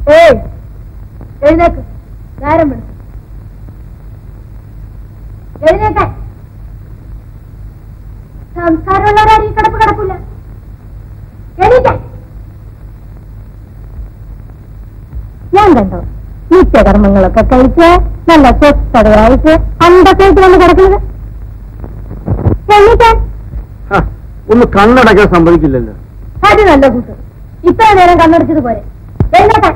ഏയ് എഴുന്നേക്ക് നേരം വിടും എഴുന്നേക്കാൻ സംസ്കാരമുള്ളവരാരും ഈ കിടപ്പ് കിടപ്പില്ല എണീക്കാൻ ഞാൻ കണ്ടോ നിത്യകർമ്മങ്ങളൊക്കെ കഴിച്ച് നല്ല സ്വസ്ഥതയായിട്ട് അണ്ടൊക്കെയായിട്ട് വന്ന് കിടക്കുന്നത് എണീക്കാൻ ഹ, ഒന്ന് കണ്ണടക്കാൻ സമ്മതിക്കില്ലല്ലോ അത് നല്ല കൂട്ട് ഇത്ര നേരം കണ്ണടച്ചത് പോലെ എഴുന്നേക്കാൻ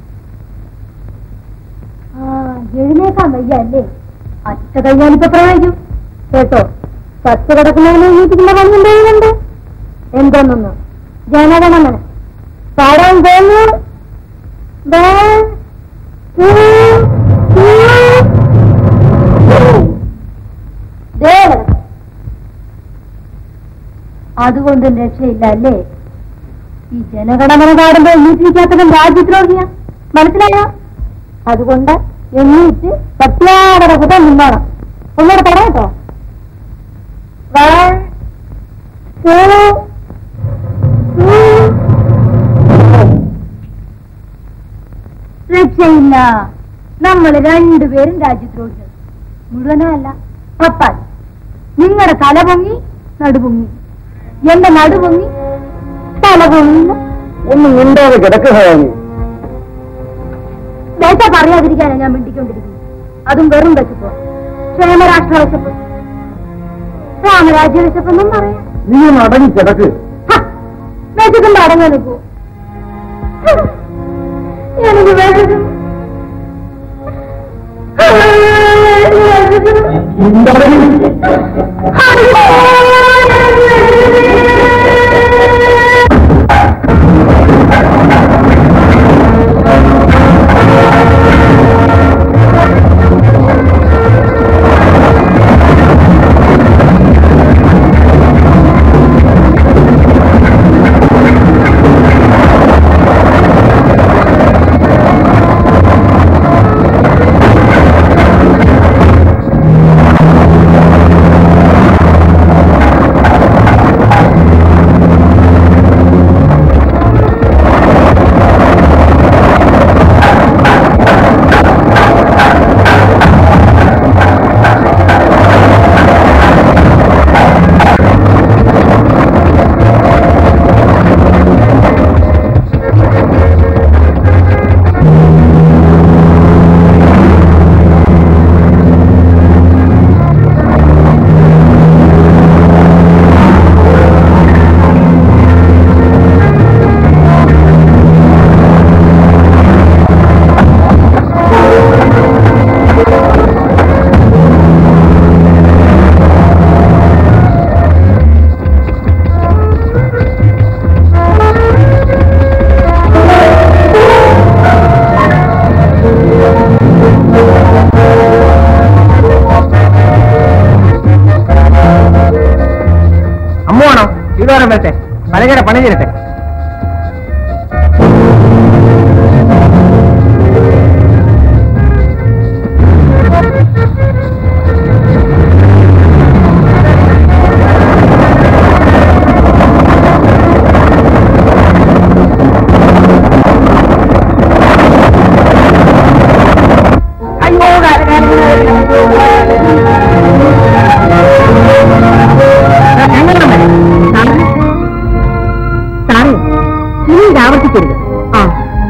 ആ എഴുന്നേക്കാൻ വയ്യ അല്ലേ അച്ഛ കഴിഞ്ഞാലിപ്പോ പ്രയോഗിക്കും കേട്ടോ ചത്ത് കിടക്കുന്നവനെ എഴുന്നേറ്റിക്കുന്ന പണി എന്തെയ്യുന്നുണ്ട് എന്തോന്നൊന്ന് ജനഗണമന പാടാൻ പോകുന്നു ദേ, ഊ, ഊ, ഊ. ദേ കിടക്കുന്നു. അതുകൊണ്ടും രക്ഷയില്ല അല്ലേ ഈ ജനഗണമന പാടുമ്പോ എണ്ണീറ്റിരിക്കാത്തവൻ രാജ്യദ്രോഹിയാ മനസ്സിലായോ അതുകൊണ്ട് എണ്ണീറ്റ് സത്യാകര കുതം നിന്നോണം ഒന്നുകൂടെ പറയാട്ടോ One, two, three. രക്ഷയില്ല നമ്മൾ രണ്ടുപേരും രാജ്യദ്രോഹികൾ മുഴുവനല്ല പപ്പാൽ നിങ്ങളുടെ തല പൊങ്ങി നടുപൊങ്ങി എന്റെ നടുപൊങ്ങി തല പൊങ്ങുന്നു ഒന്ന് മിണ്ടാതെ കിടക്കുക ദേശ പറയാതിരിക്കാനാണ് ഞാൻ മിണ്ടിക്കൊണ്ടിരിക്കുന്നത് അതും വെറും വിശപ്പ് ക്ഷേമരാഷ്ട്ര വിശപ്പ് രാമരാജ്യ വിശപ്പെന്നും പറയാം നീ ഒന്ന് അടങ്ങി കിടക്ക് ഹ, വിശക്കുമ്പോ അടങ്ങാൻ നിൽക്കൂ എനിക്ക് വിശക്കുന്നു. അമ്മുവാണോ ഇതുവരെ വരട്ടെ പലചര പണി ചെയ്യട്ടെ അയ്യോ സാറേ ഇനി ഇത് ആവർത്തിക്കരുത് ആ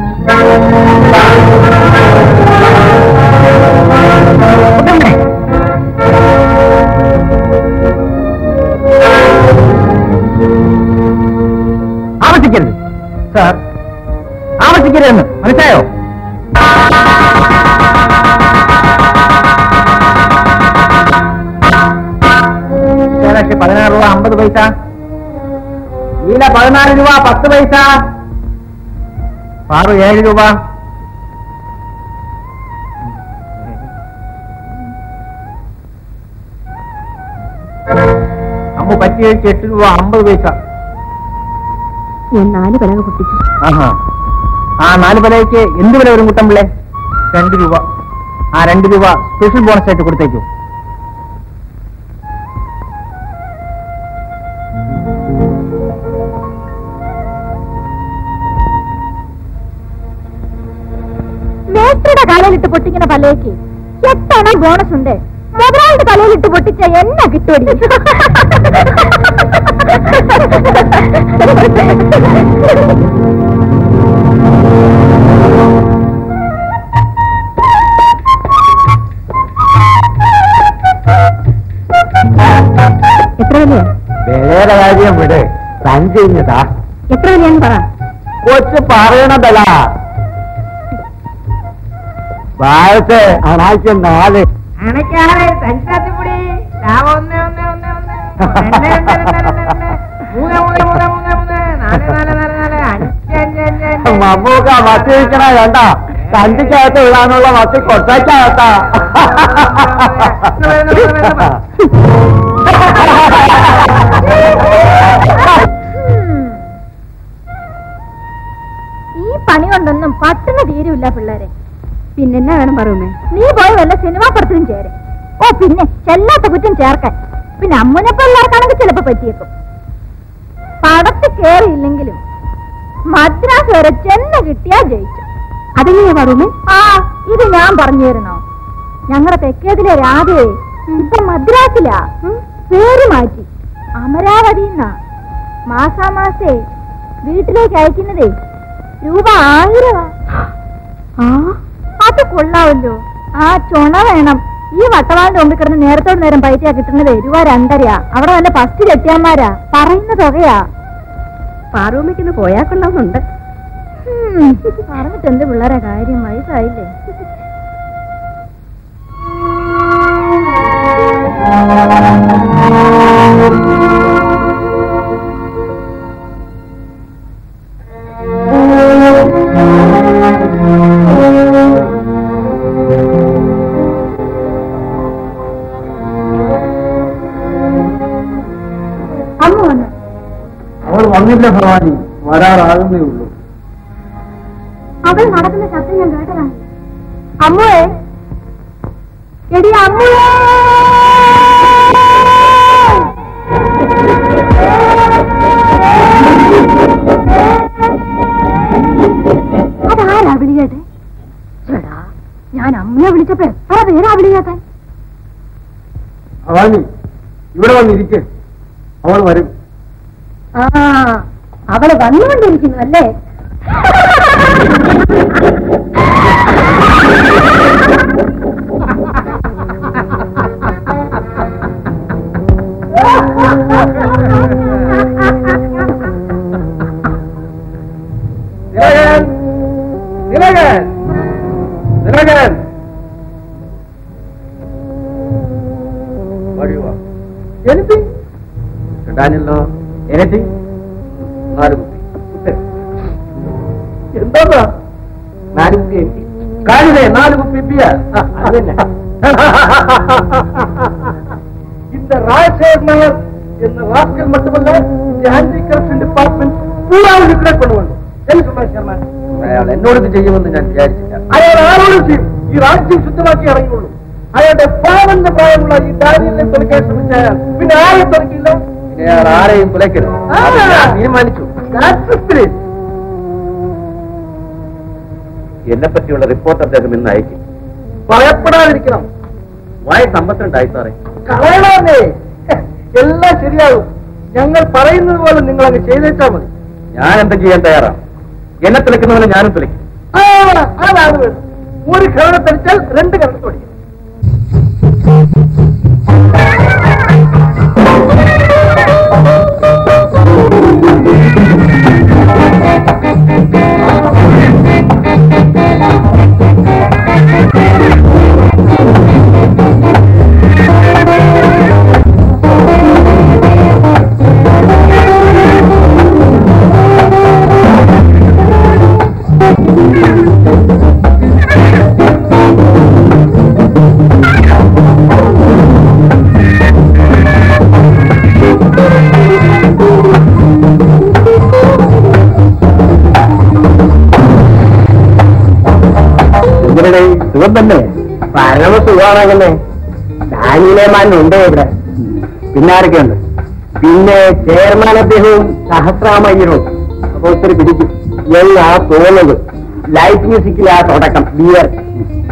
ആവർത്തിക്കരുത് സാർ ആവർത്തിക്കരുതെന്ന് മനസ്സിലായോ ഏലക്ഷി പതിനാറ് രൂപ അമ്പത് പൈസ ഈല പതിനാല് രൂപ പത്ത് പൈസ പാറു ഏഴ് രൂപ അമ്മ പറ്റി കഴിച്ച് എട്ട് രൂപ അമ്പത് പൈസ ഞാൻ നാല് പലക പൊട്ടിച്ചു ആഹാ ആ നാല് വിലയ്ക്ക് എന്ത് വില വരും കുട്ടമ്പിള്ളേ രണ്ട് രൂപ ആ രണ്ട് രൂപ സ്പെഷ്യൽ ബോണസ് ആയിട്ട് കൊടുത്തേക്കൂ കാലയിലിട്ട് പൊട്ടിക്കുന്ന പല്ലേക്ക് എട്ടണ ബോണസ് ഉണ്ട് മുതലാളിയുടെ തലയിലിട്ട് പൊട്ടിച്ച എന്നെ കിട്ടുമടി എത്ര വലിയ വേറെ കാര്യം വിട് സഞ്ചിഞ്ഞതാ എത്ര വലിയാന്ന് പറ കൊച്ചു പറയണതല്ല വാഴത്തെ അണാഴ്ച നാല് അണക്കാറ് തഞ്ചാത്തിപ്പൊടി ഒന്ന് ഒന്ന് ഒന്ന് ഒന്ന് രണ്ട് രണ്ട് രണ്ട് രണ്ട് രണ്ട് മൂന്ന് മൂന്ന് മൂന്ന് മൂന്ന് മൂന്ന് നാല് നാല് നാല് നാല് അഞ്ച് അഞ്ച് അഞ്ച് അഞ്ച് മമ്മൂക്ക മത്തി വിൽക്കണ വേണ്ട സഞ്ചിക്കകത്ത് വിടാനുള്ള മത്തി കൊട്ടയ്ക്കകത്താ ഈ പണി കൊണ്ടൊന്നും പട്ടിണി തീരുമില്ല പിള്ളേരെ പിന്നെന്നാ വേണം പറയുമേ നീ പോയി വല്ല സിനിമാ പടത്തിലും ചേരെ ഓ പിന്നെ ചെല്ലാത്ത കുറ്റം ചേർക്കാൻ പിന്നെ അമ്മുനെ പിള്ളേർക്കാണെങ്കിൽ ചിലപ്പോ പറ്റിയേക്കും പടത്ത് കേറിയില്ലെങ്കിലും മദ്രാസ് വരെ ചെന്ന് കിട്ടിയാ ജയിച്ചു അതെങ്ങനെയാ പറയുമേ ആ ഇത് ഞാൻ പറഞ്ഞു തരണോ ഞങ്ങളുടെ തെക്കേതിലെ രാധയെ ഇപ്പൊ മദ്രാസിലാ പേര് മാറ്റി അമരാവതി എന്നാ മാസാമാസേ വീട്ടിലേക്ക് അയക്കുന്നതേ രൂപ ആയിരമാ ആ അത് കൊള്ളാവല്ലോ ആ ചുണ വേണം ഈ വട്ടവാളിന്റെ മുമ്പിൽ കിടന്ന് നേരത്തോട് നേരം പൈസയാ കിട്ടുന്നത് രൂപ രണ്ടരയാ അവിടെ നല്ല ഫസ്റ്റ് കെട്ടിയാന്മാരാ പറയുന്ന തുകയാ പാറൂമ്മയ്ക്കൊന്ന് പോയാ കൊള്ളാവുന്നുണ്ട് പറഞ്ഞിട്ട് എന്ത് പിള്ളേരെ കാര്യം വയസ്സായില്ലേ അമ്മ വന്നു അവൾ വന്നില്ല ഭവാനി വരാറാകുന്നേ ഉള്ളൂ അവൾ നടക്കുന്ന ശബ്ദം ഞാൻ കേട്ടതാണ് അമ്മുവേ എടി അമ്മുവേ അതാരാ വിളി കേട്ടെ ചേടാ ഞാൻ അമ്മയെ വിളിച്ചപ്പോ എത്ര പേരാ വിളി കേട്ടെ ഭവാനി ഇവിടെ വന്നിരിക്കെ അവൾ വരും ആ അവള് വന്നുകൊണ്ടിരിക്കുന്നു അല്ലേ ദിനകരൻ ദിനകരൻ ദിനകരൻ വഴിവാ എനിത്തിങ് കിട്ടാനില്ലോ എനിത്തിങ് നാല് കുപ്പി എന്താ നാല് കുപ്പി എനിക്ക് കാണില്ലേ നാല് കുപ്പി ബിയർ അതന്നെ இந்த ராஜசேகர் நாயர் என்ற ராஸ்கல் மட்டுமல்ல இந்த ஆன்டி கரപ്ഷൻ ഡിപ്പാർട്ട്മെന്റ് പൂരാവ് ലിക്വിഡേറ്റ് കൊണ്ടുവന്നു അയാൾ എന്നോട് ഇത് ചെയ്യുമെന്ന് ഞാൻ വിചാരിച്ചില്ല അയാൾ ആരോടും ചെയ്യും ഈ രാജ്യം ശുദ്ധമാക്കി ഇറങ്ങിയുള്ളൂ അയാളുടെ പാവന്റെ പ്രായമുള്ള ഈ ഡാനിയലിനെ തുലക്കാൻ ശ്രമിച്ച അയാൾ പിന്നെ ആരെ തുറക്കില്ല പിന്നെ അയാൾ ആരെയും തുലക്കരുത് അത് ഞാൻ തീരുമാനിച്ചു എന്നെ പറ്റിയുള്ള റിപ്പോർട്ട് അദ്ദേഹം ഇന്ന് അയക്കും പറയപ്പെടാതിരിക്കണം വയസ്സ് അമ്പത്തിരണ്ടായി സാറേ കളയണേ എല്ലാം ശരിയാകും ഞങ്ങൾ പറയുന്നത് പോലെ നിങ്ങൾ അങ്ങ് ചെയ്തേച്ചാ മതി ഞാൻ എന്താ ചെയ്യാൻ തയ്യാറാണ് എന്നെ തിളക്കുന്നവനെ ഞാനും തിളയ്ക്കും അതാണ് വേണ്ടത് ഒരു കരണ തെളിച്ചാൽ രണ്ട് കരണ തുടങ്ങി ഇവരുടെ സുഖം തന്നെ പരമ സുഖമാണല്ലേ ഡാനിയിലേമാൻ ഉണ്ട് ഇവിടെ പിന്നെ ആരൊക്കെയുണ്ട് പിന്നെ ചെയർമാൻ അദ്ദേഹവും സഹസ്രാമയ്യരും അപ്പൊ ഒത്തിരി പിടിക്കും എല്ലാ തോന്നുന്നത് ലൈറ്റ് മ്യൂസിക്കിലാ തുടക്കം ബിയർ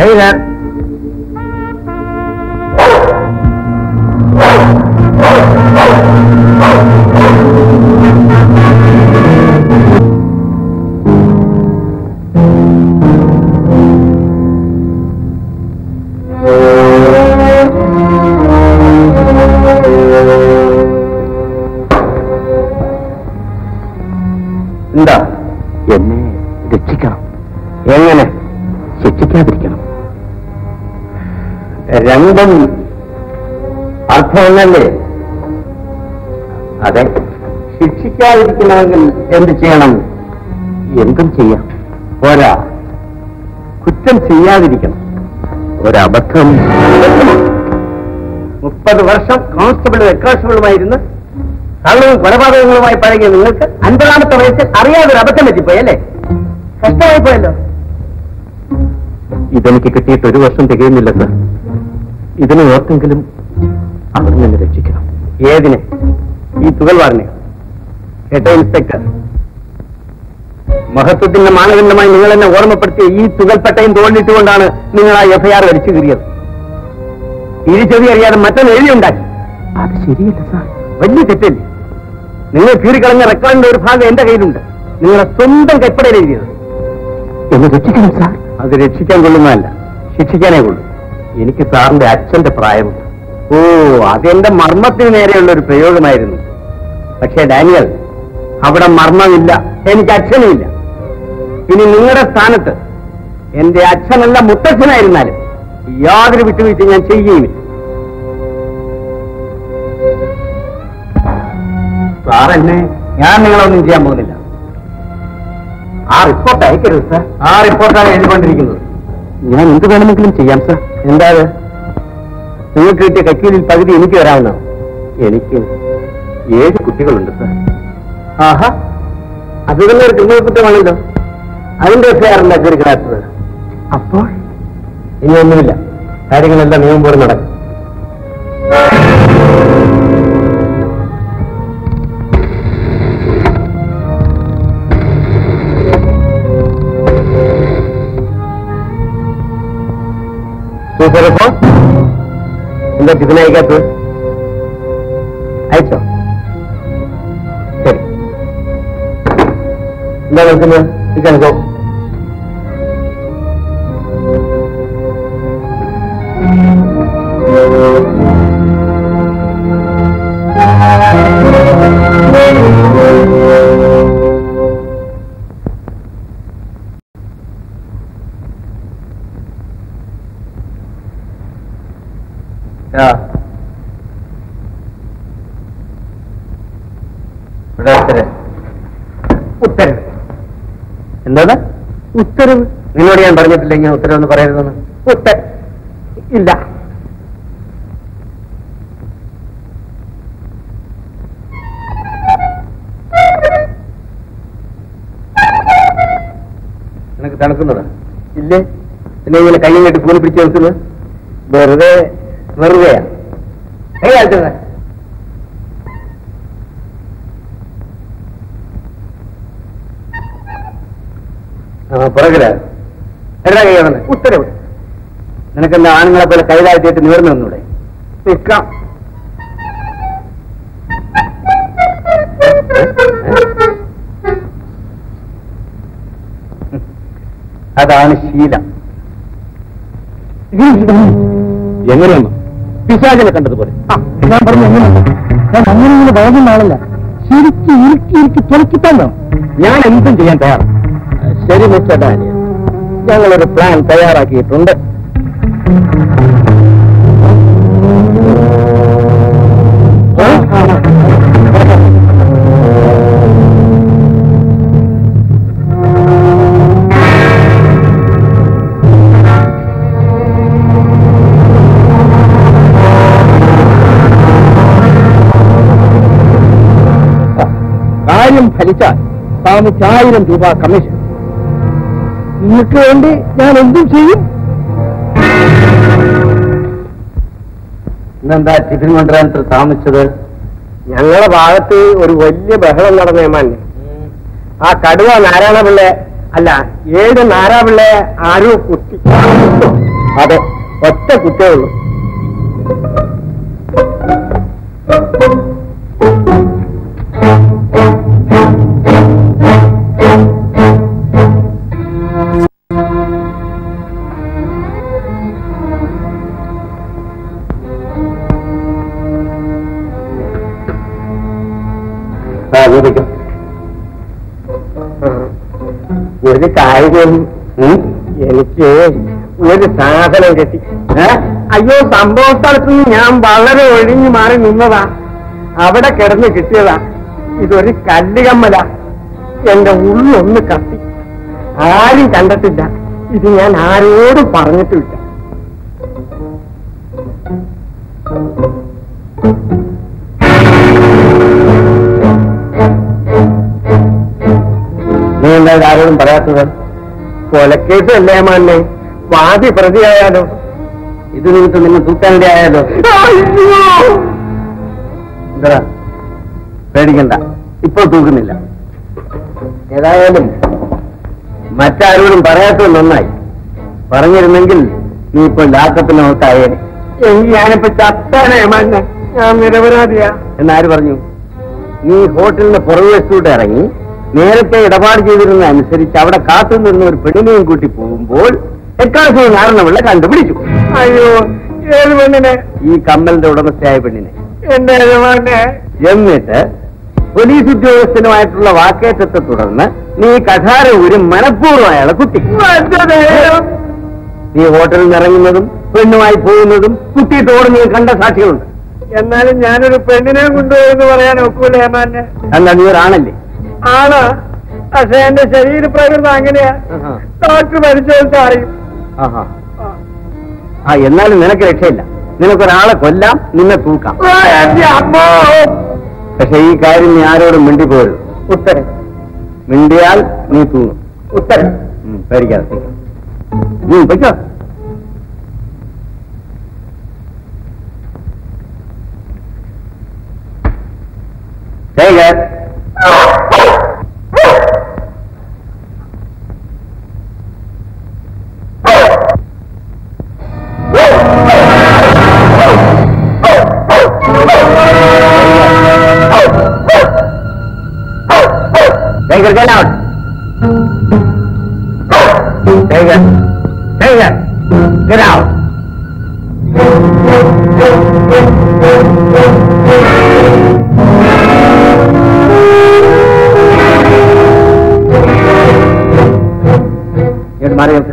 ടൈലർ എന്താ എന്നെ രക്ഷിക്കണം എങ്ങനെ ശിക്ഷിക്കാതിരിക്കണം രണ്ടും അർത്ഥമല്ലേ അതെ ശിക്ഷിക്കാതിരിക്കണമെങ്കിൽ എന്ത് ചെയ്യണം എന്തും ചെയ്യാം പോരാ കുറ്റം ചെയ്യാതിരിക്കണം ഒരബദ്ധം മുപ്പത് വർഷം കോൺസ്റ്റബിൾ ഹെഡ് കോൺസ്റ്റബിളുമായിരുന്ന് കള്ളവും കൊലപാതകങ്ങളുമായി പഴകിയ നിങ്ങൾക്ക് അൻപതാമത്തെ വയസ്സിൽ അറിയാതെ ഒരു അബദ്ധം പറ്റിപ്പോയി അല്ലേ കഷ്ടമായി പോയല്ലോ ഇതെനിക്ക് കിട്ടിയിട്ട് ഒരു വർഷം തികയുന്നില്ല സർ ഇതിനെ ഓർത്തെങ്കിലും അവർ നിന്ന് രക്ഷിക്കണം ഏതിനെ ഈ തുകൽവാറിനെ കേട്ടോ ഇൻസ്പെക്ടർ മഹത്വത്തിന്റെ മാനദണ്ഡമായി നിങ്ങൾ എന്നെ ഓർമ്മപ്പെടുത്തിയ ഈ തുകൽപ്പട്ടയും തോണ്ടിട്ടുകൊണ്ടാണ് നിങ്ങൾ ആ എഫ്ഐആർ വലിച്ചു കീറിയത് തിരിച്ചെറി അറിയാതെ മറ്റൊന്ന് എഴുതിയുണ്ടാക്കി അത് ശരിയല്ല സാർ വലിയ തെറ്റല്ലേ നിങ്ങൾ കീറിക്കളഞ്ഞ റെക്കോർഡിന്റെ ഒരു ഭാഗം എന്റെ കയ്യിലുണ്ട് നിങ്ങളെ സ്വന്തം കൈപ്പടയിൽ എഴുതിയത് എന്ന് രക്ഷിക്കണം സാർ അത് രക്ഷിക്കാൻ കൊള്ളുന്നതല്ല ശിക്ഷിക്കാനേ കൊള്ളൂ എനിക്ക് സാറിന്റെ അച്ഛന്റെ പ്രായമുണ്ട് ഓ അതെന്റെ മർമ്മത്തിന് നേരെയുള്ള ഒരു പ്രയോഗമായിരുന്നു പക്ഷേ ഡാനിയൽ അവിടെ മർമ്മമില്ല എനിക്ക് അച്ഛനുമില്ല ഇനി നിങ്ങളുടെ സ്ഥാനത്ത് എന്റെ അച്ഛനല്ല മുത്തച്ഛനായിരുന്നാലും യാതൊരു വിട്ടുവീഴ്ച ഞാൻ ചെയ്യുകയുമില്ല സാർ എന്നെ ഞാൻ നിങ്ങളൊന്നും ചെയ്യാൻ പോകുന്നില്ല ആ റിപ്പോർട്ട് അയക്കരുത് സാർ ആ റിപ്പോർട്ടാണ് എഴുതിക്കൊണ്ടിരിക്കുന്നത് ഞാൻ എന്ത് വേണമെങ്കിലും ചെയ്യാം സാർ എന്താ അത്? നിങ്ങൾക്ക് കിട്ടിയ കക്കീലിൽ പകുതി എനിക്ക് വരാവുന്നതാണ് എനിക്ക് ഏഴ് കുട്ടികളുണ്ട് സാർ ആഹാ അത് തന്നെ ഒരു ക്രിമിനൽ കുറ്റമാണല്ലോ അതിന്റെ എഫ്ഐആറല്ല കീറിക്കിടാത്തത് അപ്പോൾ ഇനി ഒന്നുമില്ല കാര്യങ്ങളെല്ലാം നിയമം പോലെ നടക്കും സൂപ്പർ റിപ്പോർട്ട് എന്താ ടിഫിൻ അയക്കാത്തത് അയച്ചോ ശരി എന്താ നിൽക്കുന്നത് ചിക്കൻ ഗോ ആ ഇവിടെ ഉത്തരവ് ഉത്തരവ് എന്താണ് ഉത്തരവ് നിന്നോട് ഞാൻ പറഞ്ഞിട്ടില്ല ഇങ്ങനെ ഉത്തരവെന്ന് പറയരുതെന്ന് ഉത്തര ഇല്ല നിനക്ക് തണുക്കുന്നുണ്ടോ ഇല്ലേ പിന്നെ ഇങ്ങനെ കയ്യും കെട്ടി കൂലി പിടിച്ച് നിൽക്കുന്നത് വെറുതെ വെറുതെയാ കൈ കാണിച്ചത് ആ പുറകില് എടാ കൈ അവിടെ ഉത്തരവ് നിനക്കെന്താ ആണുങ്ങളെ പോലെ കൈ താഴ്ത്തിയിട്ട് നിവർന്നു വന്നൂടെ നിൽക്കാം അതാണ് ശീലം എങ്ങനെയാണ് പിശാചിനെ കണ്ടതുപോലെ ഞാൻ പറഞ്ഞു എങ്ങനെ ഞാൻ അങ്ങനെ ഇങ്ങനെ പറയുന്ന ആളല്ല ശരിക്കും ഇറുക്കി ഇറുക്കി തുറക്കിത്തന്നോ ഞാൻ എന്തും ചെയ്യാൻ തയ്യാറാണ് ശരി മിസ്റ്റർ ഡാനിയൽ ഞങ്ങളൊരു പ്ലാൻ തയ്യാറാക്കിയിട്ടുണ്ട് കാര്യം ഫലിച്ചാൽ സ്വാമിക്ക് ആയിരം രൂപ കമ്മീഷൻ നിങ്ങൾക്ക് വേണ്ടി ഞാൻ എന്തും ചെയ്യും ഇന്നെന്താ ടിഫിൻ കൊണ്ടുവരാൻ ഇത്ര താമസിച്ചത് ഞങ്ങളുടെ ഭാഗത്ത് ഒരു വലിയ ബഹളം നടന്ന ഏമാനെ ആ കടുവ നാരായണപിള്ള അല്ല ഏഴ് നാരാപിള്ള ആരോ കുത്തി അതെ ഒറ്റ കുറ്റേ ഉള്ളൂ ആ വീട്ടിക്കും ഒരു കാര്യം ഉം, എനിക്ക് ഒരു സാധനം കിട്ടി ഏ? അയ്യോ സംഭവ സ്ഥലത്ത് നിന്ന് ഞാൻ വളരെ ഒഴിഞ്ഞു മാറി നിന്നതാ അവിടെ കിടന്ന് കിട്ടിയതാ ഇതൊരു കല്ലുകമ്മല എന്റെ ഉള്ളൊന്ന് കത്തി ആരും കണ്ടിട്ടില്ല ഇത് ഞാൻ ആരോടും പറഞ്ഞിട്ടില്ല നീ എന്താ ഇത് ആരോടും പറയാത്തത് കൊലക്കേസ് അല്ലേ മാന്നെ വാദി പ്രതിയായാലോ ഇത് നിമിത്തം നിങ്ങൾ തൂക്കാനിടെ ആയാലോ എന്താ പേടിക്കണ്ട ഇപ്പോൾ തൂക്കുന്നില്ല ഏതായാലും മറ്റാരോടും പറയാത്തത് നന്നായി പറഞ്ഞിരുന്നെങ്കിൽ നീ ഇപ്പോൾ ലാക്കപ്പിന് നോക്കായേനെ എങ്കിൽ ഞാനിപ്പോ ചത്താനേ മാന്നെ ഞാൻ നിരപരാധിയാ എന്നാര് പറഞ്ഞു നീ ഹോട്ടലിന് പുറകുവശത്തൂടെ ഇറങ്ങി നേരത്തെ ഇടപാട് ചെയ്തിരുന്ന അനുസരിച്ച് അവിടെ കാത്തു നിന്ന് ഒരു പെണ്ണിനെയും കൂട്ടി പോകുമ്പോൾ എക്കാലത്തെയും കാരണമുള്ള കണ്ടുപിടിച്ചു അയ്യോ ഏത് പെണ്ണിനെ ഈ കമ്മലിന്റെ ഉടമസ്ഥയായ പെണ്ണിനെ എന്റെ എന്നിട്ട് പോലീസ് ഉദ്യോഗസ്ഥനുമായിട്ടുള്ള വാക്കേറ്റത്തെ തുടർന്ന് നീ കഠാര ഒരു മനഃപൂർവ്വം അയാളെ കുത്തി നീ ഹോട്ടലിൽ നിന്ന് ഇറങ്ങുന്നതും പെണ്ണുമായി പോകുന്നതും കുത്തിയിട്ട് ഓടുന്നതും കണ്ട സാക്ഷികളുണ്ട് എന്നാലും ഞാനൊരു പെണ്ണിനെ കൊണ്ടുപോയെന്ന് പറയാൻ ഒക്കൂല ഏമാനെ എന്താ നീ ഒരാണല്ലേ ആണ് പക്ഷെ എന്റെ ശരീരപ്രകൃതം അങ്ങനെയാ ഡോക്ടർ പരിശോധിച്ച് അറിയും ആഹാ. ആ എന്നാലും നിനക്ക് രക്ഷയില്ല നിനക്കൊരാളെ കൊല്ലാം നിന്നെ തൂക്കാം ആ, എന്റെ അമ്മോ പക്ഷെ ഈ കാര്യം നീ ആരോടും മിണ്ടിപ്പോരുത് ഉത്തരം മിണ്ടിയാൽ നീ തൂങ്ങും ഉത്തരം ഉം, പേടിക്കാതെ നിൽക്കാം. ഉം, പൊയ്ക്കോ Shekhar Tiger, get out! Tiger! Tiger! Get out! ഇങ്ങോട്ട് മാറി നിൽക്ക്.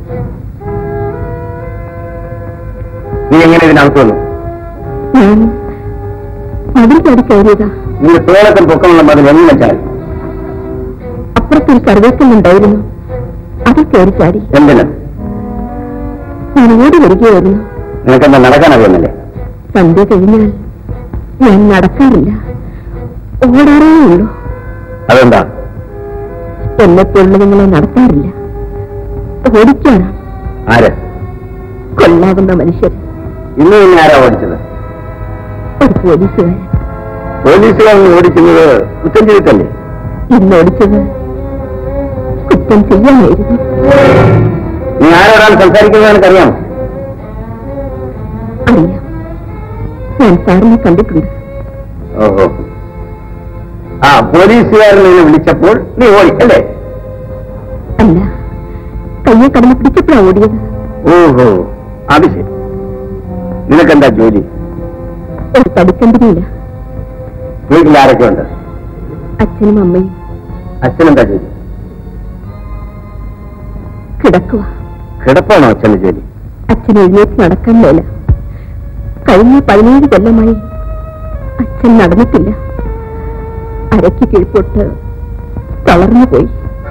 നീ എങ്ങനെ ഇതിനകത്ത് വന്നു ഞാൻ അതിൽ ചാടി കയറിയതാ നീ തോളക്കം പൊക്കമുള്ള മതിൽ എങ്ങനെ വെച്ചാൽ അപ്പുറത്തൊരു കറിവേക്കലുണ്ടായിരുന്നു അതിൽ കയറി ചാടി എന്തിന് ഞാൻ ഓടി വരികയായിരുന്നു നിനക്കെന്താ നടക്കാൻ അറിയുന്നില്ലേ സന്ധ്യ കഴിഞ്ഞാൽ ഞാൻ നടക്കാറില്ല ഓടാറേ ഉള്ളൂ അതെന്താ എന്നെപ്പോലുള്ള നിങ്ങളെ നടത്താറില്ല ഓടിക്കാണ് ആര് കൊല്ലാകുന്ന മനുഷ്യർ ഇന്ന് നിന്നെ ആരാ ഓടിച്ചത് ഒരു പോലീസുകാരൻ പോലീസുകാരൻ ഓടിക്കുന്നത് കുറ്റം ചെയ്തിട്ടല്ലേ ഇന്ന് ഓടിച്ചത് കുറ്റം ചെയ്യാനായിരുന്നു നീ ആരോടാണ് സംസാരിക്കുന്നത് എനിക്കറിയാം അറിയാം ഞാൻ സാറിനെ കണ്ടിട്ടുണ്ട് ഓഹോ ആ പോലീസുകാരൻ നിന്നെ വിളിച്ചപ്പോൾ നീ ഓടി അല്ലേ അല്ല കയ്യെ കടന്ന് പിടിച്ചപ്പോഴാണ് ഓടിയത് ഓഹോ അത് ശരി നിനക്കെന്താ ജോലി ഒരു തടിക്കമ്പനിയില്ല വീട്ടിൽ ആരൊക്കെ ഉണ്ട് അച്ഛനും അമ്മയും അച്ഛനെന്താ ജോലി കിടക്കുക കിടപ്പാണോ അച്ഛന്റെ ജോലി അച്ഛൻ എഴുന്നേറ്റ് നടക്കാൻ മേല കഴിഞ്ഞ പതിനേഴ് കൊല്ലമായി അച്ഛൻ നടന്നിട്ടില്ല അരയ്ക്ക് കീഴ്പോട്ട് തളർന്നു പോയി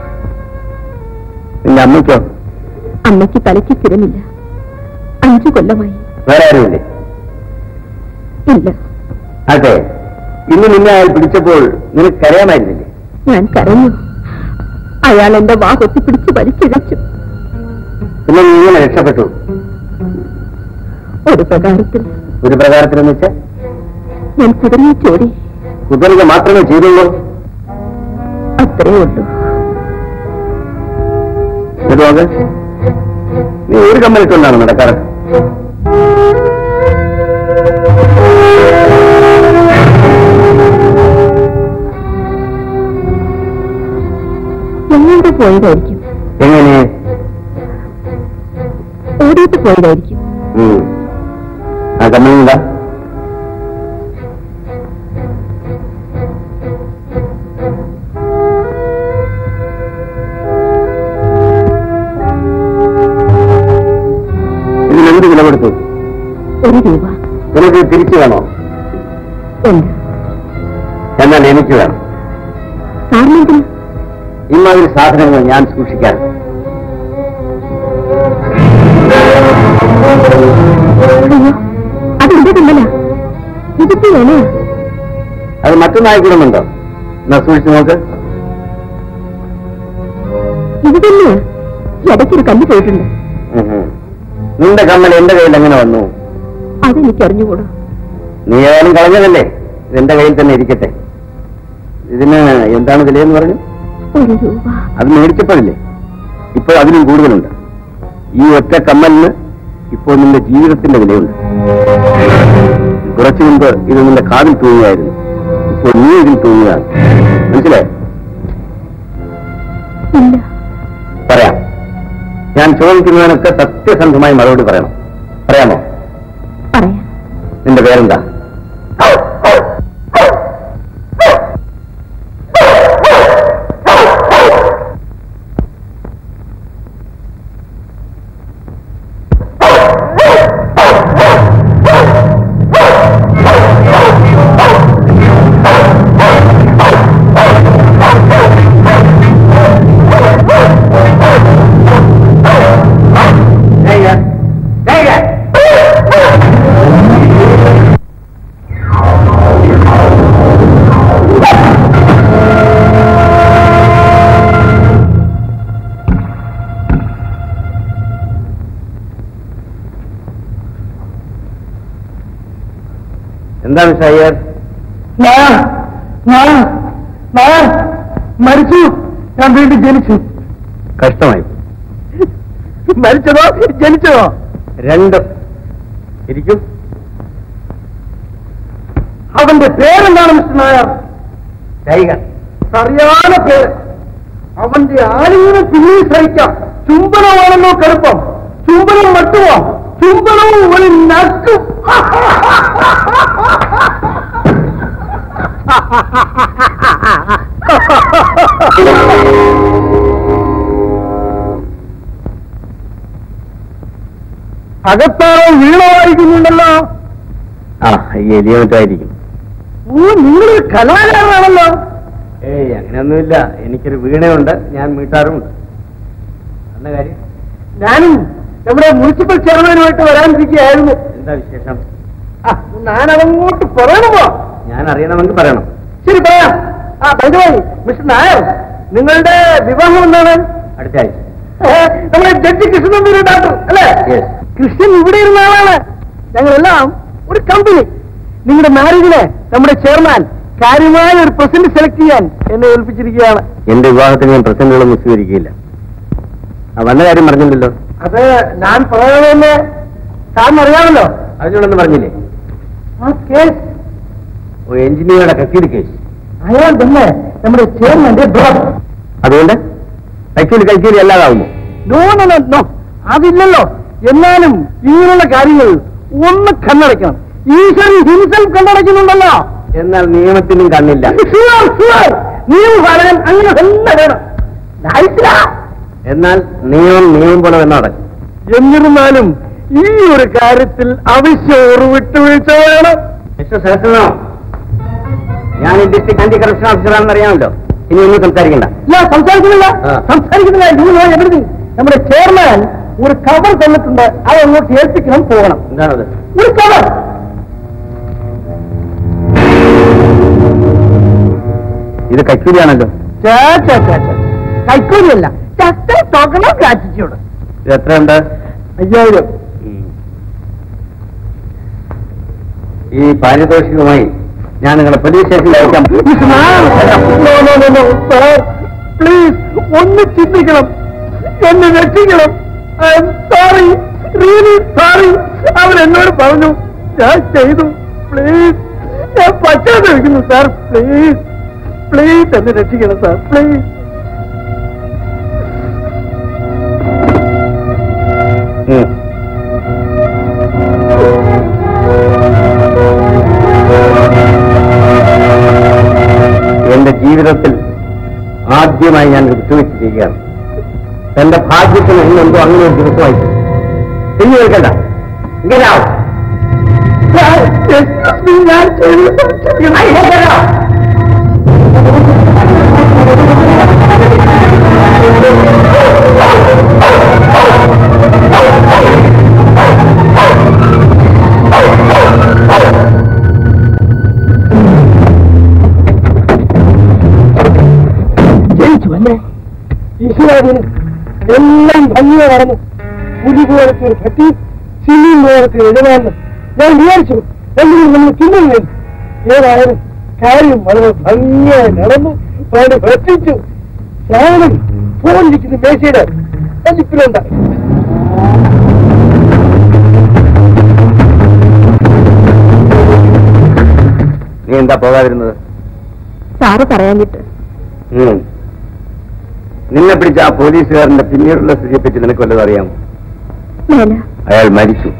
നിന്റെ അമ്മയ്ക്കോ അമ്മയ്ക്ക് തലയ്ക്ക് സ്ഥിരമില്ല അഞ്ചു കൊല്ലമായി വേറെ ആരുമില്ലേ ഇല്ല അതെ ഇന്ന് നിന്നെ അയാൾ പിടിച്ചപ്പോൾ നിനക്ക് കരയാമായിരുന്നില്ലേ ഞാൻ കരഞ്ഞു അയാൾ എന്റെ വാ കൊത്തിപ്പിടിച്ച് വലിച്ചിഴച്ചു പിന്നെ നീ ഇങ്ങനെ രക്ഷപ്പെട്ടു ഒരു പ്രകാരത്തിൽ ഒരു പ്രകാരത്തിലെന്ന് വെച്ചാൽ ഞാൻ കുതിരയെ ചോടി കുതിരക മാത്രമേ ചെയ്തുള്ളൂ അത്രേ ഉള്ളൂ ഇതുവാകെ നീ ഒരു കമ്മലിട്ടുണ്ടാണ് നടക്കാറ് എങ്ങോട്ട് പോയതായിരിക്കും എങ്ങനെ ഓടിയിട്ട് പോയതായിരിക്കും ഉം. ആ കമ്മലുണ്ടാ ഇതിനെന്ത് വില കൊടുത്തു ഒരു രൂപ നിനക്ക് തിരിച്ചു വേണോ ഉണ്ട് എന്നാൽ എനിക്ക് വേണം സാറിനെന്തിന് ഇമാതിരി സാധനങ്ങൾ ഞാൻ സൂക്ഷിക്കാൻ അയ്യോ അതെന്റെ കമ്മല ഇതിപ്പോ വേണോ അത് മറ്റൊന്നായിക്കൂടുന്നുണ്ടോ എന്നാ സൂക്ഷിച്ചു നോക്ക് ഇത് തന്നെയാ ഇടയ്ക്കൊരു കല്ല് പോയിട്ടുണ്ട് ഉം ഉം. നിന്റെ കമ്മൽ എന്റെ കയ്യിൽ എങ്ങനെ വന്നു അതെനിക്ക് അറിഞ്ഞുകൂടാ നീ ഏതായാലും കളഞ്ഞതല്ലേ ഇത് എന്റെ കയ്യിൽ തന്നെ ഇരിക്കട്ടെ ഇതിന് എന്താണ് വിലയെന്ന് പറഞ്ഞു ഒരു രൂപ അത് മേടിച്ചപ്പോഴില്ലേ ഇപ്പോൾ അതിലും കൂടുതലുണ്ട് ഈ ഒറ്റ കമ്മലിന് ഇപ്പോൾ നിന്റെ ജീവിതത്തിന്റെ വിലയുണ്ട് കുറച്ചു മുമ്പ് ഇത് നിന്റെ കാതിൽ തൂങ്ങുകയായിരുന്നു ഇപ്പോൾ നീ ഇതിൽ തൂങ്ങുകയാണ് മനസ്സിലായോ ഇല്ല പറയാം ഞാൻ ചോദിക്കുന്നതിനൊക്കെ സത്യസന്ധമായി മറുപടി പറയണം പറയാമോ പറയാം നിന്റെ പേരെന്താ എന്താണ് ഷയ്യർ മരിച്ചു ഞാൻ വീണ്ടും ജനിച്ചു കഷ്ടമായി മരിച്ചതോ ജനിച്ചതോ രണ്ടും ഇരിക്കും അവന്റെ പേരെന്താണ് മിസ്റ്റർ നായർ ടൈഗർ അറിയാതെ പേര് അവന്റെ ആലിംഗനം പിന്നെയും സഹിക്കാം ചുംബനമാണല്ലോ കടുപ്പം ചുംബനം മട്ടുമോ ചുംബനവും ഒരു നക്കും അകത്താണോ വീണമായിരിക്കുന്നുണ്ടല്ലോ ആ ഈ എലിയമറ്റായിരിക്കും ഓ നിങ്ങളൊരു കലാകാരനാണല്ലോ ഏയ് അങ്ങനെയൊന്നുമില്ല എനിക്കൊരു വീണയുണ്ട് ഞാൻ മീട്ടാറുമുണ്ട് എന്ന കാര്യം ഞാനും നമ്മുടെ മുനിസിപ്പൽ ചെയർമാനുമായിട്ട് വരാനിരിക്കുകയായിരുന്നു എന്താ വിശേഷം ആ, ഞാനതങ്ങോട്ട് പറയണമോ ഞാൻ അറിയണമെങ്കിൽ പറയണം ശരി പറയാം ആ ബൈദവായി മിസ്റ്റർ നായർ നിങ്ങളുടെ വിവാഹം എന്താണ് അടുത്ത ആഴ്ച ഏ, നമ്മുടെ ജഡ്ജി കൃഷ്ണനന്ദി ഡോക്ടർ അല്ലേ Yes. കൃഷ്ണൻ ഇവിടെ ഇരുന്ന ആളാണ് ഞങ്ങളെല്ലാം ഒരു കമ്പനി നിങ്ങളുടെ മാരേജിന് നമ്മുടെ ചെയർമാൻ കാര്യമായ ഒരു പ്രസന്റ് സെലക്ട് ചെയ്യാൻ എന്നെ ഏൽപ്പിച്ചിരിക്കുകയാണ് എന്റെ വിവാഹത്തിന് ഞാൻ പ്രസന്റുകളൊന്നും സ്വീകരിക്കില്ല ആ വന്ന കാര്യം പറഞ്ഞില്ലല്ലോ അത് ഞാൻ പറയണമെന്ന് സാറിന് അറിയാമല്ലോ അതിനോടൊന്നും പറഞ്ഞില്ലേ ആ കേസ് ഓ എഞ്ചിനീയറുടെ കക്കീട് കേസ് അയാൾ തന്നെ നമ്മുടെ ചെയർമാന്റെ ബ്രദർ അതുകൊണ്ട് കൈക്കൂലി കൈക്കൂലി അല്ലാതാവുന്നു നോ നോ നോ നോ അതില്ലല്ലോ എന്നാലും ഇങ്ങനെയുള്ള കാര്യങ്ങൾ ഒന്ന് കണ്ണടയ്ക്കണം ഈശ്വരൻ ഹിംസൽ കണ്ണടയ്ക്കുന്നുണ്ടല്ലോ എന്നാൽ നിയമത്തിനും കണ്ണില്ല Sure, sure. നിയമപാലകൻ അങ്ങനെ തന്നെ വേണം ആയിട്ടില്ല. എന്നാൽ നിയമം നിയമം പോലെ തന്നെ നടക്കും എന്നിരുന്നാലും ഈ ഒരു കാര്യത്തിൽ അവശ്യം ഒരു വിട്ടുവീഴ്ച വേണം മിസ്റ്റർ സഹസ്രനോ ഞാൻ ഈ ഡിസ്ട്രിക്ട് ആന്റി കറപ്ഷൻ ഓഫീസറാണെന്ന് അറിയാമല്ലോ ഇനി ഒന്നും സംസാരിക്കണ്ട ഇല്ല സംസാരിക്കുന്നില്ല ആ. സംസാരിക്കുന്നില്ല You know everything. നമ്മുടെ ചെയർമാൻ ഒരു കവർ തന്നിട്ടുണ്ട് അത് അങ്ങോട്ട് ഏൽപ്പിക്കണം പോകണം എന്താണത് ഒരു കവർ ഇത് കൈക്കൂലിയാണല്ലോ കൈക്കൂലിയല്ല ചത്ത ടോക്കണോ ഗ്രാറ്റിറ്റ്യൂഡ് ഇത് എത്രയുണ്ട് അയ്യായിരം ഈ പാരിതോഷികമായി ഞാൻ നിങ്ങളെ പോലീസ് സ്റ്റേഷനിൽ അയക്കാം പ്ലീസ് ഒന്ന് ചിന്തിക്കണം എന്നെ രക്ഷിക്കണം I'm sorry really sorry അവൻ എന്നോട് പറഞ്ഞു ഞാൻ ചെയ്തു പ്ലീസ് ഞാൻ പറ്റാതിരിക്കുന്നു സാർ പ്ലീസ് പ്ലീസ് എന്നെ രക്ഷിക്കണം സാർ പ്ലീസ് എന്റെ ജീവിതത്തിൽ ആദ്യമായി ഞാൻ ഒരു വിട്ടുവീഴ്ച ചെയ്യുകയാണ് എന്റെ ഭാഗ്യത്തിന് ഇന്നെന്തോ അങ്ങനെ ഒരു ദിവസമായി തിരിഞ്ഞു നിൽക്കണ്ട ഇങ്ങനെ ആവും. ഞാൻ ചെയ്തു ജയിച്ചു അല്ലേ ഈശ്വരാധീനം എല്ലാം ഭംഗിയെ നടന്നു പുലി പോലത്തെ ഒരു കത്തി സിനിമ പോലത്തെ എഴുതാന്ന് ഞാൻ വിചാരിച്ചു എന്തെങ്കിലും നമ്മൾ തിന്നുന്നു ഏതായാലും കാര്യം വളരെ ഭംഗിയായി നടന്നു അവനെ ഭക്ഷിച്ചു ശ്യാമൻ ഫോണിരിക്കുന്ന മേശയുടെ വലിപ്പിലുണ്ടായി നീ എന്താ പോകാതിരുന്നത് സാറ് പറയാഞ്ഞിട്ട് ഉം. നിന്നെ പിടിച്ച ആ പോലീസുകാരന്റെ പിന്നീടുള്ള സ്ഥിതിയെ പറ്റി നിനക്ക് വല്ലതും അറിയാമോ മേല അയാൾ മരിച്ചു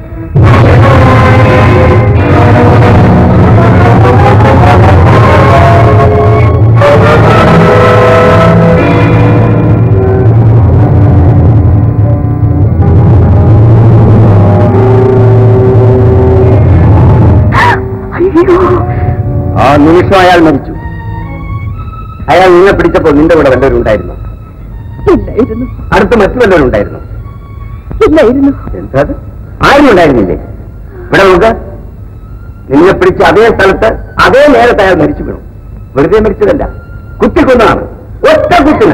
ആ നിമിഷം അയാൾ മരിച്ചു അയാൾ നിന്നെ പിടിച്ചപ്പോൾ നിന്റെ കൂടെ വല്ലവരും ഉണ്ടായിരുന്നു ഇല്ലായിരുന്നു അടുത്ത് മറ്റു വല്ലവരും ഉണ്ടായിരുന്നു ഇല്ലായിരുന്നു എന്താ അത്? ആരും ഉണ്ടായിരുന്നില്ലേ ഇവിടെ നോക്ക് നിന്നെ പിടിച്ച അതേ സ്ഥലത്ത് അതേ നേരത്തെ അയാൾ മരിച്ചു വീണു വെറുതെ മരിച്ചതല്ല കുത്തിക്കൊന്നതാണ് ഒറ്റ കുത്തിന്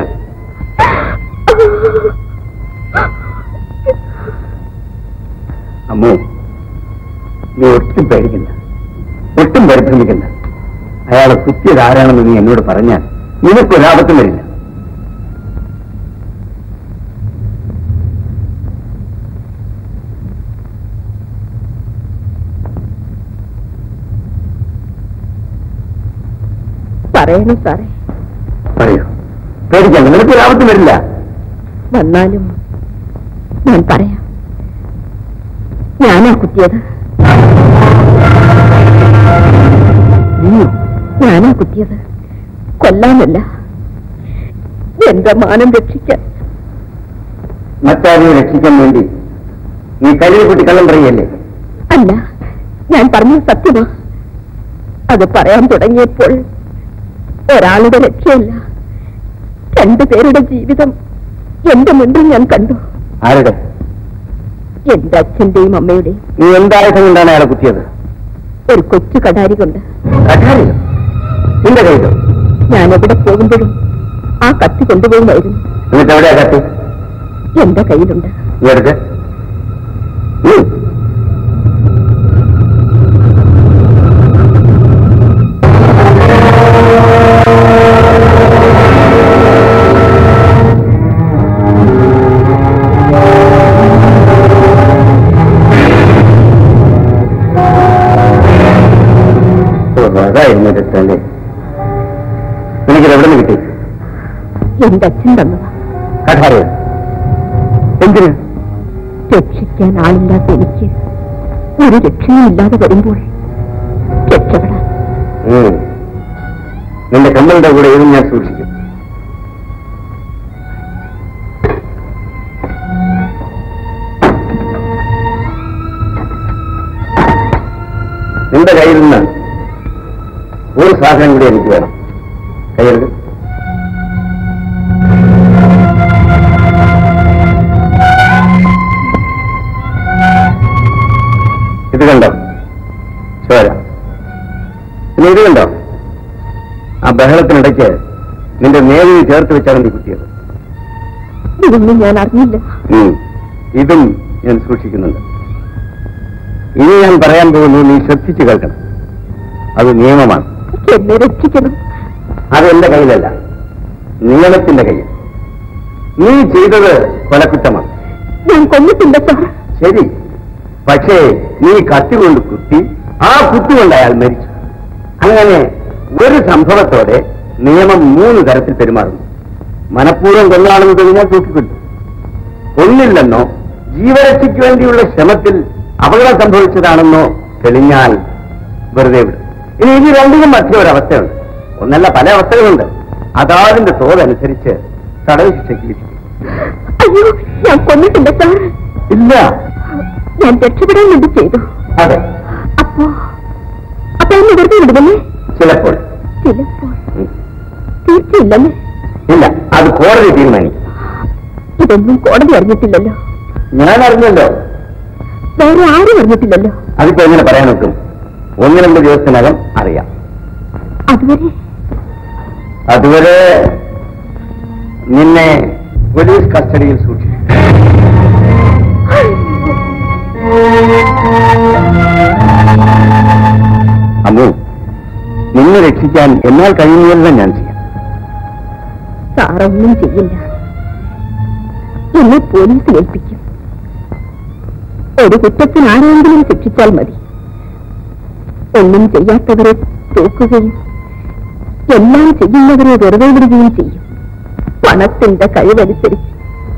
അമ്മോ നീ ഒട്ടും പേടിക്കണ്ട ഒട്ടും പരിഭ്രമിക്കണ്ട അയാളെ കുത്തിയത് ആരാണെന്ന് നീ എന്നോട് പറഞ്ഞാൽ നിനക്കൊരാപത്തും വരില്ല പറയണം സാറേ പറയൂ പേടിക്കണ്ട നിനക്കൊരാപത്തും വരില്ല വന്നാലും ഞാൻ പറയാം ഞാനാ കുത്തിയത് നീയോ ഞാനാ കുത്തിയത് കൊല്ലാനല്ല എന്റെ മാനം രക്ഷിക്കാൻ മറ്റാരെയും രക്ഷിക്കാൻ വേണ്ടി നീ കഴിവ് കുട്ടി കള്ളം പറയല്ലേ അല്ല ഞാൻ പറഞ്ഞത് സത്യമാ അത് പറയാൻ തുടങ്ങിയപ്പോൾ ഒരാളുടെ രക്ഷയല്ല രണ്ടുപേരുടെ ജീവിതം എന്റെ മുൻപിൽ ഞാൻ കണ്ടു ആരുടെ എന്റെ അച്ഛന്റെയും അമ്മയുടെയും നീ എന്തായുധം കൊണ്ടാണ് അയാളെ കുത്തിയത് ഒരു കൊച്ചു കടാരി കൊണ്ട് കഠാരിയോ നിന്റെ കയ്യിലോ ഞാൻ എവിടെ പോകുമ്പോഴും ആ കത്തി കൊണ്ടുപോകുമായിരുന്നു എന്നിട്ട് എവിടെയാ കത്തി എന്റെ കയ്യിലുണ്ട് നീ എടുക്ക് ഉം. ഓ, അതായിരുന്നു രക്തല്ലേ എനിക്കിത് എവിടെ നിന്ന് കിട്ടി എന്റെ അച്ഛൻ തന്നതാ കഠാരിയോ എന്തിന് രക്ഷിക്കാൻ ആളില്ലാത്ത എനിക്ക് ഒരു രക്ഷയുമില്ലാതെ വരുമ്പോൾ രക്ഷപ്പെടാൻ ഉം. നിന്റെ കമ്മലിന്റെ കൂടെ ഇതും ഞാൻ സൂക്ഷിക്കും നിന്റെ കയ്യിൽ നിന്ന് ഒരു സാധനം കൂടി എനിക്ക് വേണം കയ്യെടുക്ക് ഇത് കണ്ടോ ചോര പിന്നെ ഇത് കണ്ടോ ആ ബഹളത്തിനിടയ്ക്ക് നിന്റെ നേരിൽ ചേർത്ത് വെച്ചാണ് നീ കുത്തിയത് ഇതൊന്നും ഞാൻ അറിഞ്ഞില്ല ഉം. ഇതും ഞാൻ സൂക്ഷിക്കുന്നുണ്ട് ഇനി ഞാൻ പറയാൻ പോകുന്നു നീ ശ്രദ്ധിച്ചു കേൾക്കണം അത് നിയമമാണ് എന്നെ രക്ഷിക്കണം അത് എന്റെ കയ്യിലല്ല നിയമത്തിന്റെ കയ്യിൽ നീ ചെയ്തത് കൊലക്കുറ്റമാണ് ഞാൻ കൊന്നിട്ടില്ല സാർ ശരി പക്ഷേ നീ കത്തി കൊണ്ട് കുത്തി ആ കുത്തി കൊണ്ട് അയാൾ മരിച്ചു അങ്ങനെ ഒരു സംഭവത്തോടെ നിയമം മൂന്ന് തരത്തിൽ പെരുമാറുന്നു മനഃപൂർവ്വം കൊന്നാണെന്ന് തെളിഞ്ഞാൽ തൂക്കിക്കൊണ്ടു കൊന്നില്ലെന്നോ ജീവരക്ഷയ്ക്ക് വേണ്ടിയുള്ള ശ്രമത്തിൽ അപകടം സംഭവിച്ചതാണെന്നോ തെളിഞ്ഞാൽ വെറുതെ വിടും ഇനി ഇത് രണ്ടിനും മധ്യ ഒരവസ്ഥയുണ്ട് ഒന്നല്ല പല അവസ്ഥകളുണ്ട് അതാതിന്റെ തോതനുസരിച്ച് തടവ് ശിക്ഷയ്ക്ക് വിധിക്കും അയ്യോ ഞാൻ കൊന്നിട്ടില്ല സാർ ഇല്ല ഞാൻ രക്ഷപ്പെടാൻ വേണ്ടി ചെയ്തു അതെ അപ്പോ അപ്പൊ എന്നെ വെറുതെ വിടുമല്ലേ ചിലപ്പോൾ ചിലപ്പോൾ ഉം. തീർച്ചയില്ലല്ലേ ഇല്ല അത് കോടതി തീരുമാനിക്കും ഇതൊന്നും കോടതി അറിഞ്ഞിട്ടില്ലല്ലോ ഞാൻ അറിഞ്ഞല്ലോ വേറെ ആരും അറിഞ്ഞിട്ടില്ലല്ലോ അതിപ്പോ എങ്ങനെ പറയാൻ നോക്കും ഒന്ന് രണ്ട് ദിവസത്തിനകം അറിയാം അതുവരെ അതുവരെ നിന്നെ പോലീസ് കസ്റ്റഡിയിൽ സൂക്ഷിക്കും അമ്മു നിന്നെ രക്ഷിക്കാൻ എന്നാൽ കഴിയുന്നതെല്ലാം ഞാൻ ചെയ്യാം സാറൊന്നും ചെയ്യില്ല എന്നെ പോലീസിൽ ഏൽപ്പിക്കും ഒരു കുറ്റത്തിന് ആരെങ്കിലും ശിക്ഷിച്ചാൽ മതി ഒന്നും ചെയ്യാത്തവരെ തൂക്കുകയും എല്ലാം ചെയ്യുന്നവരെ വെറുതെ വിടുകയും ചെയ്യും പണത്തിന്റെ കഴിവനുസരിച്ച്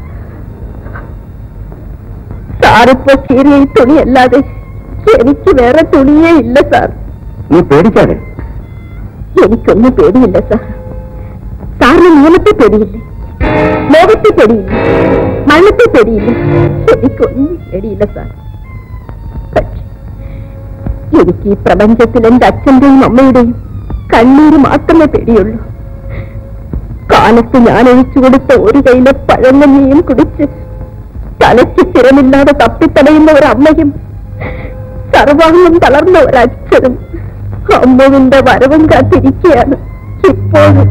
സാറിപ്പോ കീറിയ ഈ തുണിയല്ലാതെ എനിക്ക് വേറെ തുണിയേ ഇല്ല സാർ നീ പേടിക്കാതെ എനിക്കൊന്നും പേടിയില്ല സാർ സാറിന് നിയമത്തെ പേടിയില്ലേ ലോകത്തെ പേടിയില്ല മരണത്തെ പേടിയില്ല എനിക്കൊന്നും പേടിയില്ല സാർ പക്ഷേ എനിക്ക് ഈ പ്രപഞ്ചത്തിൽ എന്റെ അച്ഛന്റെയും അമ്മയുടെയും കണ്ണീര് മാത്രമേ പേടിയുള്ളൂ കാലത്ത് ഞാൻ ഒഴിച്ചു കൊടുത്ത ഒരു കയ്യിലെ പഴങ്ങഞ്ഞിയും കുടിച്ച് തലയ്ക്ക് സ്ഥിരമില്ലാതെ തപ്പിത്തടയുന്ന ഒരു അമ്മയും സർവാംഗം തളർന്ന ഒരച്ഛനും അമ്മുവിന്റെ വരവും കാത്തിരിക്കുകയാണ് ഇപ്പോഴും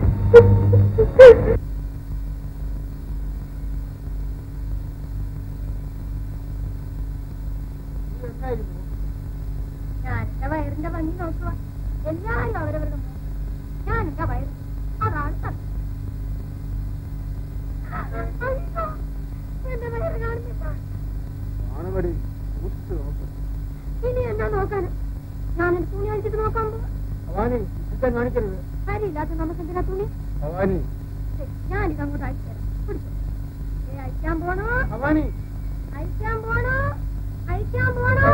ഞാൻ എന്റെ വയറിന്റെ ഭംഗി നോക്കുക എല്ലാരും അവരവരുടെ മുഖം. ഞാൻ എന്റെ വയറ് അതാണ് സത്യം അയ്യോ, എന്റെ വയറ് കാണുന്നില്ല ഇനി എന്നാ നോക്കാന് ഞാൻ എന്റെ തുണി അഴിച്ചിട്ട് നോക്കാൻ പോവാ ഭവാനി ചിത്തം കാണിക്കരുത് കാര്യമില്ലാത്ത നമുക്ക് എന്തിനാ തുണി ഭവാനി ശരി, ഞാനിത് അങ്ങോട്ട് അയച്ചു തരാം പിടിച്ചോ. ഏ, അയക്കാൻ പോണോ ഭവാനി അയക്കാൻ പോണോ അയക്കാൻ പോണോ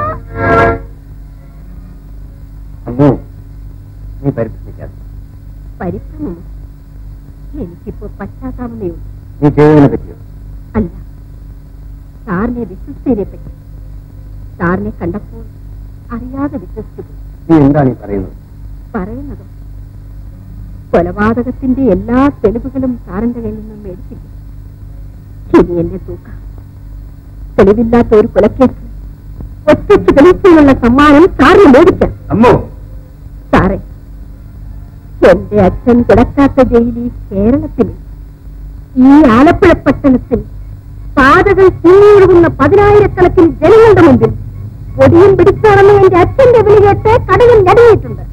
അമ്മു നീ പരിശ്രമിക്കാതെ പരിഭ്രമമോ എനിക്കിപ്പോ പശ്ചാത്താപമേ ഉള്ളൂ നീ ചെയ്തതിനെ പറ്റിയോ അല്ല സാറിനെ വിശ്വസിച്ചതിനെ പറ്റി സാറിനെ കണ്ടപ്പോൾ അറിയാതെ വിശ്വസിച്ചു പോയി. നീ എന്താണ് ഈ പറയുന്നത് പറയുന്നതോ കൊലപാതകത്തിന്റെ എല്ലാ തെളിവുകളും സാറിന്റെ കയ്യിൽ നിന്നും മേടിച്ചില്ല ഇനി എന്നെ തൂക്കാം തെളിവില്ലാത്ത ഒരു കൊലക്കേസ് ഒറ്റയ്ക്ക് തെളിച്ചുള്ള സമ്മാനം സാറിന് മേടിക്കാം അമ്മു സാറേ എന്റെ അച്ഛൻ കിടക്കാത്ത ജയിലിൽ കേരളത്തിൽ ഈ ആലപ്പുഴ പട്ടണത്തിൽ പാതകൾ തിങ്ങിയൊഴുകുന്ന പതിനായിരക്കണക്കിന് ജനങ്ങളുടെ മുമ്പിൽ പൊടിയും പിടിച്ചടന്ന് എന്റെ അച്ഛന്റെ വിളി കേട്ട് കടലിൽ ഞടങ്ങിയിട്ടുണ്ട്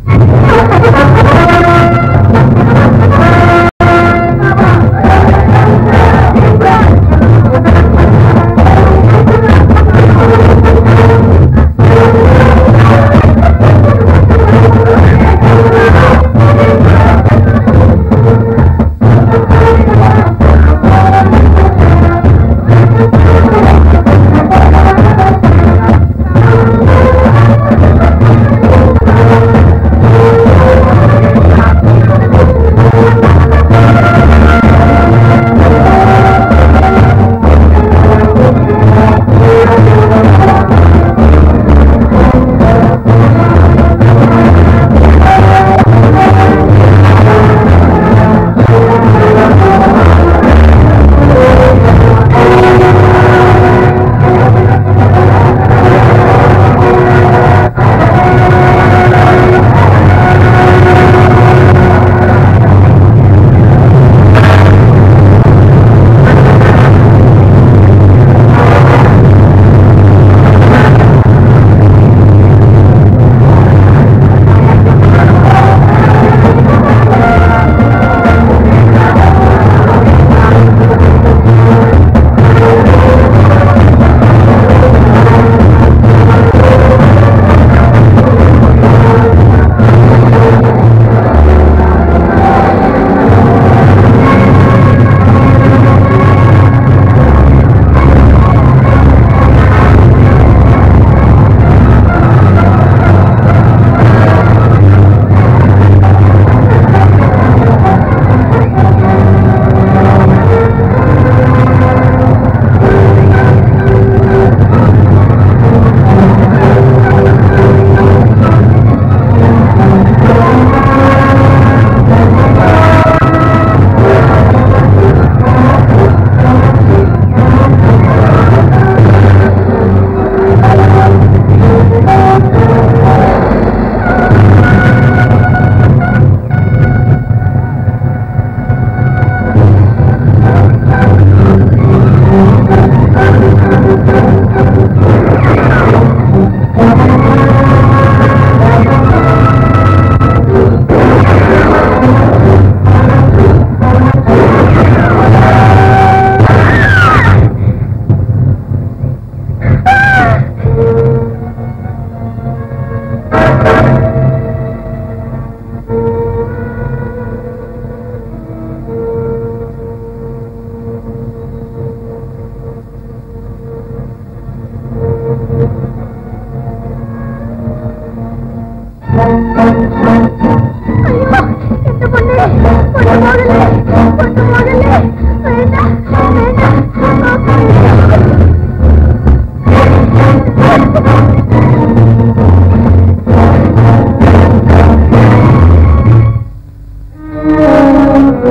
ആ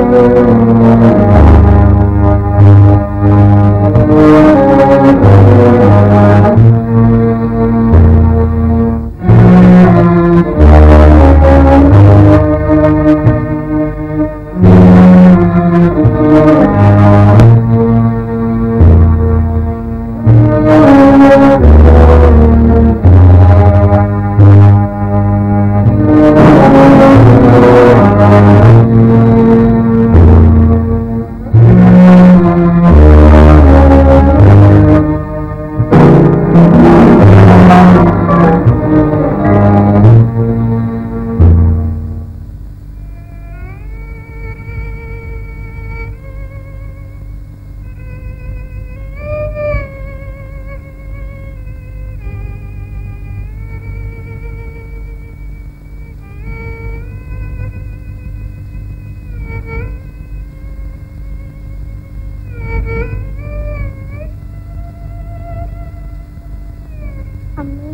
അമ്മേ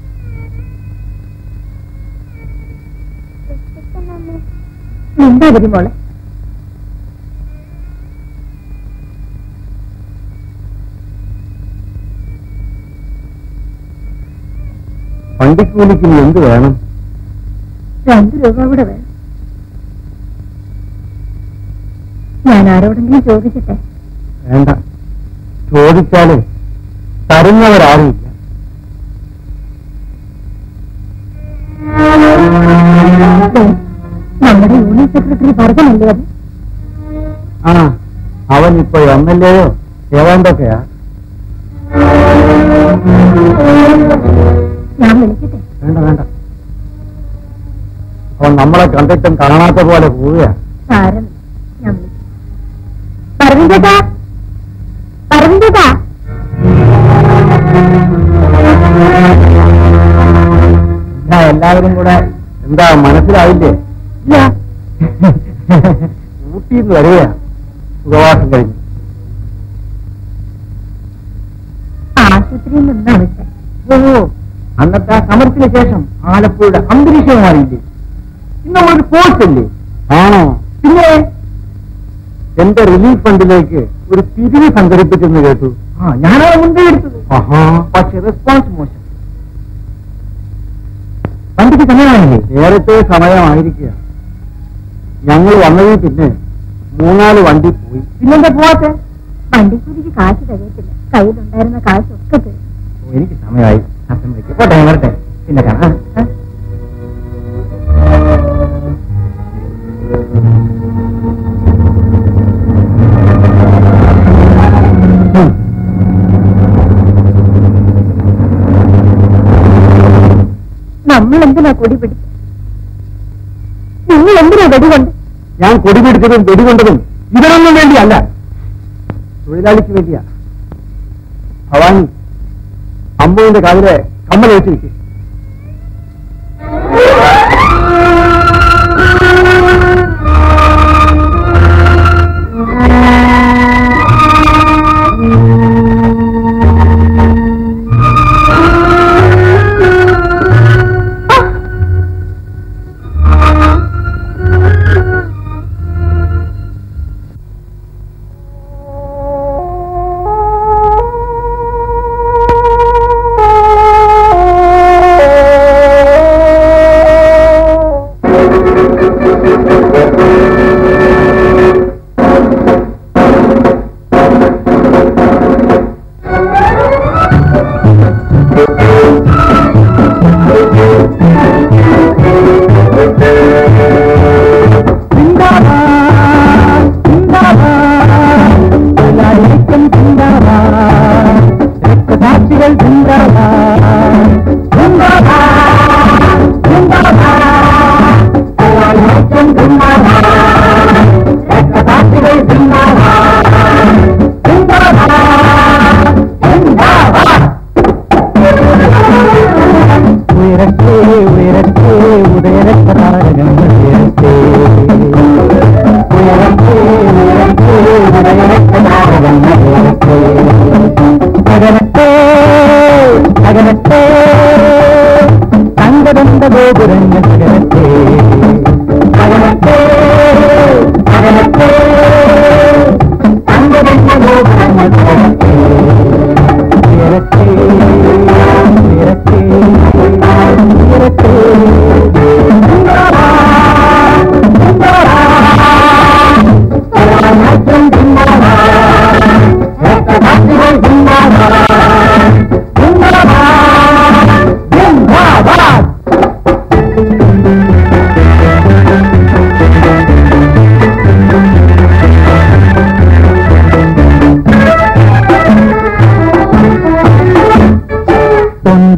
വിശക്കണമ്മേ. മിണ്ടാതിരി മോളെ വണ്ടിക്കൂലിക്ക് ഇനി എന്ത് വേണം രണ്ടു രൂപ കൂടെ വേണം ഞാൻ ആരോടെങ്കിലും ചോദിക്കട്ടെ വേണ്ട ചോദിച്ചാല് തരുന്നവരാരുമില്ല ദേ, നമ്മുടെ യൂണിയൻ സെക്രട്ടറി ഭരതനല്ലേ അത് ആ അവൻ ഇപ്പൊ എം എൽ എയോ ഏതാണ്ടൊക്കെയാ ഞാൻ വിളിക്കട്ടെ വേണ്ട വേണ്ട അവൻ നമ്മളെ കണ്ടിട്ടും കാണാത്ത പോലെ പോവുകയാ സാരം ഞാൻ വിളിക്കാം പരവിന്ദേട്ടാ പരവിന്ദേട്ടാ എന്നാ എല്ലാവരും കൂടെ എന്താ മനസ്സിലായില്ലേ ഇല്ല ഊട്ടിയിൽ നിന്ന് വരികയാ സുഖവാസം കഴിഞ്ഞു ആശുപത്രിയിൽ നിന്നാ വിട്ടെ ഓ അന്നത്തെ ആ സമരത്തിന് ശേഷം ആലപ്പുഴയുടെ അന്തരീക്ഷം മാറിയില്ലേ ഇന്ന് നമ്മളൊരു കോഴ്സ് അല്ലേ ആണോ പിന്നെ എന്റെ റിലീഫ് ഫണ്ടിലേക്ക് ഒരു പിരിവ് സംഘടിപ്പിച്ചെന്ന് കേട്ടു ആ ഞാനാണ് മുൻകൈ എടുത്തത് പക്ഷെ റെസ്പോൺസ് മോശം വണ്ടിക്ക് സമയമായില്ലേ നേരത്തെ സമയമായിരിക്കുക ഞങ്ങൾ വന്നതിൽ പിന്നെ മൂന്നാല് വണ്ടി പോയി പിന്നെന്താ പോവാത്തെ വണ്ടിക്കൂലിക്ക് കാശ് തികയത്തില്ല കയ്യിലുണ്ടായിരുന്ന കാശൊക്കെ തരും ഓ, എനിക്ക് സമയമായി അസം വിളിക്കും പോട്ടെ ഞാൻ വരട്ടെ പിന്നെ കാണാം ആ, ആ. ഉം. നമ്മൾ എന്തിനാ കൊടി പിടിച്ചത് നിങ്ങൾ എന്തിനാ വെടികൊണ്ട് ഞാൻ കൊടി പിടിച്ചതും വെടികൊണ്ടതും ഇതിനൊന്നും വേണ്ടിയല്ല തൊഴിലാളിക്ക് വേണ്ടിയാ ഭവാനി അമ്മുവിന്റെ കാതിലെ കമ്മൽ വെച്ച് വെക്കും ആ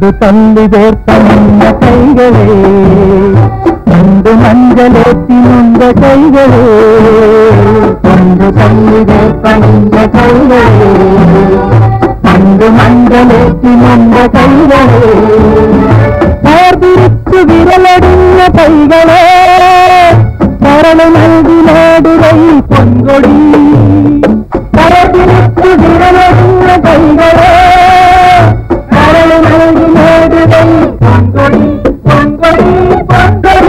കൊണ്ടു തല്ലി കോർത്തണിഞ്ഞ കൈകളെ കൊണ്ടു മഞ്ചലേറ്റിനുണ്ട കൈകളെ കൊണ്ടു തല്ലി കോർത്തണിഞ്ഞ കൈകളെ കൊണ്ടു മഞ്ചലേറ്റിനുണ്ട കൈകളെ വേർതിരിച്ചു വിരലടിഞ്ഞ കൈകളെ കരള് നൽകി നേടുകൈ പൊൻകൊടി കരതിരിച്ചു വിരലടിഞ്ഞ കൈകളെ കരള് നൽകി നേടുകൈ പൊൻകൊടി പൊൻകൊടി പൊൻകൊടി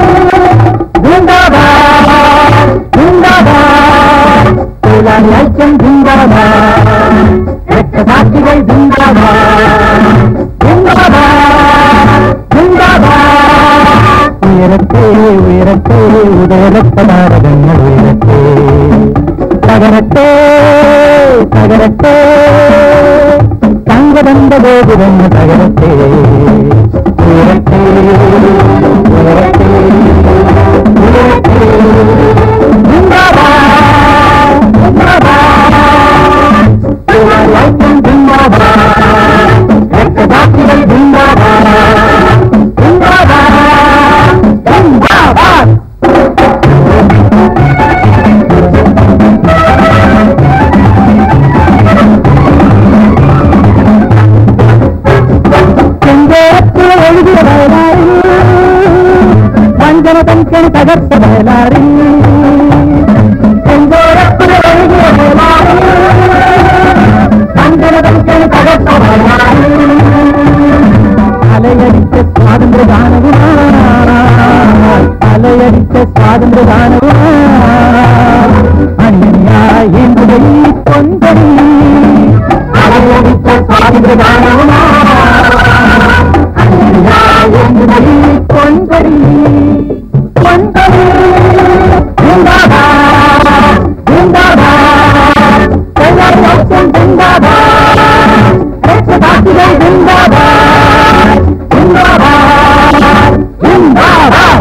ജിന്ദാബാദ് ജിന്ദാബാദ് തൊഴിലാളി ഐക്യം ജിന്ദാബാദ് രക്തസാക്ഷികൾ ജിന്ദാബാദ് ജിന്ദാബാദ് ജിന്ദാബാദ് ഉയരത്തെ ഉയരത്തെ ഉദയരക്തനാരകങ്ങൾ ഉയരത്തെ തകരട്ടെ തകരട്ടെ തങ്കബന്ധ ഗോപുരങ്ങൾ തകരട്ടെ ഉയരത്തെ ഉയരത്തെ ഉയരത്തെ ജിന്ദാബാദ് ജിന്ദാബാദ് ഐക്യം ജിന്ദാബാദ് രക്തസാക്ഷികൾ ജിന്ദാബാദ് ജിന്ദാബാദ് ജിന്ദാബാദ് ചെങ്കോരത്തിൽ എഴുതിയ വയലാറിൽ വഞ്ചന തനിക്കണി തകർത്ത വയലാറിൽ ചെങ്കോരത്തിൽ എഴുതിയ വയലാറിൽ വഞ്ചന തനിക്കണി തകർത്ത വയലാറിൽ അലയടിച്ച സ്വാതന്ത്ര്യഗാനവുമായി അലയടിച്ച സ്വാതന്ത്ര്യഗാനവുമായി അന്യനായി ഈ പൊൻകൊടി അലയടിച്ച സ്വാതന്ത്ര്യഗാനവുമായി അന്യനായി ഈ പൊൻകൊടി പൊൻകൊടി ജിന്ദാബാദ് ജിന്ദാബാദ് തൊഴിലാളികൾ ജിന്ദാബാദ് രക്ഷതാക്ഷികൾ ജിന്ദാബാദ് ജിന്ദാബാദ് ജിന്ദാബാദ്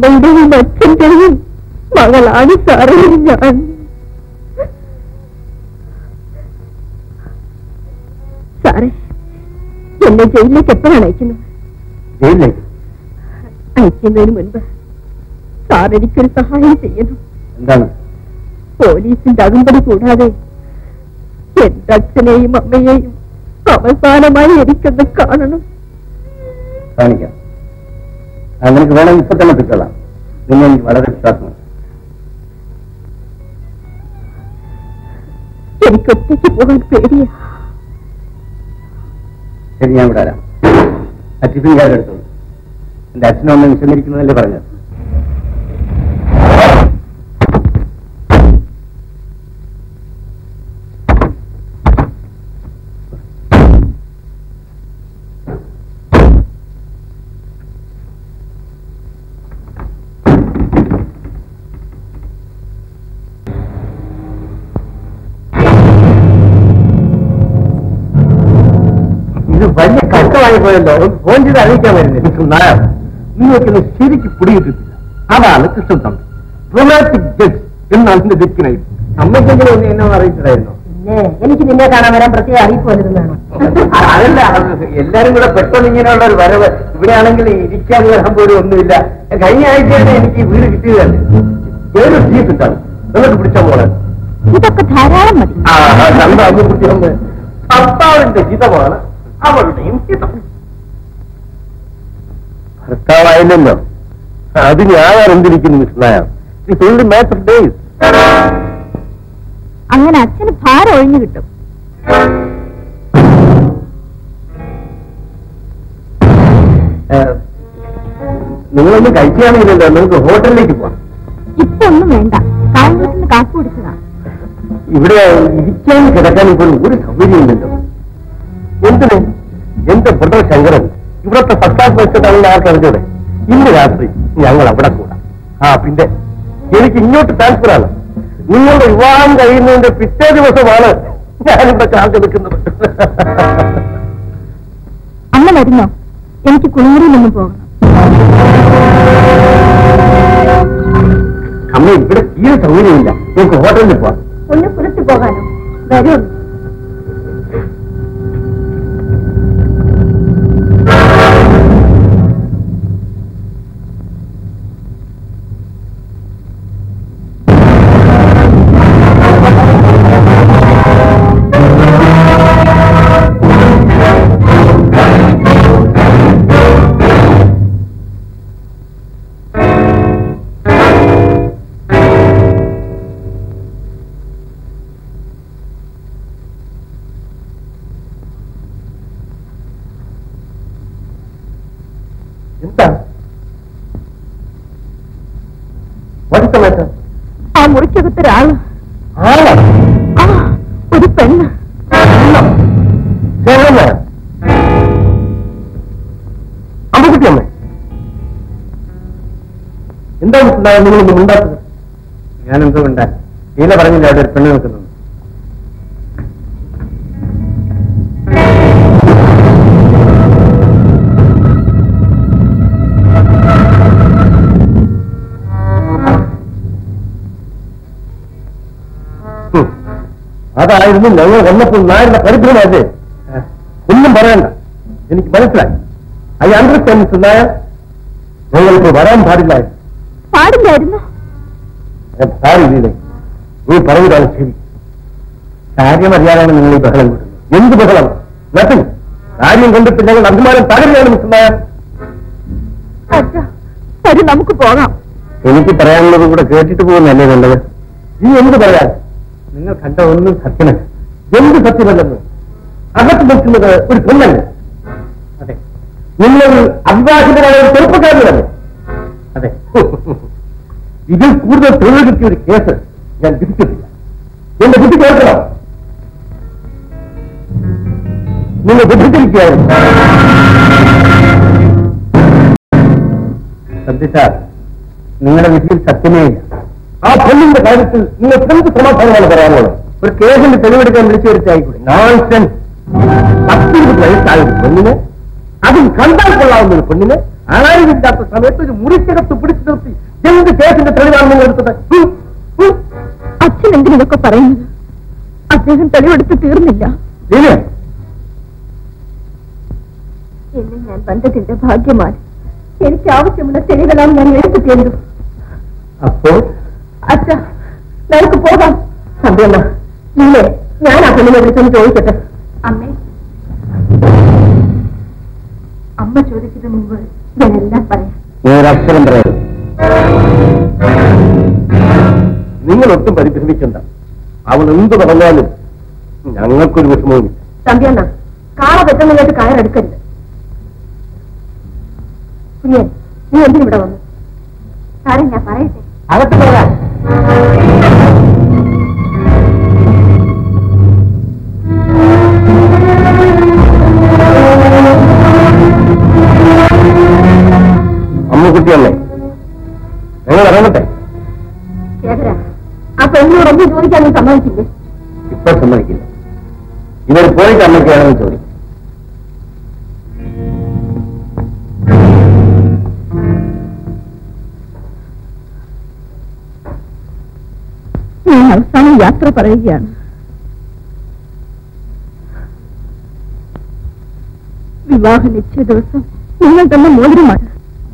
അമ്മയുടെയും അച്ഛന്റെയും മകളാണ് സാറേ ഞാൻ സാറേ എന്നെ ജയിലിലേക്ക് എപ്പോഴാണ് അയക്കുന്നത് ജയിലിലേക്ക് അയക്കുന്നതിന് മുൻപ് സാർ എനിക്കൊരു സഹായം ചെയ്യണം എന്താണ് പോലീസിന്റെ അകമ്പടി കൂടാതെ എന്റെ അച്ഛനെയും അമ്മയെയും അവസാനമായി എനിക്കൊന്ന് കാണണം കാണിക്കാം ആ, നിനക്ക് വേണമെങ്കിൽ ഇപ്പൊ തന്നെ കിട്ടலாம் നിന്നെ എനിക്ക് വളരെ വിശ്വാസമാണ് എനിക്ക് ഒറ്റയ്ക്ക് പോകാൻ പേടിയാ ശരി ഞാൻ ഇവിടെ വരാം ആ ടിഫിൻ കാർഡ് എടുത്തോളൂ എന്റെ അച്ഛനും അമ്മ വിശന്നിരിക്കുന്നതല്ലേ പറഞ്ഞത് ഇത് വലിയ കഷ്ടമായി പോയല്ലോ ഒന്ന് ഫോൺ ചെയ്ത് അറിയിക്കാൻ വരുന്നില്ല നായർ നിങ്ങൾക്ക് ശരിക്ക് പിടികിട്ടിട്ടില്ല അതാണ് കൃഷ്ണൻ തമ്പി റൊമാൻറ്റിക് ജഡ്ജ് എന്നാണ് എന്റെ ദിക്കിനായി അമ്മയ്ക്കെങ്കിലും ഒന്ന് എന്നെ ഒന്ന് അറിയിച്ചിട്ടായിരുന്നു പിന്നെ എനിക്ക് നിന്നെ കാണാൻ വരാൻ പ്രത്യേക അറിയിപ്പ് വന്നിരുന്നതാണ് അതല്ല അത് എല്ലാരും കൂടെ പെട്ടെന്ന് ഇങ്ങനെയുള്ള ഒരു വരവ് ഇവിടെയാണെങ്കിൽ ഇരിക്കാൻ വരാൻ പോലും ഒന്നുമില്ല കഴിഞ്ഞ ആഴ്ചയാണ് എനിക്ക് ഈ വീട് കിട്ടിയത് തന്നെ ഏത് ജീപ്പ് ഇട്ടാണ് നിങ്ങൾക്ക് പിടിച്ച മോളെ ഇതൊക്കെ ധാരാളം മതി ആ കണ്ട അന്ന് കുട്ടിയൊന്ന് ഭർത്താവിന്റെ ഹിതമാണ് അവളുടെയും ഹിതം ഭർത്താവായില്ലല്ലോ അത് ഞാൻ എന്തിരിക്കുന്നു miss Nair it's only matter days അങ്ങനെ അച്ഛന് ഭാരം ഒഴിഞ്ഞു കിട്ടും നിങ്ങളൊന്നും കഴിക്കുകയാണെങ്കിലല്ലോ നിങ്ങൾക്ക് ഹോട്ടലിലേക്ക് പോവാം ഇപ്പൊ ഒന്നും വേണ്ട കായംകുളത്ത് നിന്ന് കാപ്പ് കുടിച്ചതാ ഇവിടെ ഇരിക്കാനും കിടക്കാനും പോലും ഒരു സൗകര്യമില്ലല്ലോ എന്തിന് എന്റെ ബ്രദർ ശങ്കരൻ ഇവിടത്തെ ഫസ്റ്റ് വെച്ചതാണെന്ന് ആർക്കറിഞ്ഞൂടെ ഇന്ന് രാത്രി ഞങ്ങൾ അവിടെ കൂടാം ആ പിന്നെ എനിക്ക് ഇങ്ങോട്ട് ട്രാൻസ്ഫർ ആണ് നിങ്ങളുടെ വിവാഹം കഴിയുന്നതിന്റെ പിറ്റേ ദിവസമാണ് ഞാനിവിടെ കാത്തു നിൽക്കുന്നത് അമ്മ വരുന്നോ എനിക്ക് കുളിമുറിയിൽ നിന്ന് പോകണം അമ്മ ഇവിടെ തീരെ സൗകര്യമില്ല നമുക്ക് ഹോട്ടലിൽ പോവാം ഒന്ന് പുറത്തു പോകാനോ വരൂ എന്താ വടിത്തമേറ്റ ആ മുറിക്കകത്തൊരാള് ആളാ ആ ഒരു പെണ്ണ് അമ്പക്കുട്ടിയമ്മേ എന്താ മനസ്സിലായത് നിങ്ങളൊന്നും ഉണ്ടാക്കുന്നത് ഞാനെന്തോ ഉണ്ടാ നീല പറഞ്ഞില്ല അവിടെ ഒരു പെണ്ണ് നിൽക്കുന്നു ഉം. അതായിരുന്നു ഞങ്ങൾ വന്നപ്പോൾ നായരുടെ പരിഭ്രമല്ലേ ഒന്നും പറയണ്ട എനിക്ക് മനസ്സിലായി ഐ അണ്ടർസ്റ്റാൻഡ് മിസ്റ്റർ നായർ ഞങ്ങൾക്ക് വരാൻ പാടില്ലായിരുന്നു പാടില്ലായിരുന്നു സാരില്ലേ നീ പറഞ്ഞതാണ് ശരി കാര്യമറിയാതാണ് നിങ്ങൾ ഈ ബഹളം കൂട്ടുന്നത് എന്ത് ബഹളം നത്തിങ് കാര്യം കൊണ്ടിട്ട് ഞങ്ങൾ അഭിമാനം തകരുകയാണ് മിസ്റ്റർ നായർ അച്ഛാ വരൂ നമുക്ക് പോകാം എനിക്ക് പറയാനുള്ളത് കൂടെ കേട്ടിട്ട് പോകുന്നല്ലേ നല്ലത് നീ എന്ത് പറയാൻ നിങ്ങൾ കണ്ട ഒന്നും സത്യമല്ല എന്ത് സത്യമല്ലെന്ന് അകത്ത് നിൽക്കുന്നത് ഒരു പെണ്ണല്ലേ അതെ നിങ്ങൾ അവിവാഹിതരായ ഒരു ചെറുപ്പക്കാരനല്ലേ അതെ ഇതിൽ കൂടുതൽ തൊഴിൽ കിട്ടിയ ഒരു കേസ് ഞാൻ വിധിച്ചിട്ടില്ല എന്റെ ബുദ്ധി കേൾക്കണം നിങ്ങൾ വിധിച്ചിരിക്കുകയായിരുന്നു ശ്രദ്ധിച്ചാൽ നിങ്ങളുടെ വിധിയിൽ സത്യമേ ഇല്ല ആ പെണ്ണിന്റെ കാര്യത്തിൽ നിങ്ങൾ എന്ത് സമാധാനമാണ് പറയാനുള്ളത് ഒരു കേസിന്റെ തെളിവെടുക്കാൻ വിളിച്ചു വരുത്തായിക്കൂടെ നോൺസെൻസ് പത്തിരുപത് വയസ്സായ ഒരു പെണ്ണിന് അതും കണ്ടാൽ കൊള്ളാവുന്ന ഒരു പെണ്ണിന് ആരുമില്ലാത്ത സമയത്ത് ഒരു മുറിക്കകത്ത് പിടിച്ചു നിർത്തി എന്ത് കേസിന്റെ തെളിവാണ് നിങ്ങൾ എടുത്തത് ഹും, ഹും. അച്ഛൻ എന്തിനൊക്കെ പറയുന്നത് അദ്ദേഹം തെളിവെടുത്ത് തീർന്നില്ല ഇല്ലേ? എന്നെ ഞാൻ ബന്ധത്തിന്റെ ഭാഗ്യമാണ് എനിക്ക് ആവശ്യമുള്ള തെളിവെല്ലാം ഞാൻ എടുത്തു തീർന്നു അപ്പോൾ അച്ഛ നമുക്ക് പോകാം സന്ധ്യമ്മ ഇല്ലേ ഞാൻ ആ പെണ്ണിനെ വിളിച്ചൊന്ന് ചോദിക്കട്ടെ അമ്മേ അമ്മ ചോദിച്ചതിന് മുമ്പ് ഞാൻ എല്ലാം പറയാം ഒരക്ഷരം പറയരുത് നിങ്ങൾ ഒട്ടും പരിഭ്രമിക്കണ്ട അവൾ എന്ത് പറഞ്ഞാലും ഞങ്ങൾക്കൊരു വിഷമവുമില്ല സന്ധ്യണ്ണ കാള പെട്ടെന്നിങ്ങോട്ട് കയറെടുക്കരുത് കുഞ്ഞെ നീ എന്തിനിവിടെ വന്നു സാറേ ഞാൻ പറയട്ടെ അകത്ത് പറയാം അമ്മുക്കുട്ടിയല്ലേ ഞങ്ങൾ ഇറങ്ങട്ടെ ശേഖര ആ പെണ്ണോടൊന്നും ചോദിക്കാൻ നീ സമ്മതിക്കില്ലേ ഇപ്പൊ സമ്മതിക്കില്ല ഇവർ പോയിട്ട് അമ്മയ്ക്ക് വേണമെന്ന് ചോദിക്കും ഞാൻ അവസാനം യാത്ര പറയുകയാണ് വിവാഹ നിശ്ചയ ദിവസം നിങ്ങൾ തന്നെ മോതിരമാണ്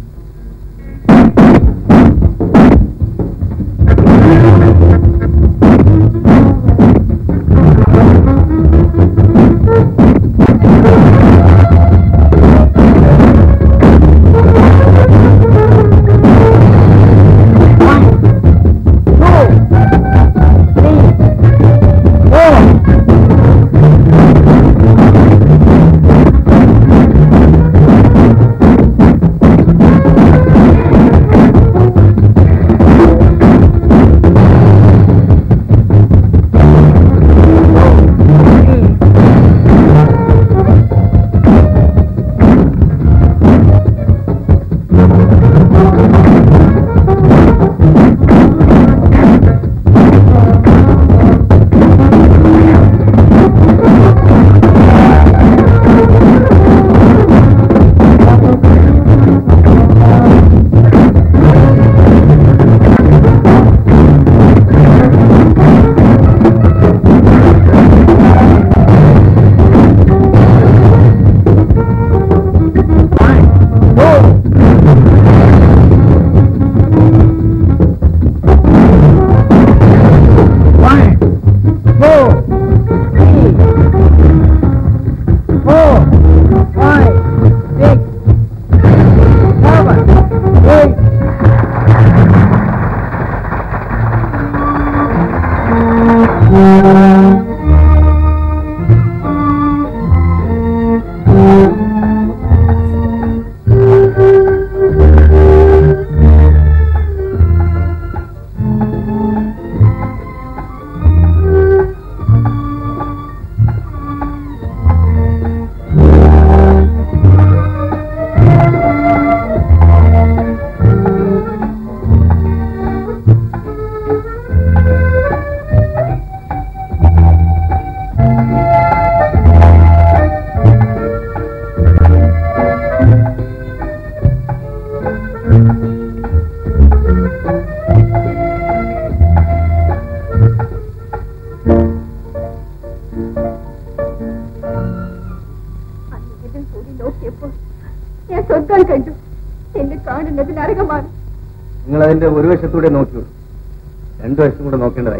അന്യജൻ കൂടി നോക്കിയപ്പോൾ ഞാൻ സ്വർഗം കണ്ടു എന്നെ കാണുന്നത് നരകമാണ് നിങ്ങൾ അതിന്റെ ഒരു വശത്തൂടെ നോക്കിയുള്ളൂ രണ്ടു വശത്തും കൂടെ നോക്കേണ്ടതായി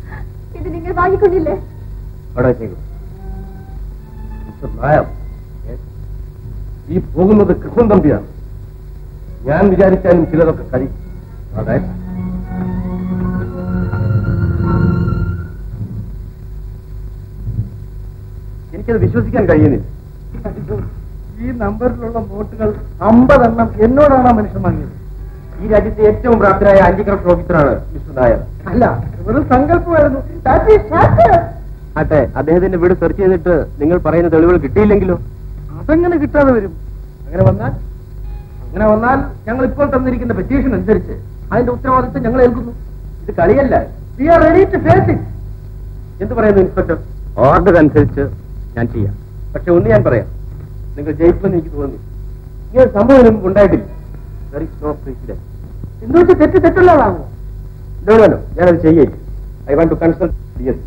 ഇത് നിങ്ങൾ വാങ്ങിക്കൊണ്ടില്ലേ അവിടെ വെച്ചേക്കും മിസ്റ്റർ നായർ yes. ഈ പോകുന്നത് കൃഷ്ണൻ തമ്പിയാണ് ഞാൻ വിചാരിച്ചാലും ചിലതൊക്കെ കഴിയും അതായത് എനിക്കത് വിശ്വസിക്കാൻ കഴിയുന്നില്ല ഈ നമ്പറിലുള്ള വോട്ടുകൾ അമ്പതെണ്ണം എന്നോടാണ് ആ മനുഷ്യൻ വാങ്ങിയത് ഈ രാജ്യത്തെ ഏറ്റവും പ്രാപ്തനായ ആന്റി കറപ്ഷൻ ഓഫീസറാണ് മിസ്റ്റർ നായർ അല്ല വെറും സങ്കല്പമായിരുന്നു That is shattered. ആട്ടെ അദ്ദേഹത്തിന്റെ വീട് സെർച്ച് ചെയ്തിട്ട് നിങ്ങൾ പറയുന്ന തെളിവുകൾ കിട്ടിയില്ലെങ്കിലോ അതെങ്ങനെ കിട്ടാതെ വരും അങ്ങനെ വന്നാൽ അങ്ങനെ വന്നാൽ ഞങ്ങൾ ഇപ്പോൾ തന്നിരിക്കുന്ന പെറ്റീഷൻ അനുസരിച്ച് അതിന്റെ ഉത്തരവാദിത്വം ഞങ്ങൾ ഏൽക്കുന്നു ഇത് കളിയല്ല we are ready to face it എന്ത് പറയുന്നു ഇൻസ്പെക്ടർ ഓർഡർ അനുസരിച്ച് ഞാൻ ചെയ്യാം പക്ഷെ ഒന്ന് ഞാൻ പറയാം നിങ്ങൾ ജയിക്കുമെന്ന് എനിക്ക് തോന്നി ഇങ്ങനെ സംഭവം ഇതിനു മുമ്പ് ഉണ്ടായിട്ടില്ല There is no precedent. എന്ന് വെച്ച് തെറ്റ് തെറ്റുള്ളതാണോ No, no, no. ഞാനത് ചെയ്യേ I want to consult D S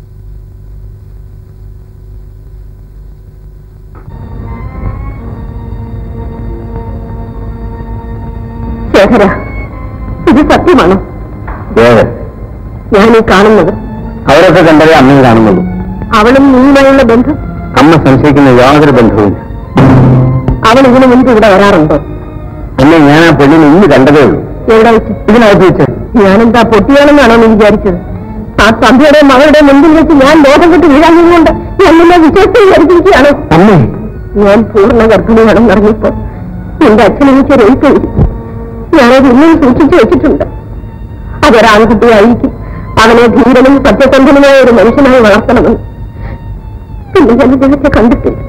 Shekhara ഇത് സത്യമാണോ ദേവൻ ഞാൻ ഈ കാണുന്നത് അവരൊക്കെ കണ്ടതേ അമ്മയും കാണുന്നുള്ളൂ അവളും നീയുമായുള്ള ബന്ധം അമ്മ സംശയിക്കുന്ന യാതൊരു ബന്ധവുമില്ല അവൾ ഇതിനു മുൻപ് ഇവിടെ വരാറുണ്ടോ എന്നെ ഞാൻ ആ പെണ്ണിനെ ഇന്ന് കണ്ടതേ ഉള്ളൂ എവിടെ വെച്ച് ഇതിനകത്ത് വെച്ച് ഞാനെന്താ പൊട്ടിയാണെന്നാണോ നീ വിചാരിച്ചത് ആ സന്ധ്യയുടെ മകളുടെ മുമ്പിൽ വെച്ച് ഞാൻ ലോകം വിട്ട് വീഴാൻ കൊണ്ട് എന്നെ വിശ്വസിച്ച് വിചാരിച്ചിരിക്കുകയാണോ അമ്മേ ഞാൻ പൂർണ്ണ ഗർഭിണിയാണെന്ന് അറിഞ്ഞപ്പോ എന്റെ അച്ഛൻ എനിക്ക് ഒരു എഴുത്ത് എഴുതി ഞാനത് ഇന്നും സൂക്ഷിച്ചു വെച്ചിട്ടുണ്ട് അതൊരാൺകുട്ടിയായിരിക്കും അവനെ ധീരനും സത്യസന്ധനുമായ ഒരു മനുഷ്യനായി വളർത്തണമെന്ന് പിന്നെ ഞാൻ ഇദ്ദേഹത്തെ കണ്ടിട്ടില്ല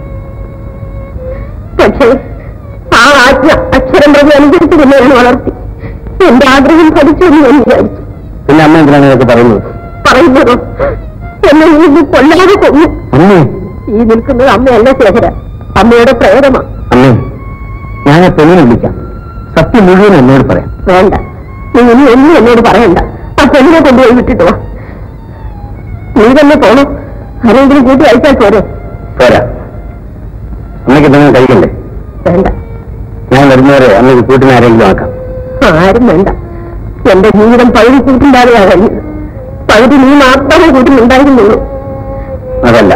പക്ഷേ ആ ആജ്ഞ അക്ഷരം പ്രതി അനുസരിച്ച് തന്നെ ഞാൻ വളർത്തി എന്റെ ആഗ്രഹം പഠിച്ചു എന്ന് ഞാൻ വിചാരിച്ചു പിന്നെ അമ്മ എന്തിനാണ് ഇതൊക്കെ പറയുന്നത് പറയുന്നതോ എന്നെ നീ ഇത് കൊല്ലാതെ കൊന്നു അമ്മേ ഈ നിൽക്കുന്നത് അമ്മയല്ല ശേഖര അമ്മയുടെ പ്രേതമാ അമ്മേ ഞാൻ ആ പെണ്ണിനെ വിളിക്കാം സത്യം മുഴുവൻ എന്നോട് പറയാം വേണ്ട നീ ഇനി ഒന്നും എന്നോട് പറയണ്ട ആ പെണ്ണിനെ കൊണ്ടുപോയി വിട്ടിട്ട് വാ നീ തന്നെ പോണോ ആരെങ്കിലും കൂട്ടി അയച്ചാൽ പോരെ പോരാ അമ്മയ്ക്ക് എന്തെങ്കിലും കഴിക്കണ്ടേ വേണ്ട ഞാൻ വരുന്നവരെ അമ്മയ്ക്ക് കൂട്ടിന് ആരെങ്കിലും ആക്കാം ആരും വേണ്ട എന്റെ ജീവിതം പകുതി കൂട്ടില്ലാതെയാ കഴിഞ്ഞത് പകുതി നീ മാത്രമേ കൂട്ടിലുണ്ടായിരുന്നുള്ളൂ അതല്ല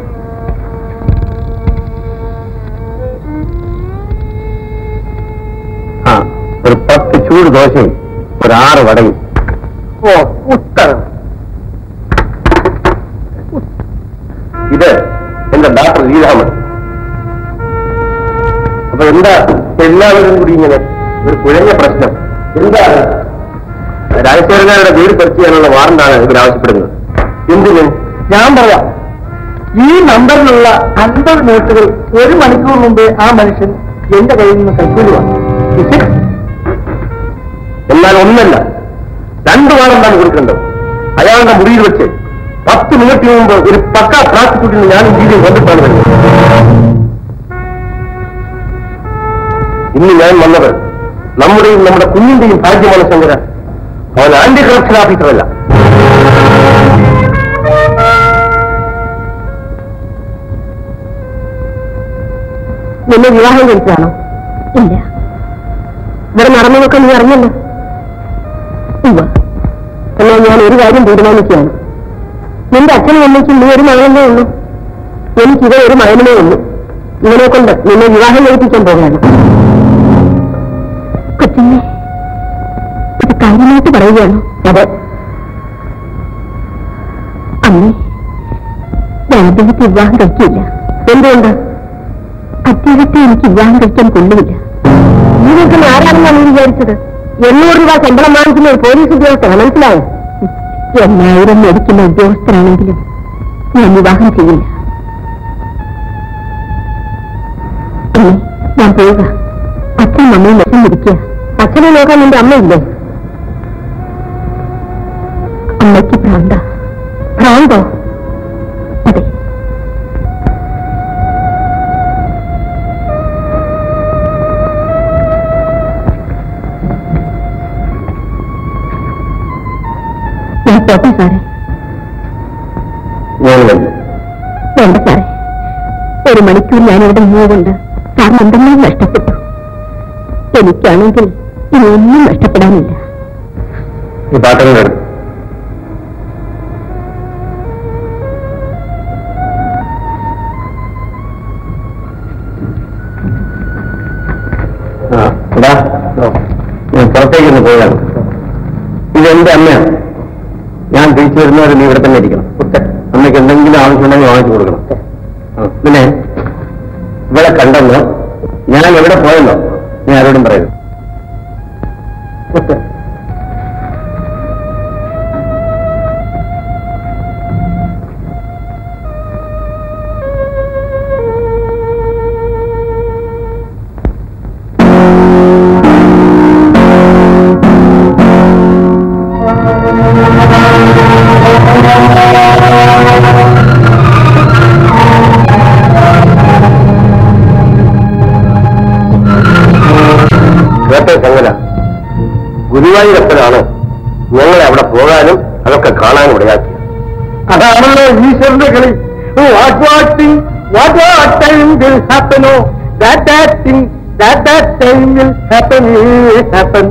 ആ ഒരു പത്ത് ചൂട് ദോശയും ഒരു ആറ് വടയും ഓ ഉത്തരം ഇത് എന്റെ ഡോക്ടർ ലീലാമൻ അപ്പൊ എന്താ എല്ലാവരും കൂടി ഇങ്ങനെ ഒരു കുഴഞ്ഞ പ്രശ്നം എന്താണ് രാജശേഖരനാരുടെ വീട് സെർച്ച് ചെയ്യാനുള്ള വാറണ്ടാണ് ഇവർ ആവശ്യപ്പെടുന്നത് എന്തിന് ഞാൻ പറയാം ഈ നമ്പറിലുള്ള അൻപത് നോട്ടുകൾ ഒരു മണിക്കൂർ മുമ്പേ ആ മനുഷ്യൻ എന്റെ കയ്യിൽ നിന്ന് കൈക്കൂലി വാങ്ങി Is it? എന്നാൽ ഒന്നല്ല രണ്ടു വാറണ്ടാണ് കൊടുക്കേണ്ടത് അയാളുടെ മുറിയിൽ വെച്ച് പത്ത് മിനിറ്റ് മുമ്പ് ഒരു പക്ക പ്രോസിക്യൂട്ടിന് ഞാനും വീഡിയോ കണ്ടിട്ടാണ് വരുന്നത് ഇന്ന് ഞാൻ വന്നത് നമ്മുടെയും നമ്മുടെ കുഞ്ഞിന്റെയും ഭാഗ്യമാണ് ശങ്കര അവൻ ആന്റി കറപ്ഷൻ ഓഫീസറല്ല നിന്നെ വിവാഹം കഴിച്ചാണോ ഇല്ല ഇവിടെ നടന്നതൊക്കെ നീ അറിഞ്ഞല്ലോ ഇല്ല എന്നാൽ ഞാൻ ഒരു കാര്യം തീരുമാനിക്കുകയാണ് നിന്റെ അച്ഛനും അമ്മയ്ക്കും നീ ഒരു മകനേ ഉള്ളൂ എനിക്കിത് ഒരു മകനേ ഉള്ളൂ ഇവനെ കൊണ്ട് നിന്നെ വിവാഹം കഴിപ്പിക്കാൻ പോവുകയാണ് കൊച്ചമ്മേ ഇത് കാര്യമായിട്ട് പറയുകയാണോ അതെ അമ്മേ ഞാൻ അദ്ദേഹത്തെ വിവാഹം കഴിക്കില്ല എന്തുകൊണ്ട് അദ്ദേഹത്തെ എനിക്ക് വിവാഹം കഴിക്കാൻ കൊള്ളുമില്ല ഈ നിൽക്കുന്ന ആരാണെന്നാണ് നീ വിചാരിച്ചത് എണ്ണൂറ് രൂപ ശമ്പളം വാങ്ങിക്കുന്ന ഒരു പോലീസ് ഉദ്യോഗസ്ഥനാണ് മനസ്സിലായോ എന്നായിരം മേടിക്കുന്ന ഉദ്യോഗസ്ഥനാണെങ്കിലും ഞാൻ വിവാഹം ചെയ്യില്ല അമ്മേ, ഞാൻ പോവുക അച്ഛനും അമ്മയും വിഷം ഇരിക്കുക അച്ഛനെ നോക്കാൻ നിന്റെ അമ്മയില്ലേ അമ്മയ്ക്ക് ഭ്രാന്ത ഭ്രാന്തോ അതെ ഞാൻ പോട്ടെ സാറേ ഞാൻ വന്നു വേണ്ട സാറേ ഒരു മണിക്കൂർ ഞാനിവിടെ നിന്നുകൊണ്ട് സാറിന് എന്തെങ്കിലും നഷ്ടപ്പെട്ടു എനിക്കാണെങ്കിൽ ഇനി ഒന്നും നഷ്ടപ്പെടാനില്ല ഈ പാത്രം കിടന്നു ആ എടാ ഞാൻ പുറത്തേക്കൊന്ന് പോയാണ് ഇതെന്റെ അമ്മയാണ് ഞാൻ തിരിച്ചു വരുന്നവരെ നീ ഇവിടെ തന്നെ ഇരിക്കണം അമ്മയ്ക്ക് എന്തെങ്കിലും ആവശ്യമുണ്ടെങ്കിൽ വാങ്ങിച്ചു കൊടുക്കണം ആ, പിന്നെ ഇവിടെ കണ്ടെന്നോ ഞാൻ എവിടെ പോയെന്നോ നീ ആരോടും പറയരുത് ഗുരുവായൂരപ്പനാണ് ഞങ്ങളെ അവിടെ പോകാനും അതൊക്കെ കാണാനും ഇടയാക്കി അതാണല്ലോ ഈശ്വരന്റെ കളി what what thing what what time will ഹാപ്പനോ that that thing that that time will happen happen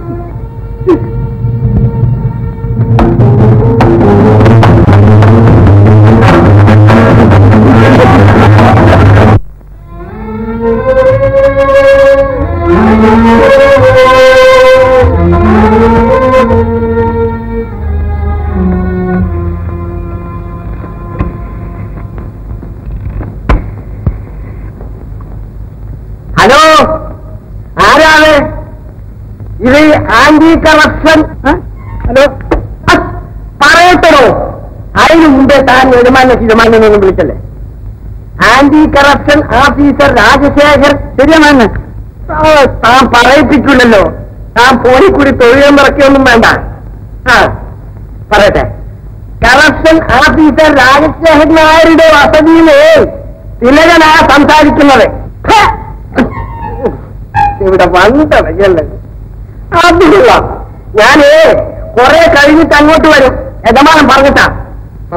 hello ആരാണ് ഇത് ആന്റി കറപ്ഷൻ ഹലോ പറയട്ടോ അതിനു മുമ്പേ താൻ യജമാനെ യജമാനൊന്നും വിളിച്ചല്ലേ ആന്റി കറപ്ഷൻ ഓഫീസർ രാജശേഖർ ശരിയാണ് താൻ പറയിപ്പിക്കില്ലല്ലോ താൻ ഫോണിൽ കൂടി തൊഴിലും ഇറക്കിയൊന്നും വേണ്ട ആ പറയട്ടെ കറപ്ഷൻ ഓഫീസർ രാജശേഖരൻ നായരുടെ വസതിയില് തിലകനാ സംസാരിക്കുന്നത് ഹ! ഇവിടെ വന്നിട്ടല്ലേ അതില്ല ഞാനേ കുറെ കഴിഞ്ഞിട്ട് അങ്ങോട്ട് വരും യജമാനം പറഞ്ഞിട്ടാ ആ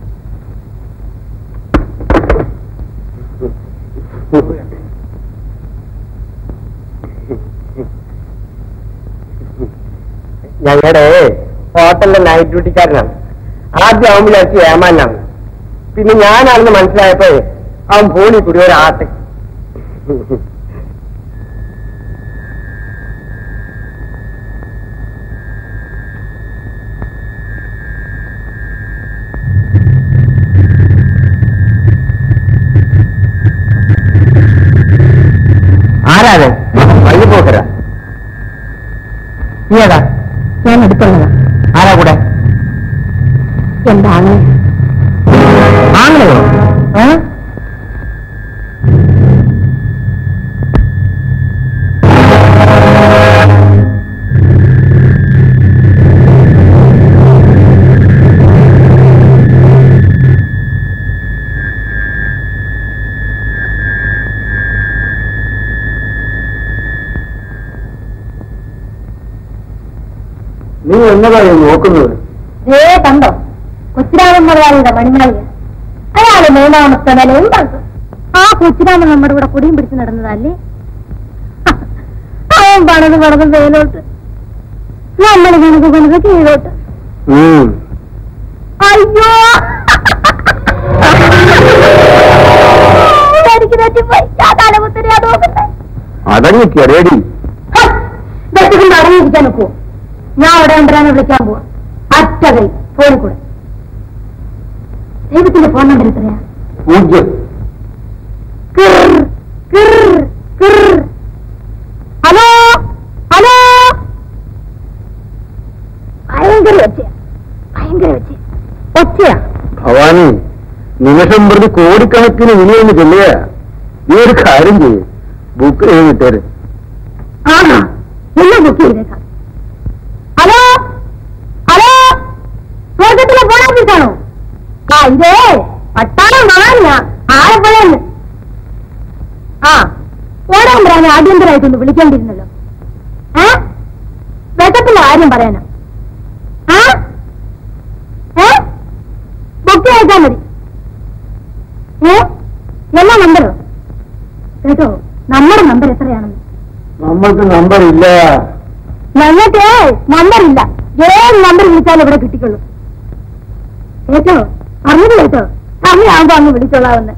ഞങ്ങളുടെ ഹോട്ടലിലെ നൈറ്റ് ഡ്യൂട്ടിക്കാരനാണ് ആദ്യം അവൻ വിചാരിച്ച് ഏമാനാണ് പിന്നെ ഞാനാണെന്ന് മനസ്സിലായപ്പോ അവൻ ഫോണിൽ കൂടി ഒരു ആട്ട് ആരാണ് വഴിപോക്കരാ നീ ഏതാ ഞാൻ എടുത്തുള്ളതാ ആരാ കൂടെ എന്താണ് ആങ്ങളെയോ ഏ? നീ എന്നതായി നോക്കുന്നത് ഏ കണ്ടോ കൊച്ചിരാമൻ മുതലാളിയുടെ മണിമാളിക അയാള് മൂന്നാമത്തെ നിലയും കണ്ടു ആ കൊച്ചിരാമൻ നമ്മുടെ കൂടെ കുടിയും പിടിച്ച് നടന്നതല്ലേ അവൻ പണത് പണത് മേലോട്ട് നമ്മൾ കണക്ക് പണത് കീഴോട്ട് അയ്യോ എനിക്ക് തെറ്റിപ്പോയി ഞാൻ തലകുത്തിരിയാ നോക്കട്ടെ അടങ്ങി കെറേടി വെട്ടിക്കൊണ്ട് അടങ്ങിയിരിക്കാൻ നോക്കുവോ ഞാൻ അവിടെ കൊണ്ടുവരാനെ വിളിക്കാൻ പോവാ അറ്റ കൈ ഫോണിൽ കൂടെ ദൈവത്തിന്റെ ഫോൺ നമ്പർ എത്രയാ പൂജ്യം കിർ, കിർ, കിർ. ഹലോ ഹലോ ഭയങ്കര ഒച്ചയാ ഭയങ്കര ഒച്ച ഒച്ചയാ ഭവാനി നിമിഷം പ്രതി കോടിക്കണക്കിന് വിനിയൊന്ന് ചെല്ലുക നീ ഒരു കാര്യം ചെയ്യ് ബുക്ക് ചെയ്തിട്ടേര് ആഹാ എല്ലാം ബുക്ക് ചെയ്തേക്കാം ഹലോ ഹലോ സ്വർഗത്തിലെ ഫോൺ ഓഫീസാണോ ആ ഇതേ പട്ടാളം കാണാനില്ല ആലപ്പുഴന്ന് ആ ഓടാൻ പറയാൻ അടിയന്തരമായിട്ടൊന്ന് വിളിക്കേണ്ടിയിരുന്നല്ലോ ഏ വെട്ടത്തിന്റെ കാര്യം പറയാനാ ആ ഏ ബുക്ക് ചെയ്താൽ മതി ഏ എല്ലാ നമ്പറോ കേട്ടോ നമ്മുടെ നമ്പർ എത്രയാണെന്ന് നമ്മൾക്ക് നമ്പർ ഇല്ല ഞങ്ങൾക്ക് നമ്പർ ഇല്ല ഏത് നമ്പർ വിളിച്ചാലും ഇവിടെ കിട്ടിക്കൊള്ളു കേട്ടോ അറിഞ്ഞത് കേട്ടോ സമയമാകുമ്പോ അങ്ങ് വിളിച്ചോളാവുന്ന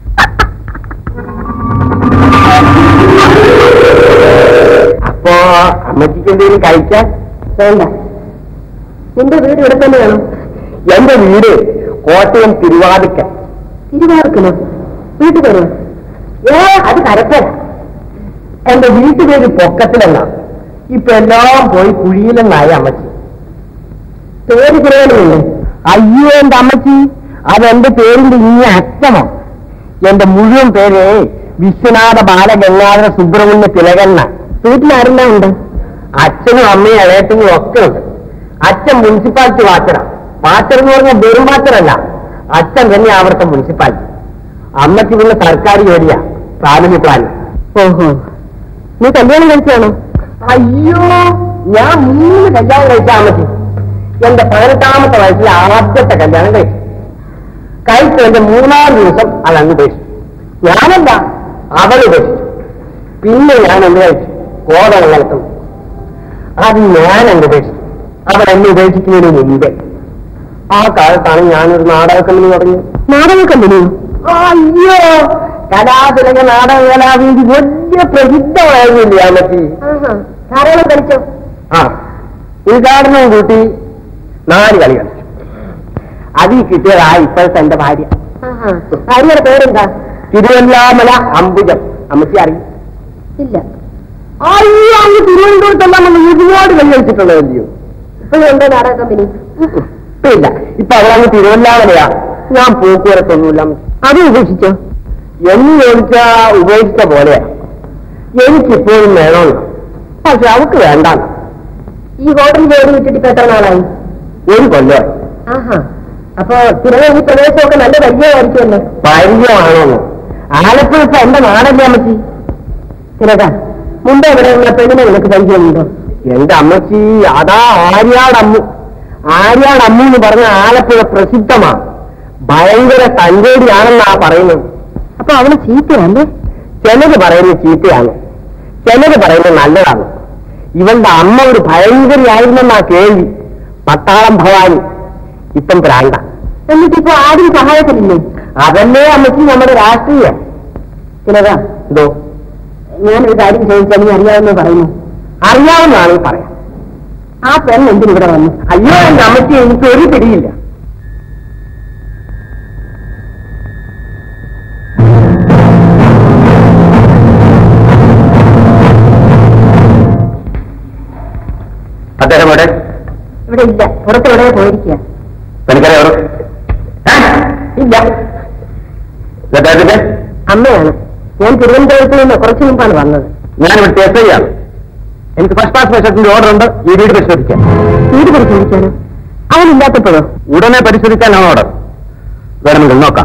അപ്പോ അമ്മച്ചിക്ക് എന്തെങ്കിലും കഴിക്കാൻ വേണ്ട നിന്റെ വീട് ഇവിടെ തന്നെയാണോ എന്റെ വീട് കോട്ടയം തിരുവാതിക്കൽ തിരുവാർക്കലോ വീട്ടിൽ വരും ഏ അത് കരപ്പല എന്റെ വീട്ടുപേര് പൊക്കത്തിലെന്നാ ഇപ്പൊ എല്ലാം പോയി കുഴിയിലെന്നായി അമ്മച്ചി പേര് പറയാനുമില്ലേ അയ്യോ എന്റെ അമ്മച്ചി അതെന്റെ പേരിന്റെ ഈ അച്ഛനോ എന്റെ മുഴുവൻ പേര് വിശ്വനാഥ ബാലഗംഗാധര സുബ്രഹ്മണ്യ തിലകണ്ണ വീട്ടിലാരെല്ലാം ഉണ്ട് അച്ഛനും അമ്മയും ഇളയത്തിനും ഒക്കെ ഉണ്ട് അച്ഛൻ മുനിസിപ്പാലിറ്റി വാച്ചറ വാച്ചർ എന്ന് പറഞ്ഞാൽ വെറും വാച്ചറല്ല അച്ഛൻ തന്നെ അവിടുത്തെ മുനിസിപ്പാലിറ്റി അമ്മയ്ക്ക് പിന്നെ സർക്കാർ ജോലിയാ ഫാമിലി പ്ലാൻ ഓഹോ നീ കല്യാണം കഴിച്ചാണോ അയ്യോ ഞാൻ മൂന്ന് കല്യാണം കഴിച്ചാൽ മതി എന്റെ പതിനെട്ടാമത്തെ വയസ്സിൽ ആദ്യത്തെ കല്യാണം കഴിച്ചു കഴിച്ചതിന്റെ മൂന്നാം ദിവസം അത് അങ്ങ് ഉപേക്ഷിച്ചു ഞാനല്ല അവൾ ഉപേക്ഷിച്ചു പിന്നെ ഞാൻ എന്ത് കഴിച്ചു കോതകൾ നടത്തുന്നു അത് ഞാൻ എന്ത് ഉപേക്ഷിച്ചു അവൾ എന്നെ ഉപേക്ഷിക്കുന്നതിന് മുമ്പേ ആ കാലത്താണ് ഞാനൊരു നാടക കമ്പനി തുടങ്ങിയത് നാടക കമ്പനിയോ അയ്യോ കലാതിലക നാടക കലാവേദി വലിയ പ്രസിദ്ധമായിരുന്നില്ല അമ്മച്ചി ധാരാളം കളിച്ചോ ആ ഉദ്ഘാടനവും കൂട്ടി നാല് കളി കളിച്ചു അതിൽ കിട്ടിയതാ ഇപ്പോഴത്തെ എന്റെ ഭാര്യ ഭാര്യയുടെ പേരെന്താ തിരുവല്ലാമല അംബുജം അമ്മച്ചി അറിയും ഇല്ല അയ്യോ അങ്ങ് തിരുവനന്തപുരത്തെല്ലാം നമ്മൾ ഒരുപാട് കളി കളിച്ചിട്ടുള്ളതല്ലയോ ഇപ്പോഴും ഉണ്ടോ നാടക കമ്പനി ഇപ്പൊ ഇല്ല ഇപ്പൊ അവരങ്ങ് തിരുവല്ലാമലയാ ഞാൻ പോക്കുവരത്തൊന്നുമില്ല അത് ഉപേക്ഷിച്ചോ എന്ന് ചോദിച്ചാ ഉപേക്ഷിച്ച പോലെയാ എനിക്കിപ്പോഴും വേണമെന്ന് പക്ഷെ അവക്ക് വേണ്ട ഈ ഹോട്ടൽ ജോലി വിട്ടിട്ട് ഇപ്പൊ എത്ര നാളായി ഒരു കൊല്ലമായി ആഹാ അപ്പൊ തിരുവനന്തപുരം ഈ പ്രദേശമൊക്കെ നല്ല പരിചയമായിരിക്കുമല്ലേ പരിചയമാണോന്ന് ആലപ്പുഴ ഇപ്പൊ എന്റെ നാടല്ലേ അമ്മച്ചി തിരക മുമ്പ് എവിടെയുള്ള പെണ്ണിനെ നിനക്ക് പരിചയമുണ്ടോ എന്റെ അമ്മച്ചി അതാ ആര്യാടമ്മു ആര്യാടമ്മു എന്ന് പറഞ്ഞ ആലപ്പുഴ പ്രസിദ്ധമാ ഭയങ്കര തഞ്ചേടിയാണെന്നാ പറയുന്നത് അപ്പൊ അവള് ചീത്തയല്ലേ ചിലര് പറയുന്നത് ചീത്തയാണ് ചിലര് പറയുന്നത് നല്ലതാണ് ഇവളുടെ അമ്മ ഒരു ഭയങ്കരയായിരുന്നെന്നാ കേൾവി പട്ടാളം ഭവാനി ഇപ്പം പ്രാന്ത എന്നിട്ടിപ്പോ ആരും സഹായത്തിലില്ലേ അതല്ലേ അമ്മച്ചി നമ്മുടെ രാഷ്ട്രീയം തിലക എന്തോ ഞാനൊരു കാര്യം ചോദിച്ചാൽ നീ അറിയാമെന്ന് പറയുന്നു അറിയാവുന്നതാണെങ്കിൽ പറയാം ആ പെണ്ണ് എന്തിന് ഇവിടെ വന്നു അയ്യോ എന്റെ അമ്മച്ചി എനിക്ക് ഒരു പിടിയില്ല അദ്ദേഹം എവിടെ ഇവിടെ ഇല്ല പുറത്ത് എവിടെ പോയിരിക്കുക തനിക്കറിയാം എവിടെ? ഏ? ഇല്ല അദ്ദേഹത്തിന്റെ അമ്മയാണ് ഞാൻ തിരുവനന്തപുരത്ത് നിന്ന് കുറച്ചു മുമ്പാണ് വന്നത് ഞാൻ ഇവിടുത്തെ എസ് ഐ ആണ് എനിക്ക് ഫസ്റ്റ് ക്ലാസ് പരിസരത്തിന്റെ ഓർഡർ ഉണ്ട് ഈ വീട് പരിശോധിക്കാൻ വീട് പരിശോധിക്കാനോ അവനില്ലാത്തപ്പോഴോ ഉടനെ പരിശോധിക്കാനാണ് ഓർഡർ വേണമെങ്കിൽ നോക്കാം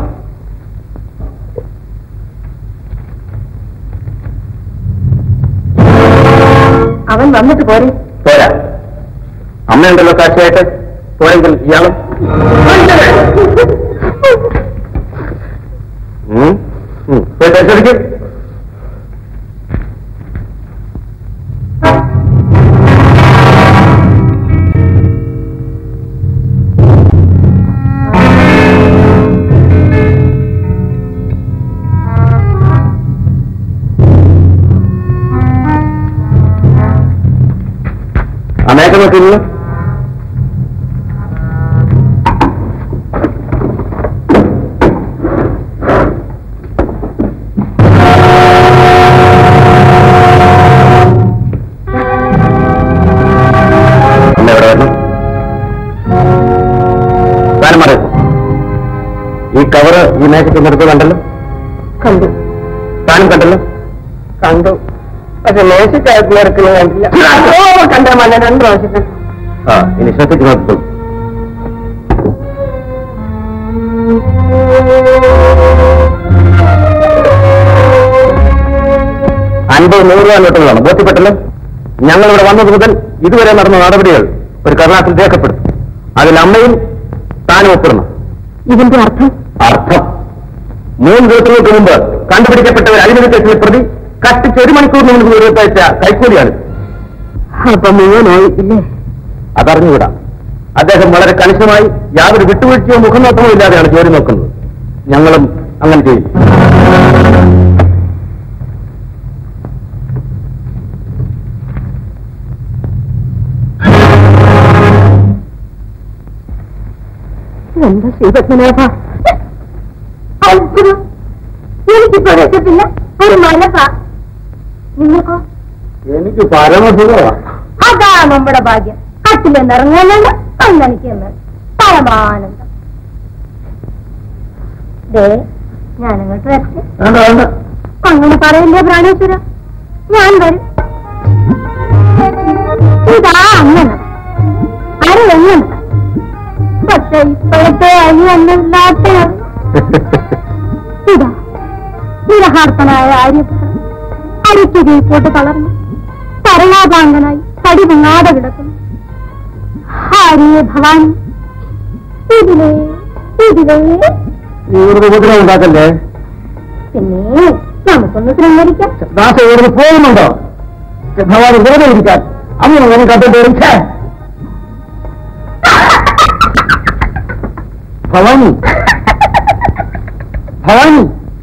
അവൻ വന്നിട്ട് പോരെ പോരാ അമ്മയുണ്ടല്ലോ സാക്ഷിയായിട്ട് പോയെങ്കിൽ ഇയാളും ഉം. ഉം. പോയി പരിശോധിക്കും അമ്മയൊക്കെ നോക്കിയിരുന്നു അമ്മ എവിടെ വരണം താനും പറയും ഈ കവറ് ഈ മേശയ്ക്ക് നിർത്ത് കണ്ടല്ലോ കണ്ടു താനും കണ്ടല്ലോ കണ്ടു പക്ഷെ മേശക്കകത്ത് നിറക്കുന്നത് കണ്ടില്ല കണ്ടാ മല്ല രണ്ടു പ്രാവശ്യം കണ്ടു. ആ ഇനി ശ്രദ്ധിച്ച് നോക്കിക്കോളൂ അൻപത് നൂറ് രൂപ നോട്ടുകളാണ് ബോധ്യപ്പെട്ടല്ലോ ഞങ്ങൾ ഇവിടെ വന്നത് മുതൽ ഇതുവരെ നടന്ന നടപടികൾ ഒരു കർണാട്ടിൽ രേഖപ്പെടുത്തും അതിൽ അമ്മയും താനും ഒപ്പിടണം ഇതിന്റെ അർത്ഥം അർത്ഥം മൂന്ന് ദിവസങ്ങൾക്ക് മുമ്പ് കണ്ടുപിടിക്കപ്പെട്ട ഒരു അഴിമതി കേസിലെ പ്രതി കത്തിച്ച് ഒരു മണിക്കൂറിന് മുൻപ് ഉയർത്തയച്ച കൈക്കൂലിയാണ് അപ്പൊ മുഴുവനായി ഇല്ലേ അതറിഞ്ഞുകൂടാ അദ്ദേഹം വളരെ കണിശമായി യാതൊരു വിട്ടുവീഴ്ചയോ മുഖനോട്ടമോ ഇല്ലാതെയാണ് ജോലി നോക്കുന്നത് ഞങ്ങളും അങ്ങനെ ചെയ്യും എന്താ ശ്രീപത്മനാഭ അത്ഭുതം എനിക്കിപ്പോ രസത്തില്ല ഒരു മനസ്സാ നിങ്ങൾക്കോ എനിക്ക് പരമസുഖമാണ് അതാ നമ്മുടെ ഭാഗ്യം കട്ടിലെന്നിറങ്ങുന്നുണ്ട് അങ്ങനിക്കുന്ന് പരമാനന്ദം ദേ ഞാനങ്ങോട്ട് വരട്ടെ വേണ്ട വേണ്ട അങ്ങനെ പറയല്ലേ പ്രാണേശ്വര ഞാൻ വരും ഇതാ അങ്ങനെ അര എങ്ങനെ പക്ഷെ ഇപ്പോഴത്തെ അരി ഒന്നില്ലാത്ത ഇതാ നിരഹാർത്തനായ ആര്യപുത്ര അരിക്ക് കീഴ്പോട്ട് തളർന്നു തരണാപാങ്കനായി തടി പൊങ്ങാതെ കിടക്കുന്നു ഹരിയേ ഭവാനി ഇതിലേ ഇതിലേ നീ ഇവിടുന്ന് ഉപദ്രവം ഉണ്ടാക്കല്ലേ പിന്നെ നമുക്കൊന്ന് ശൃംഗരിക്കാം ദാസ ഇവിടുന്ന് പോകുന്നുണ്ടോ ഭഗവാൻ വെറുതെ ഇരിക്കാൻ അങ്ങനെ ഞാൻ കണ്ടിട്ട് ഇരിച്ചേ ഭവാനി ഭവാനി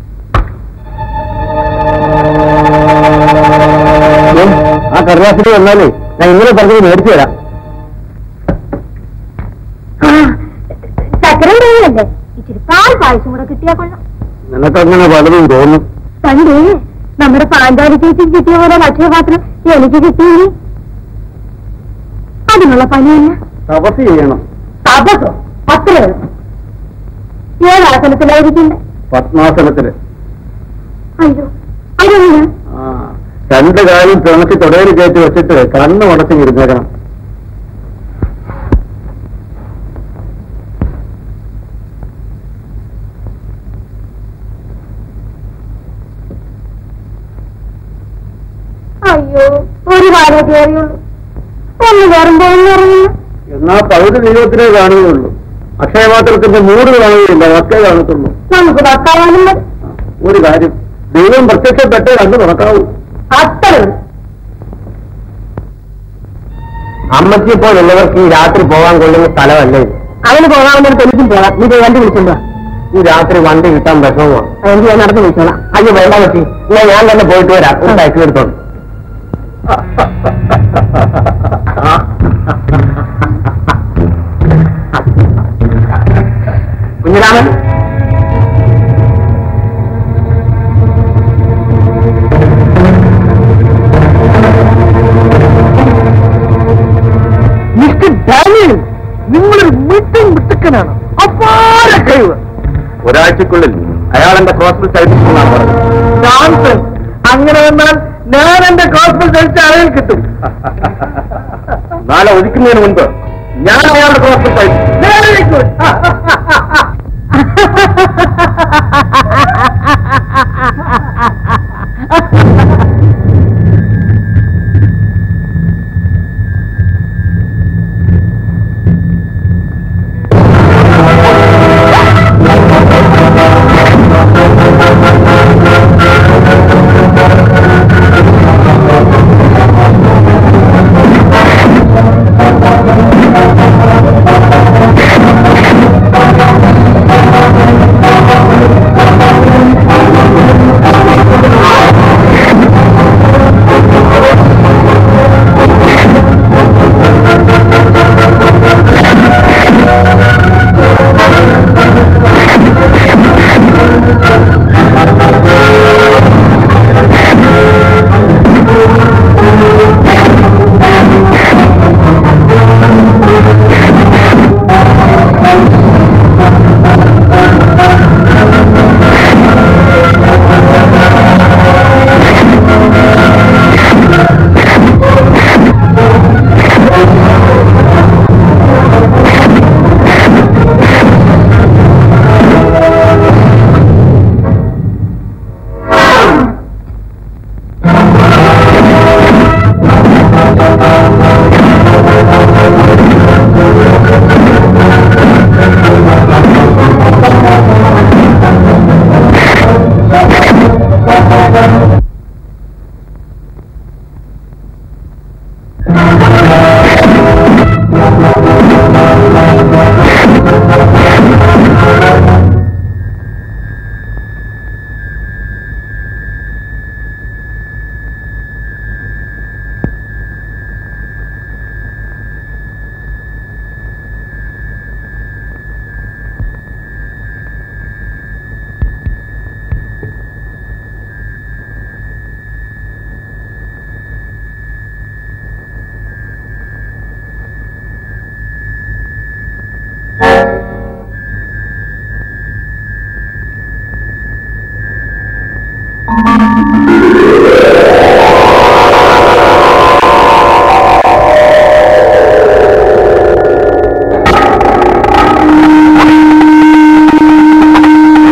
ഏ, ആ കടലാസിൽ വന്നാലേ ഞാൻ ഇന്നലെ പറഞ്ഞത് മേടിച്ചു തരാം ചക്കരം തേങ്ങയല്ലേ ഇച്ചിരി പാൽ പായസം കൂടെ കിട്ടിയാ കൊള്ളാം നിനക്കങ്ങനെ പലതും തോന്നും പണ്ട് നമ്മുടെ പാഞ്ചാലി ചേച്ചി കിട്ടിയ പോലെ ഭക്ഷ്യപാത്രം എനിക്ക് കിട്ടിയില്ലേ അതിനുള്ള പണിയല്ല തപസ് ചെയ്യണം തപസോ അത്രേ ഉള്ളൂ ഏതാസനത്തിലായിരിക്കണ്ടേ പത്മാസനത്തില് അയ്യോ അതെങ്ങനെ ആ രണ്ട് കാലും പിണക്കി തുടയിൽ കയറ്റി വെച്ചിട്ട് കണ്ണ് ഉടച്ച് ഇരുന്നേക്കണം അയ്യോ ഒരു കാലം കയറിയുള്ളൂ ഒന്ന് കയറുമ്പോ ഒന്ന് ഇറങ്ങില്ല എന്നാ പകുതി ദൈവത്തിലേ കാണുകയുള്ളൂ അക്ഷയപാത്രത്തിന്റെ മൂട് കാണുകയില്ല ഒറ്റേ കാണത്തുള്ളൂ നമുക്ക് ഭർത്താവാനും മതി ഒരു കാര്യം ദൈവം പ്രത്യക്ഷപ്പെട്ടേ കണ്ടു തുറക്കാവൂ അത്രേ ഉള്ളൂ അമ്മയ്ക്ക് പോലുള്ളവർക്ക് ഈ രാത്രി പോകാൻ കൊള്ളുന്ന സ്ഥലമല്ലേ ഇത്. അവന് പോകാമെന്നൊരു എനിക്കും പോകാം നീ പോയി വണ്ടി വിളിച്ചോണ്ടോ ഈ രാത്രി വണ്ടി കിട്ടാൻ വിഷമമാണ് എനിക്ക് ഞാൻ നടന്നു വിളിച്ചോളാം അയ്യോ വേണ്ട പറ്റി എന്നാ ഞാൻ തന്നെ പോയിട്ട് വരാം ഒരു സൈക്കിൾ എടുത്തോണ്ട് കുഞ്ഞിരാമൻ മിസ്റ്റർ ഡാനിയൽ നിങ്ങളൊരു മിട്ടും മിട്ടുക്കനാണ് അപാര കഴിവ് ഒരാഴ്ചക്കുള്ളിൽ അയാൾ എന്റെ ക്രോസ് സൈഡിൽ പറഞ്ഞു ജോൺസൺ അങ്ങനെ വന്നാൽ ഞാൻ എന്റെ കോസ്മൽ കഴിച്ച അളവിൽ കിട്ടും നാളെ ഒഴിക്കുന്നതിന് മുൻപ് ഞാൻ അയാളുടെ ക്രോസ് സൈഡ് Very good.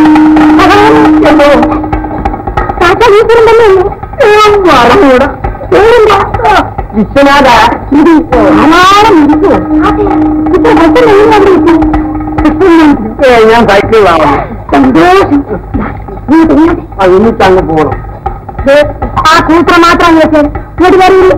താത്ത ഈശ്വരൻ തന്നെയല്ലേ പറഞ്ഞൂടാ പേരെന്താ വിശ്വനാഥ ഇത് ധാരാളം ഇരിക്കുവോ ഇപ്പൊ പെട്ടെന്ന് എങ്ങനെ അവിടെ എത്തി? കൃഷ്ണനാഥിലോ? ഏ, ഞാൻ സൈക്കിളിലാവുന്നു സന്തോഷം ദാ, ഇങ്ങോട്ട് ഇങ്ങോട്ട് എന്നിട്ടങ്ങ് പോകണം ദേ, ആ കൂത്ര മാത്രം വെച്ചേ ഇങ്ങോട്ട് വരൂ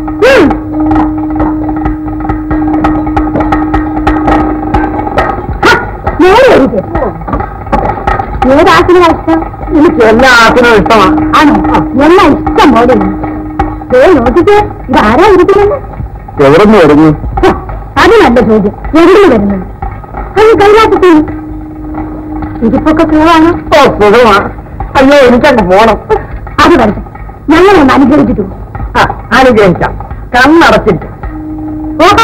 നേരെ വരിക ഏതാസിന് ഇഷ്ടം എനിക്ക് എല്ലാ ആസിനും ഇഷ്ടമാണ് ആണോ എല്ലാം ഇഷ്ടം പോലെ ഉണ്ട്. ദേ നോക്കിക്കേ ഇത് ആരാ ഇരിക്കുന്നത് എവിടെ നിന്ന് വരുന്നു ഹ, അത് നല്ല ചോദ്യം എവിടെ വരുന്നത് അത് കൈലാസത്തിൽ ഇതിപ്പൊക്കെ പോവാണ് ഓ സുഖമാണ് അയ്യോ എനിക്കങ്ങ് പോണം അത് വരട്ടെ ഞങ്ങളൊന്ന് അനുഗ്രഹിച്ചിട്ടു ആ, അനുഗ്രഹിക്കാം കണ്ണടച്ചിട്ട് ഓഹോ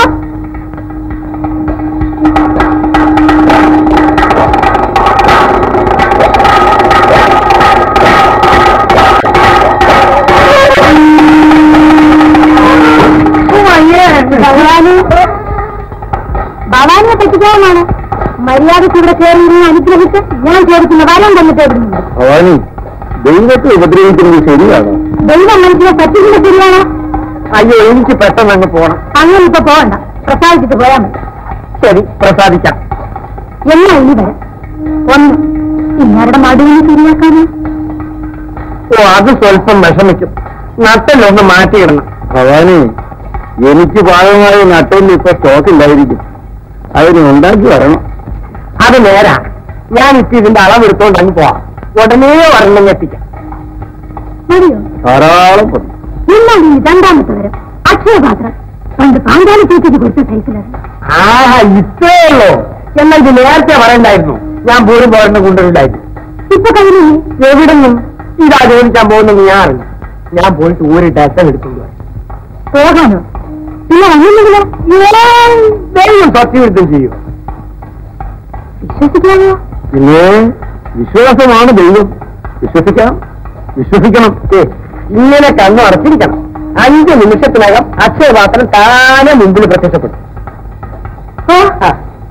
ഭഗവാന് ഭവാനിയെ പറ്റിക്കാവുന്നതാണ് മര്യാദയ്ക്ക് ഇവിടെ കയറിയിരുന്ന് അനുഗ്രഹിച്ച് ഞാൻ ചോദിക്കുന്ന വരം തന്നിട്ട് എവിടുന്നുണ്ട് ഭവാനി ദൈവത്തെ ഉപദ്രവിക്കുന്നത് ശരിയാണോ ദൈവം മനുഷ്യനെ പറ്റിക്കുന്ന ശരിയാണോ അയ്യോ എനിക്ക് പെട്ടെന്ന് അങ്ങ് പോണം അങ്ങനെ ഇപ്പൊ പോകണ്ട പ്രസാദിച്ചിട്ട് പോയാൽ മതി ശരി പ്രസാദിക്കാം എന്നാ ഇനി വരാം ഒന്ന് ഇന്നാരുടെ മടുവിനെ ശരിയാക്കാനോ ഓ അത് സ്വല്പം വിഷമിക്കും നട്ടല്ലൊന്ന് മാറ്റിയിടണം ഭവാനി എനിക്ക് പാകമായ നട്ടലിൽ ഇപ്പൊ സ്റ്റോക്ക് ഇല്ലായിരിക്കും അതിന് ഉണ്ടാക്കി വരണം അത് നേരാ ഞാൻ ഇപ്പൊ ഇതിന്റെ അളവെടുത്തോണ്ട് അങ്ങ് പോവാം ഉടനെ വരണം എത്തിക്കാം മതിയോ ധാരാളം പതി എന്നാൽ ഇനി രണ്ടാമത്തെ വരം അക്ഷയപാത്രം പണ്ട് പാഞ്ചാലി ചേച്ചിക്ക് കൊടുത്ത സൈസിലാണ് ആ ഇത്രേ ഉള്ളൂ എന്നാൽ ഇത് നേരത്തെ പറയണ്ടായിരുന്നു ഞാൻ പോലും പോരെണ്ണം കൊണ്ടുവരില്ലായിരുന്നു ഇപ്പൊ കഴിഞ്ഞില്ലേ എവിടുന്നും ഇതാ ചോദിക്കാൻ പോകുന്നത് ഞാൻ അറിഞ്ഞു ഞാൻ പോയിട്ട് ഒരു ഡാറ്റ എടുത്തുകൊണ്ട് വരാം. പോകാനോ പിന്നെ വന്നില്ലെങ്കിലോ ഏയ്, ദൈവം സത്യവൃത്തം ചെയ്യും വിശ്വസിക്കാമോ പിന്നെ വിശ്വാസമാണ് ദൈവം വിശ്വസിക്കാം വിശ്വസിക്കണം ഏ, ഇങ്ങനെ കണ്ണു അടച്ചിരിക്കണം അഞ്ച് നിമിഷത്തിനകം അക്ഷയപാത്രം താനെ മുമ്പിൽ പ്രത്യക്ഷപ്പെട്ടു ഓ ആ,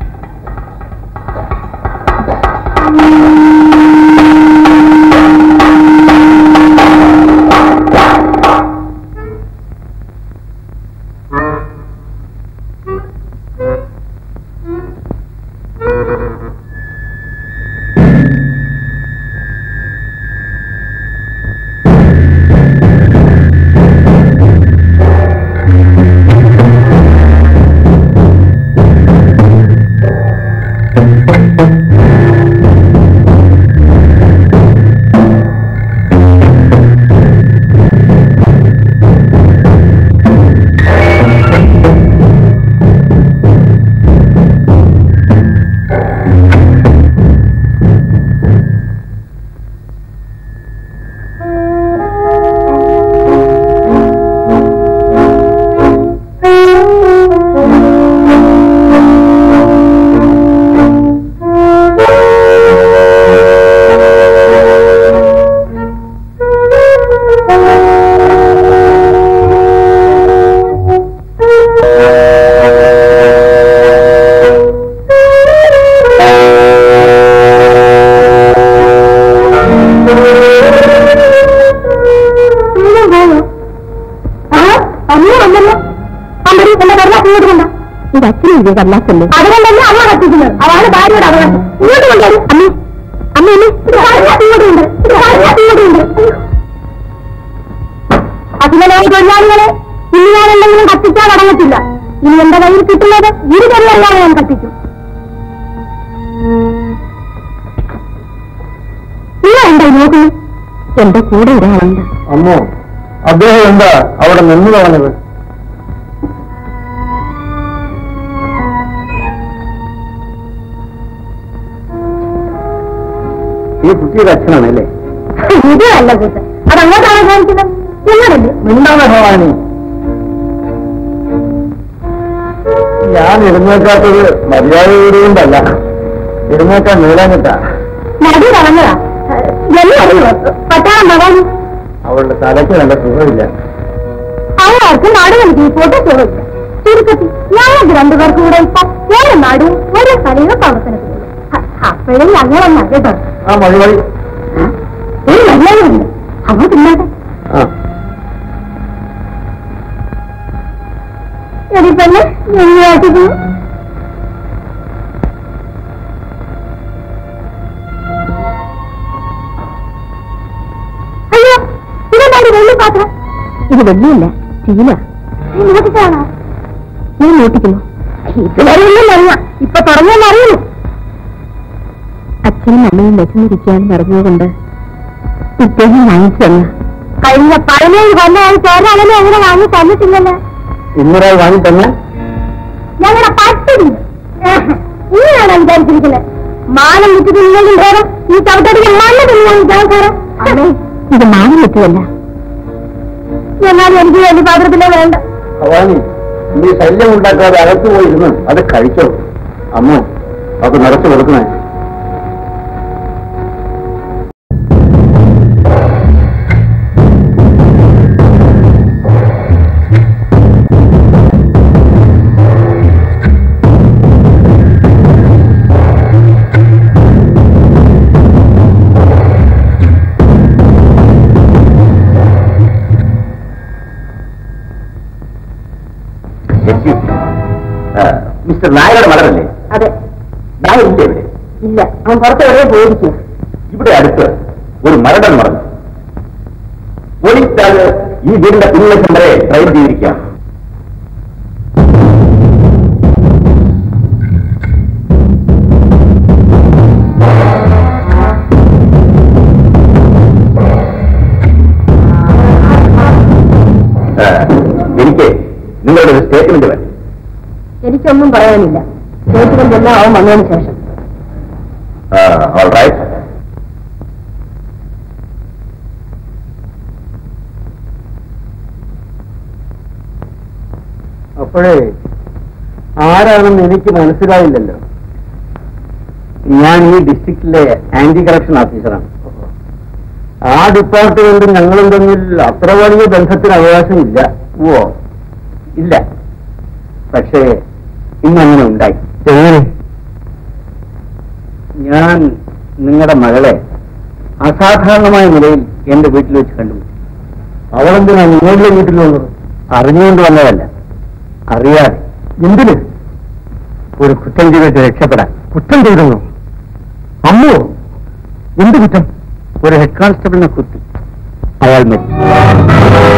ഇങ്ങനെ പോയോ ആ അമ്മ വന്നല്ലോ അമ്മടി എന്റെ കടലാസ് ഇങ്ങോട്ട് കൊണ്ട ഇത് അച്ഛനും ഇതേ കടലാസല്ലേ അതുകൊണ്ടല്ലേ അമ്മ കത്തിക്കുന്നത് അതാണ് ഭാര്യയുടെ അവകാശം ഇങ്ങോട്ട് കൊണ്ടുവരും അമ്മേ അമ്മ അമ്മേ ഇത് കടലാസ് ഇങ്ങോട്ട് ഉണ്ട് ഇത് കടലാസ് ഇങ്ങോട്ട് ഉണ്ട് അതിലെ തൊഴിലാളികളെ ഇനി ഞാൻ എന്തെങ്കിലും കത്തിക്കാൻ അടങ്ങത്തില്ല ഇനി എന്റെ കയ്യിൽ കിട്ടുന്നത് ഇരുപതെല്ലാം ഞാൻ കത്തിക്കും നിങ്ങൾ എന്താ നോക്കുന്നു എന്റെ കൂടെ ഒരാളുണ്ട് അമ്മോ അദ്ദേഹം എന്താ അവിടെ നിന്ന് പറഞ്ഞത് ഈ കുട്ടിയുടെ അച്ഛനാണല്ലേ ഇത് നല്ല കൂട്ട് അതങ്ങോട്ടാണ് കാണിക്കുന്നത് എന്നതല്ലേ മിണ്ടാണ് ഭവാനി ഞാൻ എഴുന്നേക്കാത്തത് മര്യാദയോടുകൊണ്ടല്ല എഴുന്നേക്കാൻ നീളാനിട്ടാ നടി പറഞ്ഞതാ എന്നറിയോ പട്ടാളം ഭവാനി അവളുടെ തലയ്ക്ക് നല്ല സുഖമില്ല അവർക്ക് നാട് നൽകി ഫോട്ടോ ചോദില്ല ചുരുക്കത്തിൽ ഞങ്ങൾക്ക് രണ്ടുപേർക്കും കൂടെ ഇപ്പൊ ഒരു നാടും ഒരു സ്ഥലവും പ്രവർത്തനത്തിലുള്ളൂ അപ്പോഴും ഞങ്ങളൊന്നും കേട്ടോ ആ മതി മതി ഒരു മര്യാദയുണ്ട് അങ്ങോട്ട് ഇല്ലാതെ ആ പെണ്ണ് എങ്ങനെയാട്ടത് അയ്യോ ഇതെന്താണ് വെള്ളി പാത്രം ഇത് വെള്ളിയല്ല സ്റ്റീല നോക്കിട്ടാണോ ഞാൻ നോട്ടിക്കുന്നു ഇതുവരെയൊന്നും അറിയാം ഇപ്പൊ തുടങ്ങിയെന്ന് അറിയുന്നു അച്ഛനും അമ്മയും വിശന്നിരിക്കുകയാണെന്ന് അറിഞ്ഞുകൊണ്ട് ഇദ്ദേഹം വാങ്ങിച്ചു തന്ന കഴിഞ്ഞ പതിനേഴ് കൊല്ലമായി ചേരാണെന്ന് എങ്ങനെ വാങ്ങി തന്നിട്ടില്ലല്ലോ ഇന്നൊരാൾ വാങ്ങി തന്നെ ഞങ്ങളുടെ പട്ടിടി ഇങ്ങനെയാണോ വിചാരിച്ചിരിക്കുന്നത് മാനം വിറ്റിട്ടില്ലെങ്കിൽ വേണം ഈ ചവിട്ടടിക്ക് മണ്ണ് തിന്നാൻ വിചാരിച്ചാറ് അമ്മേ ഇത് മാനം വിറ്റതല്ല എന്നാലും എനിക്ക് വലിയ പാത്രത്തിലേ വേണ്ട ഭവാനി നീ ശല്യം ഉണ്ടാക്കാതെ അകത്ത് പോയിരുന്ന് അത് കഴിച്ചോ അമ്മ അത് നിറച്ചു കൊടുക്കണേ മിസ്റ്റർ നായരുടെ മകളല്ലേ അതെ നായർ ഇല്ലേ ഇവിടെ ഇല്ല അവൻ പുറത്ത് എവിടെ പോയിരിക്കും ഇവിടെ അടുത്ത് ഒരു മരണം നടന്നു പോലീസുകാർ ഈ വീടിന്റെ പിൻവശം വരെ ട്രൈൻ ചെയ്തിരിക്കുകയാണ് ആ, എനിക്ക് നിങ്ങളുടെ ഒരു സ്റ്റേറ്റ്മെന്റ് വേണം എനിക്കൊന്നും പറയാനില്ല സ്റ്റേറ്റ്മെന്റ് എല്ലാം അവൻ വന്നതിന് ശേഷം ഓൾ റൈറ്റ് അപ്പോഴേ ആരാണെന്ന് എനിക്ക് മനസ്സിലായില്ലല്ലോ ഞാൻ ഈ ഡിസ്ട്രിക്റ്റിലെ ആന്റി കറപ്ഷൻ ഓഫീസറാണ് ആ ഡിപ്പാർട്ട്മെന്റ് ഞങ്ങളും തമ്മിൽ അത്ര വലിയ ബന്ധത്തിന് അവകാശമില്ല ഓ ഇല്ല പക്ഷേ ഇന്നങ്ങനെ ഉണ്ടായി എങ്ങനെ ഞാൻ നിങ്ങളുടെ മകളെ അസാധാരണമായ നിലയിൽ എന്റെ വീട്ടിൽ വെച്ച് കണ്ടു അവളെന്തിനാ നിങ്ങളുടെ വീട്ടിൽ വന്നത് അറിഞ്ഞുകൊണ്ട് വന്നതല്ല അറിയാതെ എന്തിന് ഒരു കുറ്റം ചെയ്തിട്ട് രക്ഷപ്പെടാൻ കുറ്റം ചെയ്തെന്നോ അമ്മോ എന്ത് കുറ്റം ഒരു ഹെഡ് കോൺസ്റ്റബിളിനെ കുത്തി അയാൾ മരിച്ചു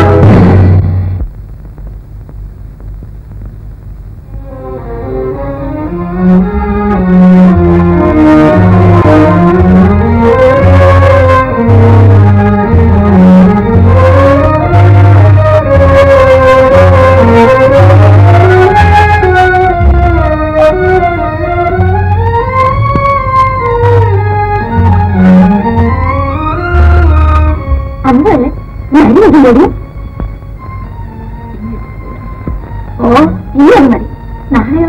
അന്നല്ലേ ഞാനില്ല ഓ ഈ അത് മതി നാളെയോ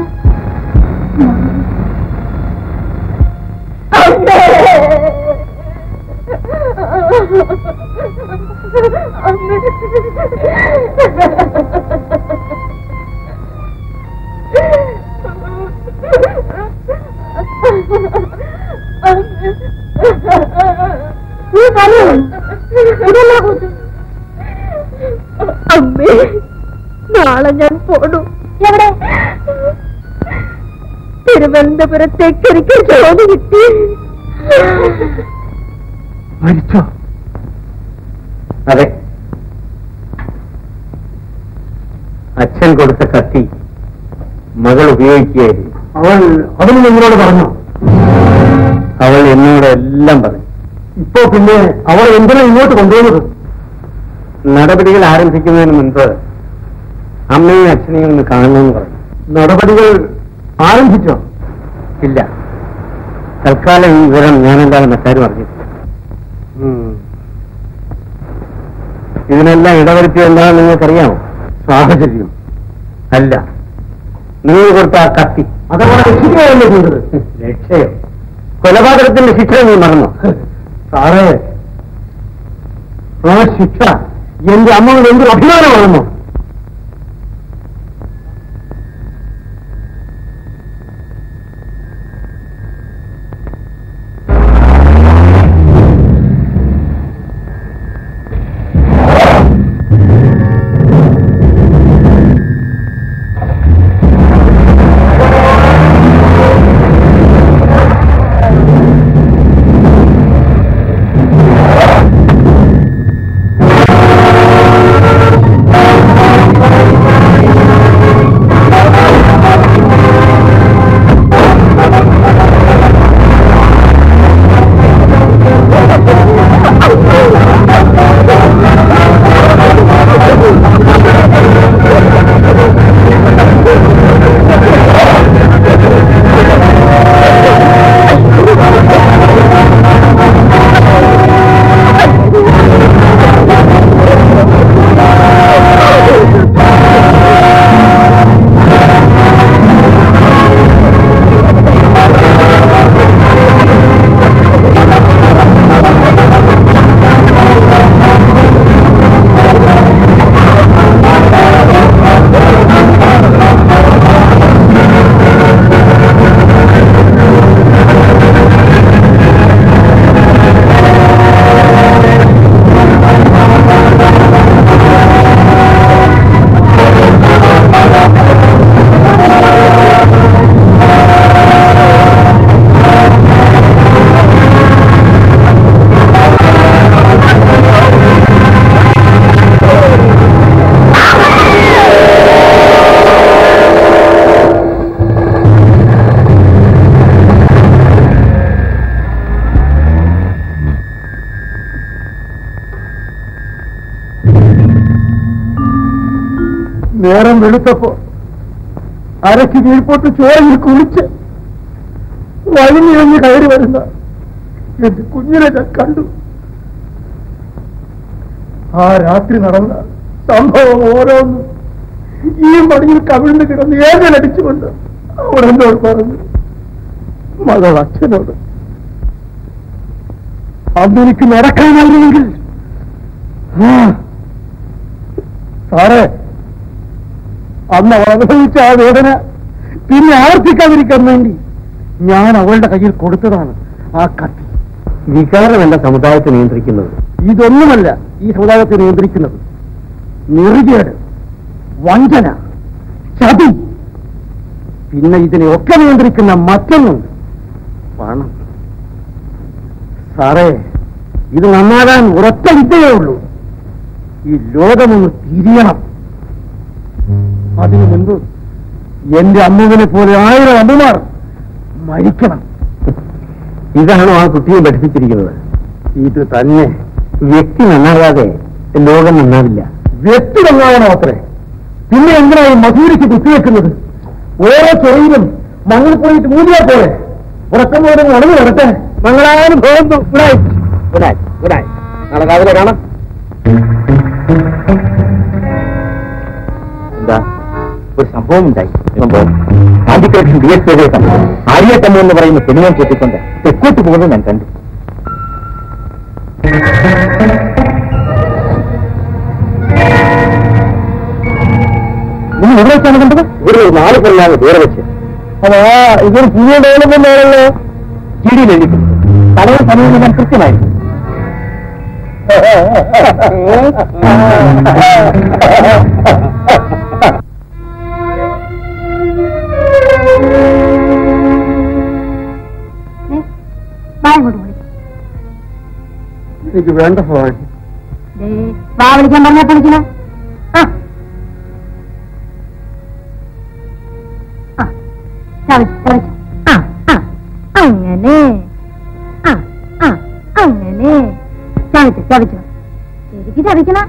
നീ പറയൂ ഇതെല്ലാം കൂട്ടും അമ്മേ നാളെ ഞാൻ പോണു എവിടെ തിരുവനന്തപുരത്തേക്ക് എനിക്ക് ജോലി കിട്ടി മരിച്ചോ അതെ അച്ഛൻ കൊടുത്ത കത്തി മകൾ ഉപയോഗിക്കുകയായിരുന്നു അവൾ അതിന് നിങ്ങളോട് പറഞ്ഞോ അവൾ എന്നോട് എല്ലാം പറഞ്ഞു ഇപ്പോ പിന്നെ അവൾ എന്തിനാ ഇങ്ങോട്ട് കൊണ്ടുവന്നത് നടപടികൾ ആരംഭിക്കുന്നതിന് മുൻപ് അമ്മയും അച്ഛനെയും ഒന്ന് കാണണമെന്ന് പറഞ്ഞു നടപടികൾ ആരംഭിച്ചോ ഇല്ല തൽക്കാലം ഈ വിവരം ഞാനെന്താണ് മറ്റാരും അറിഞ്ഞിട്ടില്ല ഇതിനെല്ലാം ഇടവരുത്തിയത് എന്താണെന്ന് നിങ്ങൾക്കറിയാമോ സാഹചര്യം അല്ല നിങ്ങൾ കൊടുത്ത ആ കത്തി അതവളെ രക്ഷിക്കുകയല്ലേ ചെയ്തത് രക്ഷയോ കൊലപാതകത്തിന്റെ ശിക്ഷ നീ മറന്നു സാറേ ആ ശിക്ഷ എന്റെ അമ്മയുടെ എന്തൊരു അഭിമാനമാണെന്നോ നേരം വെളുത്തപ്പോ അരക്ക് കീഴ്പോട്ട് ചോരയിൽ കുളിച്ച് വലിഞ്ഞിഴഞ്ഞ് കയറി വരുന്ന എന്റെ കുഞ്ഞിനെ ഞാൻ കണ്ടു ആ രാത്രി നടന്ന സംഭവം ഓരോന്നും ഈ മടിയിൽ കവിഴ്ന്ന് കിടന്ന് ഏകലടിച്ചുകൊണ്ട് അവിടെ എന്നോട് പറഞ്ഞു മകൾ അച്ഛനോട് അന്ന് എനിക്ക് നടക്കാനായിരുന്നെങ്കിൽ ആ, സാറേ അന്ന് അവൾ അനുഭവിച്ച ആ വേദന പിന്നെ ആവർത്തിക്കാതിരിക്കാൻ വേണ്ടി ഞാൻ അവളുടെ കയ്യിൽ കൊടുത്തതാണ് ആ കത്തി വികാരമല്ല സമുദായത്തെ നിയന്ത്രിക്കുന്നത് ഇതൊന്നുമല്ല ഈ സമുദായത്തെ നിയന്ത്രിക്കുന്നത് നെറുകേട് വഞ്ചന ചതി പിന്നെ ഇതിനെയൊക്കെ നിയന്ത്രിക്കുന്ന മറ്റൊന്നുണ്ട് പണം സാറേ ഇത് നന്നാകാൻ ഉറച്ച വിദ്യയേ ഉള്ളൂ ഈ ലോകമൊന്ന് തിരിയണം അതിനു മുൻപ് എന്റെ അമ്മുവിനെ പോലെ ആയിരം അമ്മമാർ മരിക്കണം ഇതാണോ ആ കുട്ടിയെ പഠിപ്പിച്ചിരിക്കുന്നത് ഇത് തന്നെ വ്യക്തി നന്നാകാതെ ലോകം നന്നാവില്ല വ്യക്തി നന്നാവണം അത്രേ പിന്നെ എന്തിനായി മധുരിക്ക് കുത്തിവെക്കുന്നത് ഓരോ ചെറിയിലും മണ്ണിൽ പോയിട്ട് മൂലിയാ പോലെ ഉറക്കം പോലെ നടന്നു വരട്ടെ മംഗളാനുഭവം ഗുഡായി ഗുഡായി ഗുഡായി നാളെ രാവിലെ കാണാം എന്താ ഒരു സംഭവം ഉണ്ടായി സംഭവം ആദ്യക്കളക്ഷൻ ഡി എസ് പി സംഭവം ആര്യത്തമ്മ എന്ന് പറയുന്ന സിനിമ കൂട്ടിക്കൊണ്ട് തെക്കോട്ട് പോകുന്നത് ഞാൻ കണ്ടു നിങ്ങൾ എവിടെ വെച്ചാണ് കണ്ടത് ഇവിടെ ഒരു നാല് കൊല്ലാതെ ദൂരെ വെച്ച് അതാ ഇതൊരു പുതിയ ഡെവലപ്മെന്റ് ആണല്ലോ ജിഡിയിൽ എഴുതിയിട്ടുണ്ട് സമയം സമയം ഞാൻ കൃത്യമായി വാ ഇങ്ങോട്ട് വിളി എനിക്ക് വേണ്ട ഭവാൻ ദേ, വാ വിളിക്കാൻ പറഞ്ഞാ വിളിക്കണ ആ ആ, ചവച്ച്, ചവച്ച്. ആ, ആ, അങ്ങനെ ആ ആ അങ്ങനെ ചവച്ചു ചവച്ചു ശരിക്ക് ചവയ്ക്കണ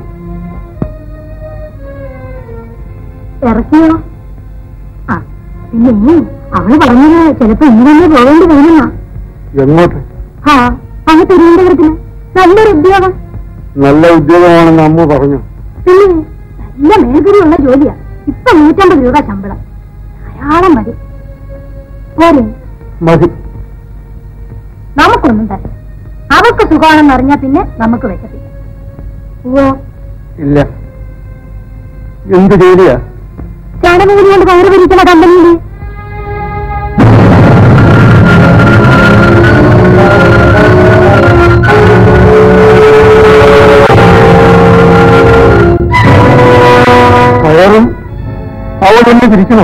ഇറക്കിയോ ആ പിന്നെ നീ അവള് പറഞ്ഞത് ചിലപ്പോ ഇന്ന് തന്നെ പോകേണ്ടി വരുന്ന എങ്ങോട്ട് ആ അങ്ങ് തിരുവനന്തപുരത്തിന് നല്ലൊരു ഉദ്യോഗം നല്ല ഉദ്യോഗമാണെന്ന് അമ്മ പറഞ്ഞു പിന്നെ നല്ല മേൽഗതിയുള്ള ജോലിയാ ഇപ്പൊ നൂറ്റമ്പത് രൂപ ശമ്പളം ധാരാളം മതി പോരെ മതി നമുക്കൊന്നും തരാം അവർക്ക് സുഖമാണെന്ന് അറിഞ്ഞാ പിന്നെ നമുക്ക് വിശപ്പില്ല ഓ ഇല്ല എന്ത് ജോലിയാ ചാണകമൂലി കൊണ്ട് പയറ് ഭരിക്കുന്ന കമ്പനിയില് കയറും അവൾ എന്നെ തിരിക്കണോ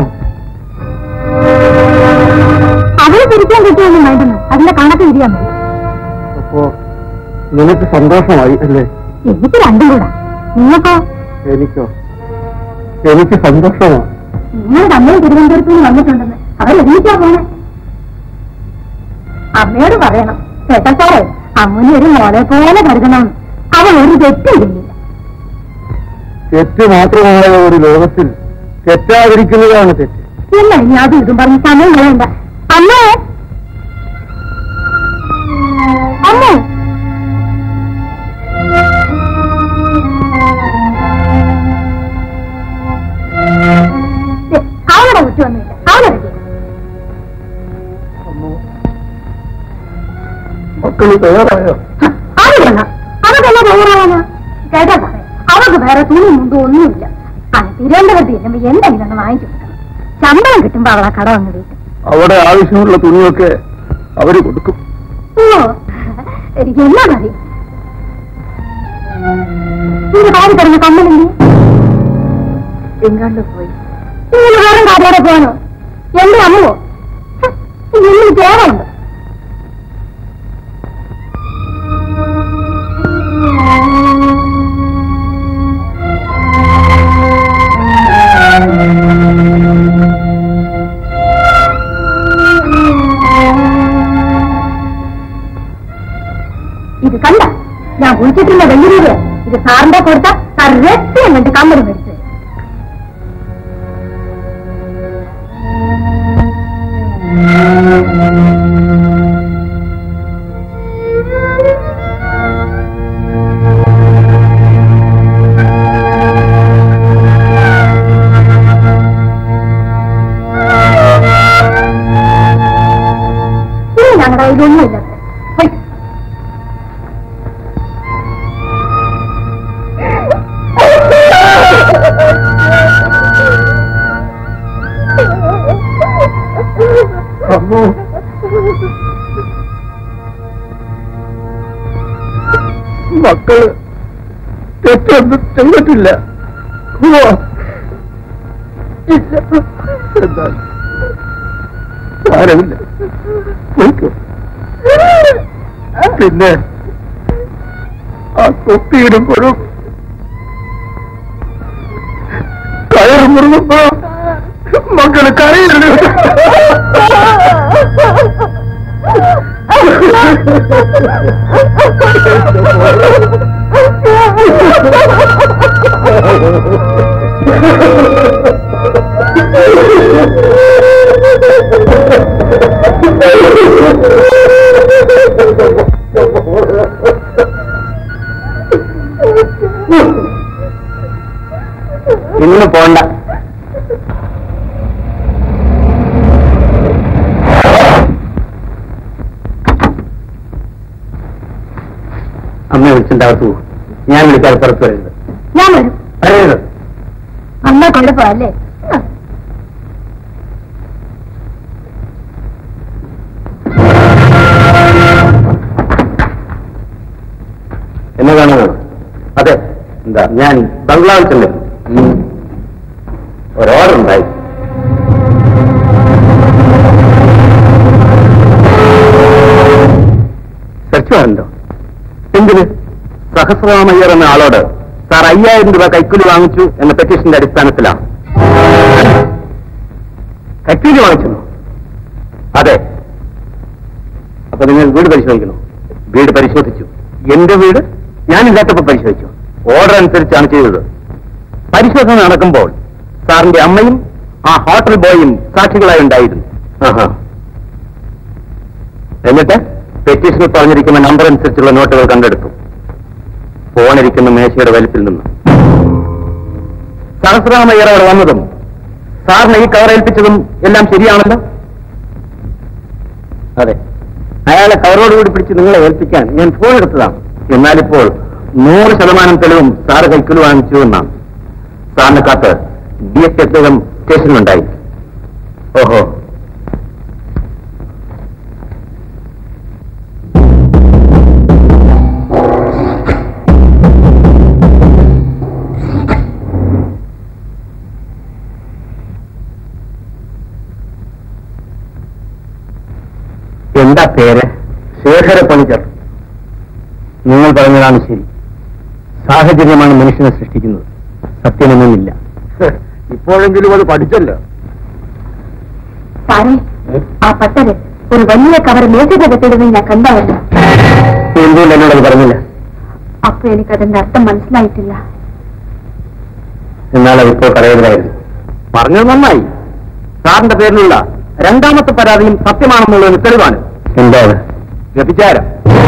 അവള് തിരിക്കാൻ കിട്ടിയൊന്നും വേണ്ടെന്ന് അതിന്റെ കണക്ക് തിരിയാൻ മതി അപ്പോ നിനക്ക് സന്തോഷമായി അല്ലേ എനിക്ക് രണ്ടും കൂടാ നിങ്ങൾക്കോ എനിക്കോ എനിക്ക് സന്തോഷമാണ് നിങ്ങൾ തമ്മിൽ തിരുവനന്തപുരത്ത് നിന്ന് വന്നിട്ടുണ്ടെന്ന് അവർ ഒരുമിച്ചാ പോണെ അമ്മയോട് പറയണം കേട്ടോ സാറേ അമ്മനെ ഒരു മോളെ പോലെ കരുതണം അവൾ ഒരു തെറ്റും ചെയ്യില്ല തെറ്റ് മാത്രമായ ഒരു ലോകത്തിൽ തെറ്റാതിരിക്കുന്നതാണ് തെറ്റ് എന്നാ ഇനി അതും ഇതും പറഞ്ഞ് സമയം കളയണ്ട അമ്മേ അമ്മേ ദേ, അവളുടെ കുറ്റം ഒന്നുമില്ല അവളെ മക്കള് തയ്യാറായോ അത് വേണം അതൊക്കെല്ലാം തയ്യാറാവാനാ കേട്ടോ സാറേ അവർക്ക് വേറെ തുണി മുണ്ടും ഒന്നുമില്ല അത് തിരുവനന്തപുരത്ത് ചെല്ലുമ്പോ എന്തെങ്കിലും ഒന്ന് വാങ്ങിച്ചു കൊടുക്കണം ശമ്പളം കിട്ടുമ്പോ അവളെ കട വന്ന് വീട്ടും അവിടെ ആവശ്യമുള്ള തുണിയൊക്കെ അവര് കൊടുക്കും ഓ എനിക്ക് എന്നാ മതി നിന്റെ കാര്യം പറഞ്ഞ കമ്മലില്ലേ എങ്ങാണ്ട് പോയി നിങ്ങൾ വേറെ കാര്യം പോകണോ എന്റെ അമ്മോ ഇന്ന് ചേരുണ്ട് ഇത് കണ്ട ഞാൻ കുളിച്ചിട്ടുള്ള വെള്ളിരൂപ ഇത് സാറിന്റെ കൊടുത്ത സാർ രഹസ്യം കണ്ട് കമ്മൽ മേടിച്ചു അമ്മോ മക്കള് തെറ്റൊന്നും ചെയ്തിട്ടില്ല ഓ, ഇല്ല എന്നാൽ സാരമില്ല പോയിക്കോ പിന്നെ ആ കൊത്തിയിടുമ്പോഴും കയറ് മുറുകുമ്പോ മക്കള് കരയില്ല ഇന്ന് പോണ്ട അമ്മയെ വിളിച്ചിട്ടുണ്ടാകത്തു ഞാൻ വിളിക്കാതെ പുറത്തു വരരുത് ഞാൻ വരും വരരുത് അമ്മ കുഴപ്പമല്ലേ എന്നെ കാണുന്നത് അതെ എന്താ ഞാൻ ബംഗ്ലാവിൽ ചെന്നിരുന്നു ഒരു ഓർഡർ ഉണ്ടായി സെർച്ച് വാറന്റോ എന്തിന് സഹസ്രാമയ്യർ എന്ന ആളോട് സാർ അയ്യായിരം രൂപ കൈക്കൂലി വാങ്ങിച്ചു എന്ന പെറ്റീഷന്റെ അടിസ്ഥാനത്തിലാണ് കൈക്കൂലി വാങ്ങിച്ചു അതെ അപ്പൊ നിങ്ങൾ വീട് പരിശോധിക്കണം വീട് പരിശോധിച്ചു എന്റെ വീട് ഞാനില്ലാത്തപ്പോ പരിശോധിച്ചു ഓർഡർ അനുസരിച്ചാണ് ചെയ്തത് പരിശോധന നടക്കുമ്പോൾ സാറിന്റെ അമ്മയും ആ ഹോട്ടൽ ബോയും സാക്ഷികളായി ഉണ്ടായിരുന്നു ആഹാ. എന്നിട്ട് പെറ്റീഷനിൽ പറഞ്ഞിരിക്കുന്ന നമ്പർ അനുസരിച്ചുള്ള നോട്ടുകൾ കണ്ടെടുത്തു ഫോണിരിക്കുന്ന മേശയുടെ വലിപ്പിൽ നിന്ന് സഹസ്രാമയ്യർ അവിടെ വന്നതും സാറിനെ ഈ കവർ ഏൽപ്പിച്ചതും എല്ലാം ശരിയാണല്ലോ അതെ അയാളെ കവറോടുകൂടി പിടിച്ച് നിങ്ങളെ ഏൽപ്പിക്കാൻ ഞാൻ ഫോൺ എടുത്തതാണ് എന്നാലിപ്പോൾ നൂറ് ശതമാനം തെളിവും സാറ് കൈക്കൽ വാങ്ങിച്ചു എന്നാണ് സാറിനെ കാത്ത് ഡി എസ് എസ് സ്റ്റേഷനിലുണ്ടായി ഓഹോ എന്താ പേര് ശേഖര പണിക്കർ നിങ്ങൾ പറഞ്ഞതാണ് ശരി സാഹചര്യമാണ് മനുഷ്യനെ സൃഷ്ടിക്കുന്നത് സത്യമൊന്നുമില്ല ഇപ്പോഴെങ്കിലും അത് പഠിച്ചല്ലോ സാറേ ആ പട്ടര് ഒരു വലിയ കവർ മേശകത്തിടുന്നത് ഞാൻ കണ്ടവല്ലോ എന്തുകൊണ്ട് എന്നോടത് പറഞ്ഞില്ല അപ്പൊ എനിക്കതിന്റെ അർത്ഥം മനസ്സിലായിട്ടില്ല എന്നാൽ അതിപ്പോൾ പറയരുതായിരുന്നു പറഞ്ഞത് നന്നായി സാറിന്റെ പേരിലുള്ള രണ്ടാമത്തെ പരാതിയും സത്യമാണെന്നുള്ളതിന് തെളിവാണ് എന്താ വ്യഭിചാരം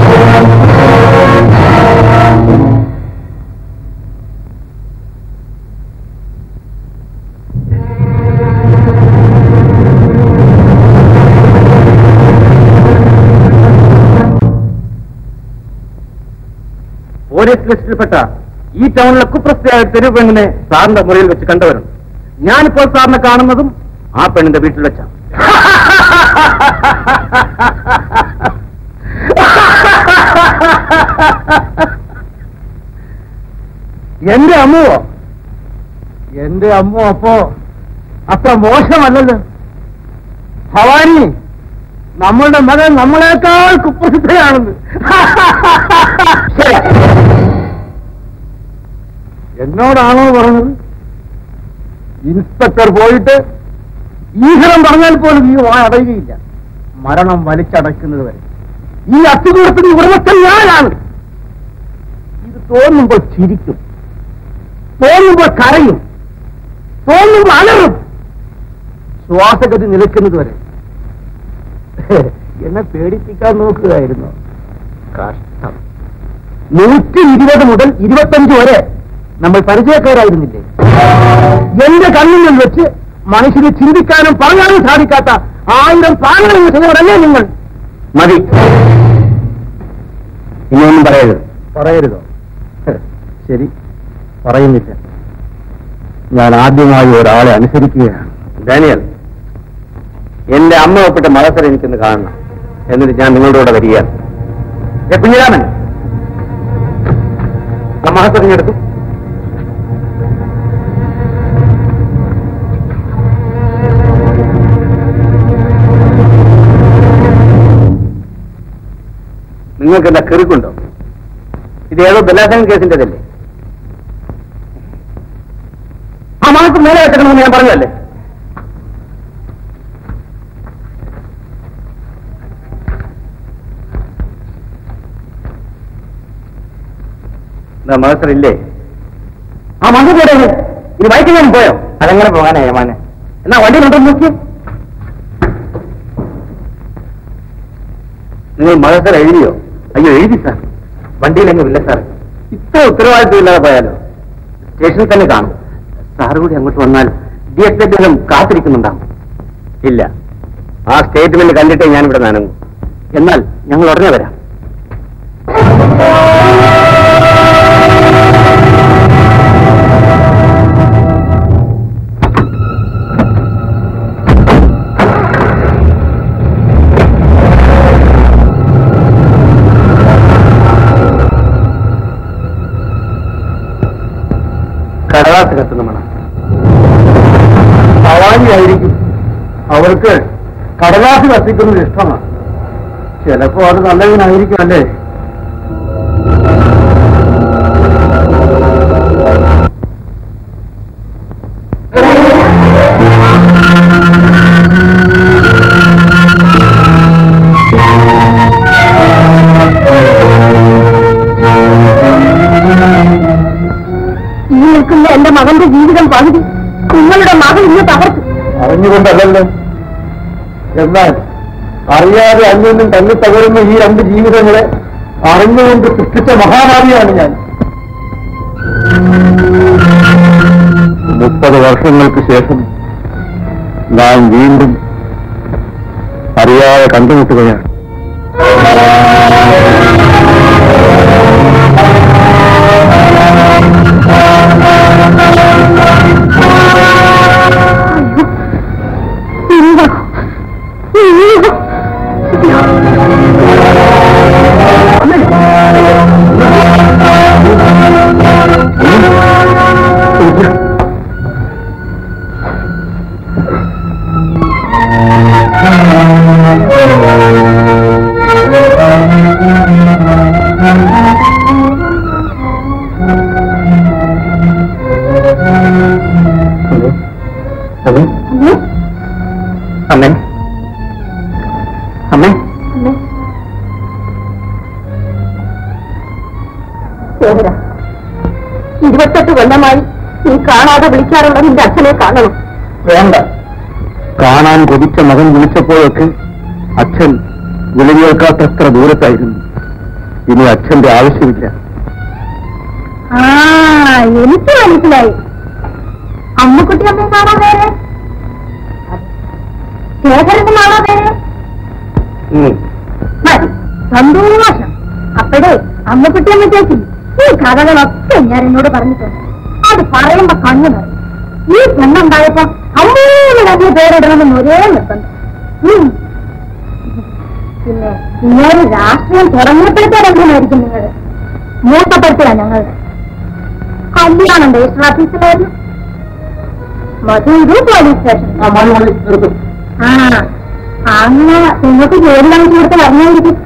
പോലീസ് ലിസ്റ്റിൽപ്പെട്ട ഈ ടൗണിലെ കുപ്രസ്ഥയായ തെരുവ് പെണ്ണിനെ സാറിന്റെ മുറിയിൽ വെച്ച് കണ്ടവരും ഞാനിപ്പോൾ സാറിനെ കാണുന്നതും ആ പെണ്ണിന്റെ വീട്ടിൽ വെച്ചാണ് എന്റെ അമ്മുവോ എന്റെ അമ്മു അപ്പോ അത്ര മോശമല്ലല്ലോ ഭവാനി നമ്മളുടെ മകൻ നമ്മളെക്കാൾ കുപ്രസിദ്ധയാണെന്ന് ശരി. എന്നോടാണോ പറഞ്ഞത് ഇൻസ്പെക്ടർ പോയിട്ട് ഈശ്വരൻ പറഞ്ഞാൽ പോലും ഈ വാ അടയുകയില്ല മരണം വലിച്ചടയ്ക്കുന്നത് വരെ ഈ അസുഖത്തിന് ഉടമസ്ഥൻ ഞാനാണ് ഇത് തോന്നുമ്പോൾ ചിരിക്കും തോന്നുമ്പോൾ കരയും തോന്നുമ്പോൾ അലറും ശ്വാസഗതി നിലയ്ക്കുന്നത് വരെ എന്നെ പേടിപ്പിക്കാൻ നോക്കുകയായിരുന്നു കഷ്ടം നൂറ്റി ഇരുപത് മുതൽ ഇരുപത്തഞ്ച് വരെ നമ്മൾ പരിചയക്കാരായിരുന്നില്ലേ എന്റെ കണ്ണിൽ വെച്ച് മനുഷ്യന് ചിന്തിക്കാനും പറയാനും സാധിക്കാത്ത ആയിരം പ്രാണങ്ങൾ ചെയ്തവരല്ലേ നിങ്ങൾ മതി ഇനിയൊന്നും പറയരുത് പറയരുതോ ശരി പറയുന്നില്ല ഞാൻ ആദ്യമായി ഒരാളെ അനുസരിക്കുകയാണ് ഡാനിയൽ എന്റെ അമ്മ ഒപ്പിട്ട മകസർ എനിക്കൊന്ന് കാണണം എന്നിട്ട് ഞാൻ നിങ്ങളുടെ കൂടെ വരികയാണ് ഏ കുഞ്ഞിരാമൻ ആ മഹസറിഞ്ഞെടുത്തു നിങ്ങൾക്ക് എന്താ കെറുക്കുണ്ടോ ഇത് ഏതോ ബലാത്സംഗ കേസിന്റേതല്ലേ ആ മാസം മേലെ വെക്കണമെന്ന് ഞാൻ പറഞ്ഞതല്ലേ എന്താ മാസ്റ്റർ ഇല്ലേ ആ മാസം പോടെ ഇത് വയറ്റിൽ പോയോ അതെങ്ങനെ പോകാനാ യമാനെ എന്നാ വണ്ടി കൊണ്ടു നോക്കി നിങ്ങൾ മകസർ എഴുതിയോ അയ്യോ എഴുതി സാർ വണ്ടിയിലെങ്ങും ഇല്ല സാർ ഇത്ര ഉത്തരവാദിത്വം ഇല്ലാതെ പോയാലോ സ്റ്റേഷനിൽ തന്നെ കാണും സാർ കൂടി അങ്ങോട്ട് വന്നാൽ ഡി എസ് കാത്തിരിക്കുന്നുണ്ടാവും ഇല്ല ആ സ്റ്റേറ്റ്മെന്റ് കണ്ടിട്ടേ ഞാൻ ഇവിടെ നനങ്ങും എന്നാൽ ഞങ്ങൾ ഉടനെ വരാം കടലാസ് കത്തുന്ന മണം ഭവാനിയായിരിക്കും അവർക്ക് കടലാസ് കത്തിക്കുന്നത് ഇഷ്ടമാണ് ചിലപ്പോ അത് നല്ലതിനായിരിക്കും അല്ലേ ഈ നിൽക്കുന്ന എന്റെ മകന്റെ ജീവിതം പകുതി നിങ്ങളുടെ മകൻ ഇന്ന് തകർത്തു അറിഞ്ഞുകൊണ്ടല്ലല്ലോ എന്നാൽ അറിയാതെ അന്യൊന്നും തല്ലി തകരുന്ന ഈ രണ്ട് ജീവിതങ്ങളെ അറിഞ്ഞുകൊണ്ട് സൃഷ്ടിച്ച മഹാമാരിയാണ് ഞാൻ മുപ്പത് വർഷങ്ങൾക്ക് ശേഷം നാം വീണ്ടും അറിയാതെ കണ്ടുമുട്ടുകയാണ് അമ്മേ അമ്മേ സേവര ഇരുപത്തെട്ട് കൊല്ലമായി നീ കാണാതെ വിളിക്കാറുള്ള നിന്റെ അച്ഛനെ കാണണം വേണ്ട കാണാൻ കൊതിച്ച മകൻ വിളിച്ചപ്പോഴൊക്കെ അച്ഛൻ വിളികേൾക്കാത്തത്ര ദൂരത്തായിരുന്നു ഇനി അച്ഛന്റെ ആവശ്യമില്ല ആ എനിക്ക് മനസ്സിലായി അമ്മക്കുട്ടി അമ്മയെ കാണാൻ വേറെ ശേഖരന്റെ കാണാൻ വേറെ ഉം. മതി സന്തോഷം അപ്പോഴേ അമ്മക്കുട്ടി അമ്മ ചേച്ചി ഈ കഥകളൊക്കെ ഞാൻ എന്നോട് പറഞ്ഞിട്ടുണ്ട് അത് പറയുമ്പോ കണ്ണു നിറയും ഈ പെണ്ണുണ്ടായപ്പോ അമ്മൂന്ന് വലിയ പേരിടണമെന്ന് ഒരേ നിർബന്ധം ഉം. പിന്നെ ഇങ്ങനെ രാഷ്ട്രീയം തുടങ്ങിയപ്പോഴത്തെ രംഗമായിരിക്കും നിങ്ങൾ മൂത്തപ്പെടുത്തുക ഞങ്ങൾ കല്യാണം രജിസ്റ്റർ ഓഫീസിലായിരുന്നു മധുരു പോലീസ് സ്റ്റേഷൻ ആ മണി മണി നിർത്തും ആ അങ്ങനെ നിങ്ങൾക്ക് ജോലി വാങ്ങിച്ചു കൊടുത്ത് പറഞ്ഞായിരിക്കും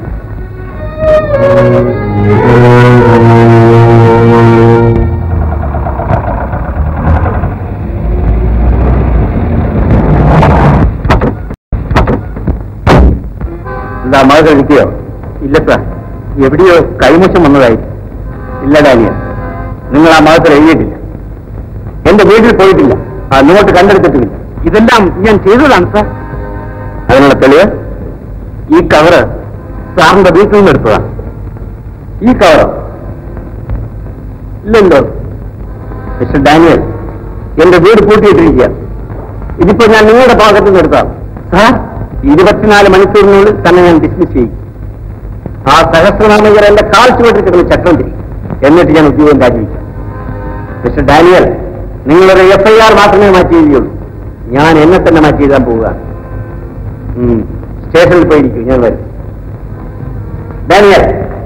എന്താ മഴ കഴിക്കുകയോ ഇല്ല സാർ എവിടെയോ കൈമോശം വന്നതായി ഇല്ല ഡാനിയ നിങ്ങൾ ആ മതത്തിൽ എഴുതിയിട്ടില്ല എന്റെ വീട്ടിൽ പോയിട്ടില്ല ആ നോട്ട് കണ്ടെടുത്തിട്ടുമില്ല ഇതെല്ലാം ഞാൻ ചെയ്തതാണ് സാർ അതിനുള്ള തെളിവ് ഈ കവറ് സാറിന്റെ വീട്ടിൽ നിന്ന് എടുത്തതാണ് ഈ കവറോ ഇല്ലല്ലോ മിസ്റ്റർ ഡാനിയൽ എന്റെ വീട് പൂട്ടിയിട്ടിരിക്കുക ഇതിപ്പോ ഞാൻ നിങ്ങളുടെ ഭാഗത്ത് നിന്ന് എടുത്താണ് സാർ ഇരുപത്തിനാല് മണിക്കൂറിനുള്ളിൽ തന്നെ ഞാൻ ഡിസ്മിസ് ചെയ്യും ആ സഹസ്രനാമകർ എന്റെ കാൽ ചുവട്ടിൽ കിടന്ന് ചക്രം തിരിക്കും എന്നിട്ട് ഞാൻ ഉദ്യോഗം രാജിവെക്കും മിസ്റ്റർ ഡാനിയൽ നിങ്ങളൊരു എഫ് ഐ ആർ മാത്രമേ മാറ്റി എഴുതിയുള്ളൂ ഞാൻ എന്നെ തന്നെ മാറ്റി എഴുതാൻ പോവുകയാണ് സ്റ്റേഷനിൽ പോയിരിക്കും ഞാൻ വരും ഡാനിയൽ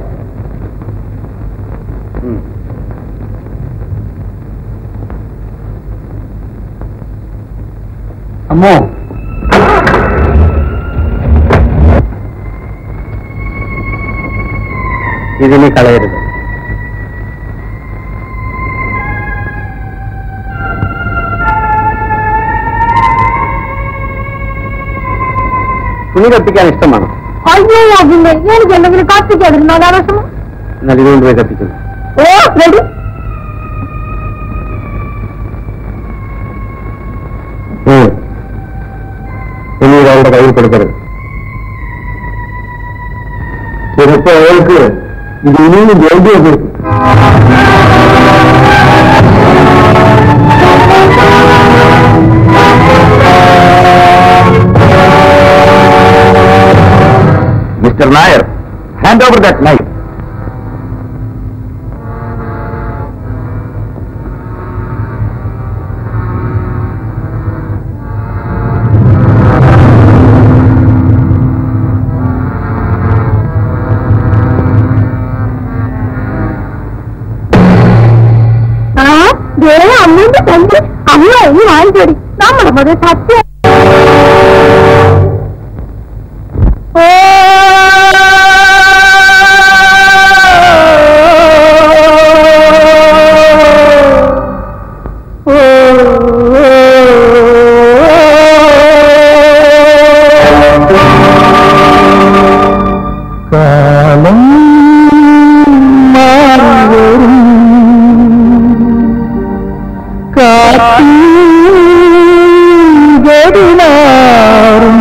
ഉം. അമ്മോ ഇതിനെ കളയരുത് തുണി കത്തിക്കാൻ ഇഷ്ടമാണ് അയ്യോ അതിന്റെ എനിക്ക് എന്തെങ്കിലും കത്തിക്കാതിരുന്നോ വിഷമം എന്നാൽ ഇതുകൊണ്ട് പോയി കത്തിക്കുന്നു ഓ റെഡി ഉം. ഇനി ഒരാളുടെ കയ്യിൽ കൊടുക്കരുത് ചിലപ്പോ അയാൾക്ക് ഇത് ഇനിയും ജോലിയൊക്കെ mister Nair hand over that knife ആ ദേ അമ്മന്റെ കൊണ്ട് അമ്മ ഇനി വാങ്ങിച്ചോടി നമ്മുടെ മതി സത്യം ഓ കാലം മാറിവരും കാറ്റും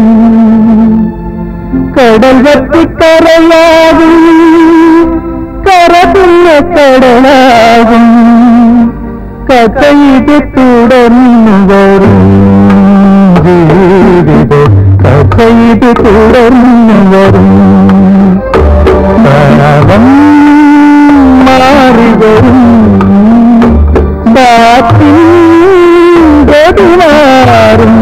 കടൽ വെട്ടിക്കരയാകും കരപിന്ന കടലാകും കഥയിത് തുടർന്നു വരും ജീവിത കഥയിത് തുടർന്നു വരും കാലം മാറി വരും ബാത്തിമാറും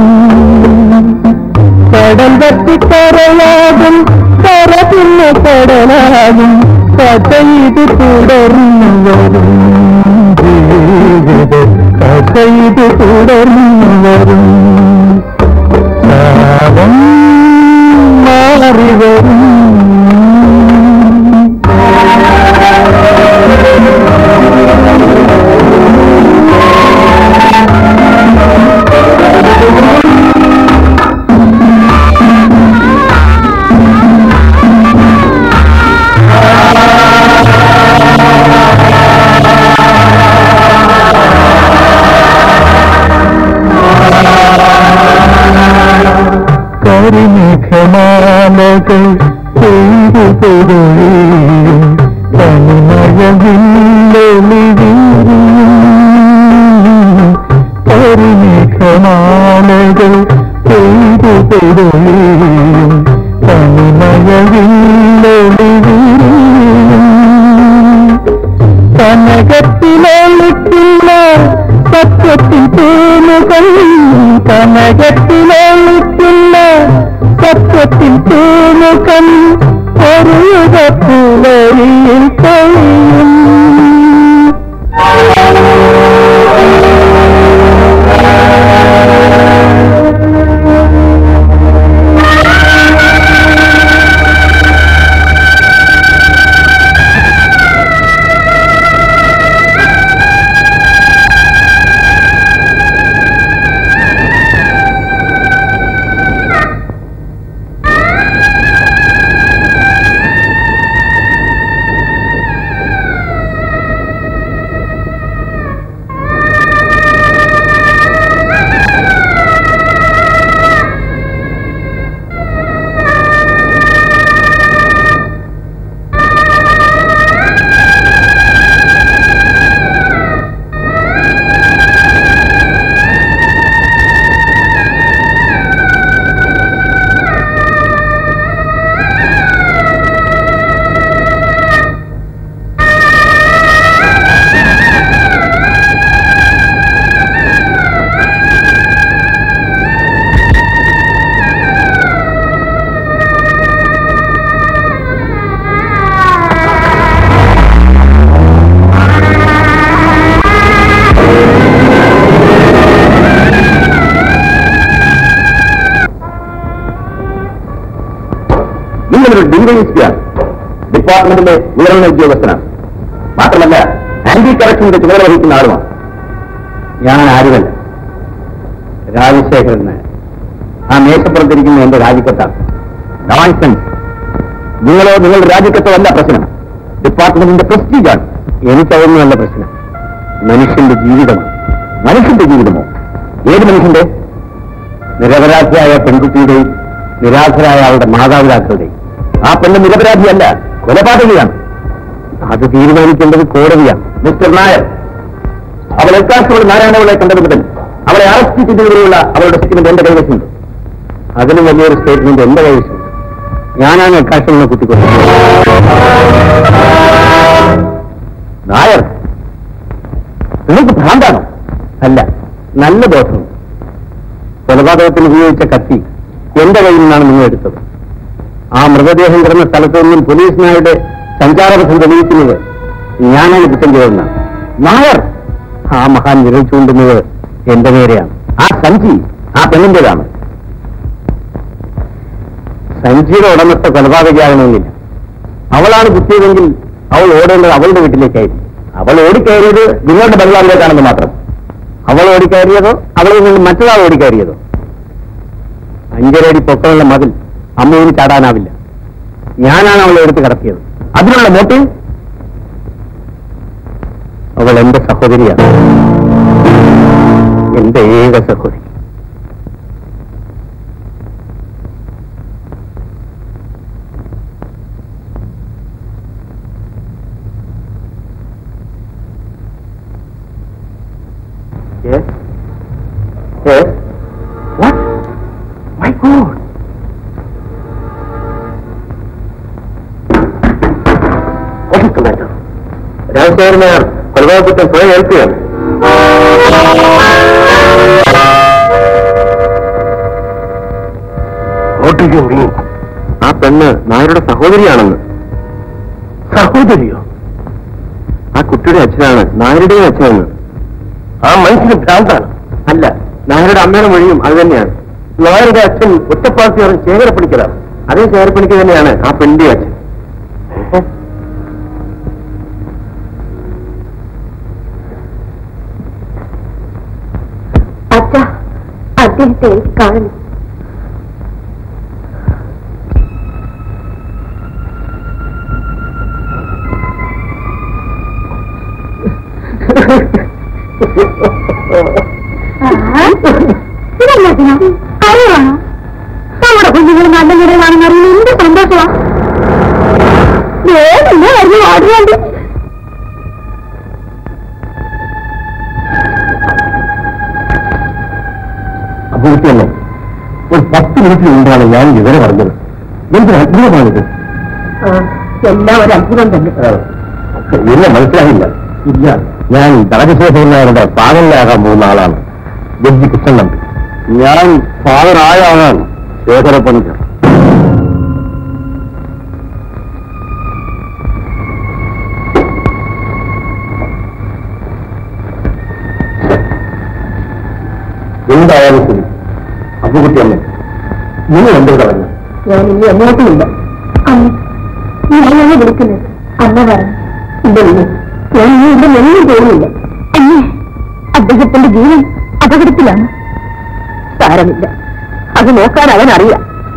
കടൽ വെട്ടിക്കരയാകും കര പിന്നെ കടലാകും കഥയിത് തുടർന്നു വരും ജീവിത കഥയിത് തുടർന്നു വരും കാലം മാറി വരും കരിമേഘമാലകൾ പെയ്തു പൊരുളിയും കരിമേഘമാലകൾ പെയ്തു പൊരുളിയും കനകത്തിലൊളിക്കില്ല സത്യത്തിൽ തേനുകൾ കനകത്തിലൊളിക്കില്ല സത്യത്തിൽ തേനുകൾ ഒരു പുലരിയിൽ കഴിയും ഞാനൊരു ഡിവൈഎസ്പിയാണ് ഡിപ്പാർട്ട്മെന്റിലെ ഉയർന്ന ഉദ്യോഗസ്ഥനാണ് മാത്രമല്ല ആന്റി കറക്ഷന്റെ ചുമതല വഹിക്കുന്ന ആളുമാണ് ഞാൻ ആരുമല്ല രാജശേഖരൻ നായർ ആ മേശപ്പുറത്തിരിക്കുന്ന എന്റെ രാജിക്കത്താണ് നോൺസെൻസ് നിങ്ങളോ നിങ്ങളുടെ രാജിക്കത്തോ അല്ല പ്രശ്നം ഡിപ്പാർട്ട്മെന്റിന്റെ പ്രസ്റ്റീജാണ് എനിക്കതൊന്നുമല്ല പ്രശ്നം മനുഷ്യന്റെ ജീവിതമാണ് മനുഷ്യന്റെ ജീവിതമോ ഏത് മനുഷ്യന്റെ നിരപരാധിയായ പെൺകുട്ടിയുടെയും നിരാശരായ അവളുടെ മാതാപിതാക്കളുടെയും ആ പെണ്ണ് നിരപരാധിയല്ല കൊലപാതകയാണ് അത് തീരുമാനിക്കേണ്ടത് കോടതിയാണ് മിസ്റ്റർ നായർ അവൾ എക്കാശോട് നാരായണവളെ കണ്ടത് മുതൽ അവളെ അറസ്റ്റ് ചെയ്തതിലുള്ള അവളുടെ സ്റ്റേറ്റ്മെന്റ് എന്റെ കൈവശമുണ്ട് അതിലും വലിയൊരു സ്റ്റേറ്റ്മെന്റ് എന്റെ കൈവശമുണ്ട് ഞാനാണ് എക്കാശങ്ങളെ കുത്തിക്കൊണ്ടത് നായർ നിങ്ങൾക്ക് ഭ്രാന്താണോ അല്ല നല്ല ബോധമുണ്ട് കൊലപാതകത്തിന് ഉപയോഗിച്ച കത്തി എന്റെ കയ്യിൽ നിന്നാണ് നിങ്ങൾ എടുത്തത് ആ മൃതദേഹം കിടന്ന സ്ഥലത്ത് നിന്നും പോലീസ് നായരുടെ സഞ്ചാരപഥം തെളിയിക്കുന്നത് ഞാനാണ് കുറ്റം ചെയ്തതെന്നാണ് നായർ ആ മഹാൻ വിരൽ ചൂണ്ടുന്നത് എന്റെ നേരെയാണ് ആ സഞ്ചി ആ പെണ്ണിന്റേതാണ് സഞ്ചിയുടെ ഉടമസ്ഥ കൊലപാതകയാകണമെന്നില്ല അവളാണ് കുത്തിയതെങ്കിൽ അവൾ ഓടേണ്ടത് അവളുടെ വീട്ടിലേക്കായിരുന്നു അവൾ ഓടിക്കയറിയത് നിങ്ങളുടെ ബംഗ്ലാവിലേക്കാണെന്ന് മാത്രം അവൾ ഓടിക്കയറിയതോ അവളിൽ നിന്ന് മറ്റൊരാൾ ഓടിക്കയറിയതോ അഞ്ചരടി പൊക്കമുള്ള മതിൽ അമ്മൂന് ചാടാനാവില്ല ഞാനാണ് അവളെ എടുത്ത് കടത്തിയത് അതിനുള്ള മോട്ടീവ് അവൾ എന്റെ സഹോദരിയാണ് എന്റെ ഏക സഹോദരി Yes? Yes? What? My God! What is the matter? രാജശേഖരനാർ കൊലപാതകത്തെ സ്വയം ഏൽക്കുകയാണ് ആ പെണ്ണ് നായരുടെ സഹോദരിയാണെന്ന് സഹോദരിയോ ആ കുട്ടിയുടെ അച്ഛനാണ് നായരുടെയും അച്ഛനെന്ന് ആ മനുഷ്യന് ഭ്രാന്താണ് അല്ല നായരുടെ അമ്മയുടെ മൊഴിയും അത് തന്നെയാണ് നായരുടെ അച്ഛൻ ഒറ്റപ്പാർട്ടിയാണ് ശേഖരപ്പണിക്കലാണ് അതേ ശേഖരപ്പണിക്ക് തന്നെയാണ് ആ പെണ്ണിന്റെ അച്ഛൻ ഏഹ്? അച്ഛ അദ്ദേഹത്തെ എനിക്ക് കാണണം അറിയാണോ നമ്മുടെ കുഞ്ഞുങ്ങൾ നല്ല നിലയിലാണെന്ന് അറിയുന്നത് എന്ത് സന്തോഷമാ വേഗം വരുന്നു ഓടുന്നുണ്ട് അപ്പോഴത്തേന്നെ ഒരു പത്ത് മിനിറ്റ് മുമ്പാണ് ഞാൻ വിവരം പറഞ്ഞത് എന്തൊരു അത്ഭുതമാണിത് എല്ലാം ഒരു അത്ഭുതം തന്നെ ഇല്ല മനസ്സിലായില്ല ഇല്ല ഞാൻ രാജശേഖരനാരുടെ ഫാദറിലാകാൻ പോകുന്ന ആളാണ് ജഡ്ജി കൃഷ്ണൻ നമ്പി ഞാൻ ഫാദർ ആയ ആളാണ് ശേഖര പണിക്കർ എന്തായാലും ശരി അപ്പുകുട്ടിയമ്മ നിങ്ങൾ എന്തൊരു പറഞ്ഞു ഞാൻ ഇനി എങ്ങോട്ടുമില്ല അമ്മ ഞാനാണ് വിളിക്കുന്നത് അമ്മ പറഞ്ഞു ഇല്ല ഞാൻ ഇനി ഇവിടെ ഒന്നും പോകുന്നില്ല അമ്മേ അദ്ദേഹത്തിന്റെ ജീവൻ അപകടത്തിലാണ് സാരമില്ല അത് നോക്കാൻ അവൻ അറിയാം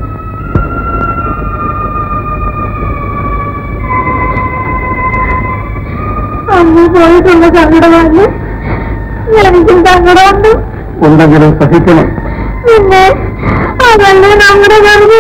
അമ്മ പോയിട്ടുള്ള സങ്കടമാണ് എനിക്കും സങ്കടമുണ്ട് ഉണ്ടെങ്കിലും സഹിക്കണം പിന്നെ അതല്ലേ നമ്മുടെ കർമ്മം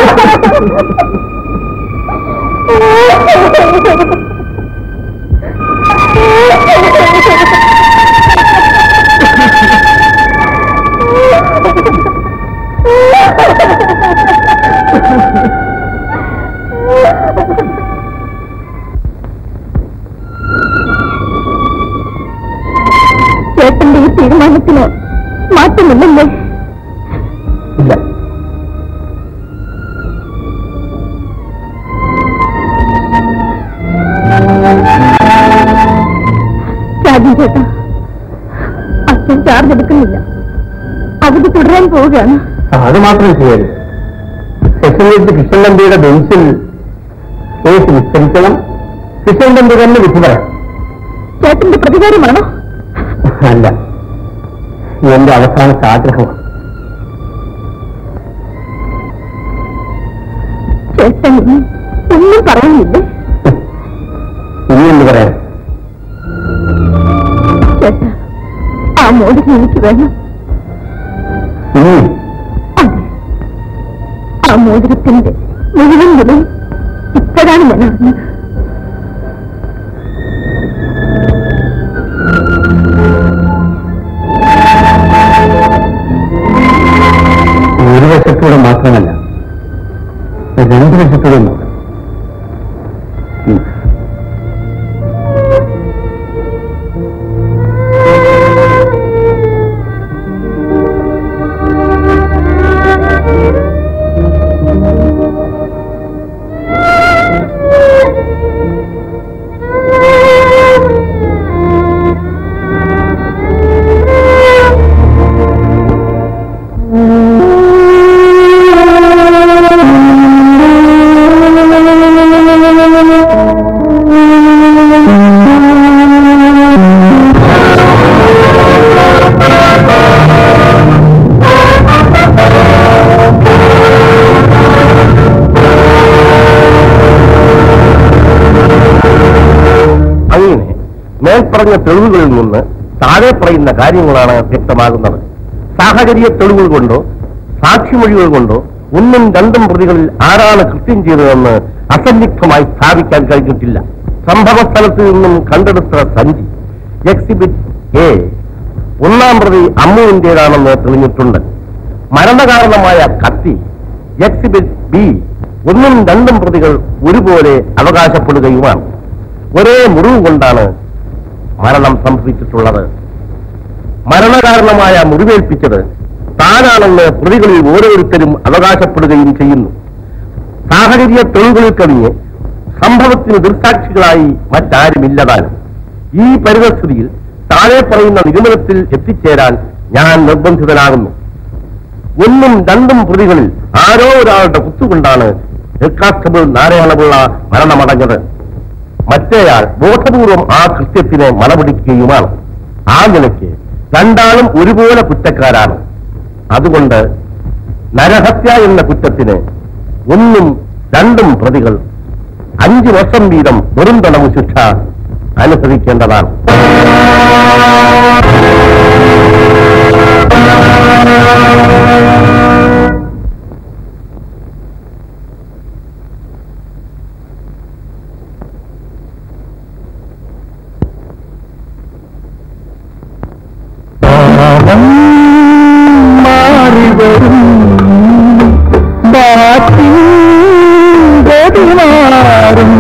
ചേട്ടന്റെ ഈ തീരുമാനത്തിന് മാറ്റമില്ലല്ലേ ഇല്ല രാജൻ ചേട്ടാ അച്ഛൻ ചാർജ് എടുക്കുന്നില്ല അവധി തുടരാൻ പോവുകയാണ് അത് മാത്രമേ ചെയ്യാൻ സെഷൻ ജഡ്ജി കൃഷ്ണൻ തമ്പിയുടെ ബെഞ്ചിൽ കേസ് വിസ്തരിക്കണം കൃഷ്ണൻ തമ്പി തന്നെ വിധി പറയാം ചേട്ടന്റെ പ്രതികാരമാണോ അല്ല എന്റെ അവസാനത്തെ ആഗ്രഹമാണ് ചേട്ടൻ ഇനി ഒന്നും പറയുന്നില്ലേ ഇനി എന്ത് പറയാൻ ചേട്ടാ ആ മോതിരം എനിക്ക് വേണം ഇനി അതെ ആ മോതിരത്തിന്റെ മുഴുവൻ വിലയും ഇപ്പോഴാണ് ഞാൻ അറിഞ്ഞത് ഒരു വശത്തൂടെ മാത്രമല്ല രണ്ട് വശത്തൂടെ നോക്കാം ഉം. അങ്ങനെ മേൽപ്പറഞ്ഞ തെളിവുകളിൽ നിന്ന് താഴെ പറയുന്ന കാര്യങ്ങളാണ് വ്യക്തമാകുന്നത് സാഹചര്യ തെളിവുകൾ കൊണ്ടോ സാക്ഷിമൊഴികൾ കൊണ്ടോ ഒന്നും രണ്ടും പ്രതികളിൽ ആരാണ് കൃത്യം ചെയ്തതെന്ന് അസന്നിഗ്ധമായി സ്ഥാപിക്കാൻ കഴിഞ്ഞിട്ടില്ല സംഭവ സ്ഥലത്ത് നിന്നും കണ്ടെടുത്ത സഞ്ചി എക്സിബിറ്റ് എ ഒന്നാം പ്രതി അമ്മുവിന്റേതാണെന്ന് തെളിഞ്ഞിട്ടുണ്ട് മരണകാരണമായ കത്തി എക്സിബിറ്റ് ബി ഒന്നും രണ്ടും പ്രതികൾ ഒരുപോലെ അവകാശപ്പെടുകയുമാണ് ഒരേ മുറിവ് കൊണ്ടാണ് മരണം സംഭവിച്ചിട്ടുള്ളത് മരണകാരണമായ മുറിവേൽപ്പിച്ചത് താനാണെന്ന് പ്രതികളിൽ ഓരോരുത്തരും അവകാശപ്പെടുകയും ചെയ്യുന്നു സാഹചര്യ തെളിവുകളിൽ കവിഞ്ഞ് സംഭവത്തിന് ദൃക്സാക്ഷികളായി മറ്റാരുമില്ലതാനും ഈ പരിതസ്ഥിതിയിൽ താഴെ പറയുന്ന നിഗമനത്തിൽ എത്തിച്ചേരാൻ ഞാൻ നിർബന്ധിതനാകുന്നു ഒന്നും രണ്ടും പ്രതികളിൽ ആരോ ഒരാളുടെ കുത്തുകൊണ്ടാണ് ഹെഡ് കോൺസ്റ്റബിൾ നാരായണപിള്ള മരണമടഞ്ഞത് മറ്റേയാൾ ബോധപൂർവം ആ കൃത്യത്തിന് മലപിടിക്കുകയുമാണ് ആ നിലയ്ക്ക് രണ്ടാളും ഒരുപോലെ കുറ്റക്കാരാണ് അതുകൊണ്ട് നരഹത്യ എന്ന കുറ്റത്തിന് ഒന്നും രണ്ടും പ്രതികൾ അഞ്ചു വർഷം വീതം വെറും തടവ് ശിക്ഷ അനുഭവിക്കേണ്ടതാണ് പാപം മാറിവരും ബാക്കി ഗതിമാറും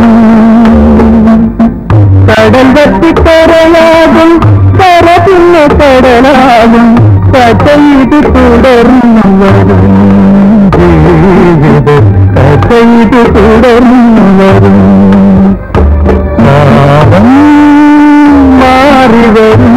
കടൽ വറ്റിക്കരയാകും കര പിന്നെ കടലാകും കഥയിത് തുടർന്നു വരും ജീവിത കഥയിത് തുടർന്നു വരും പാപം മാറിവരും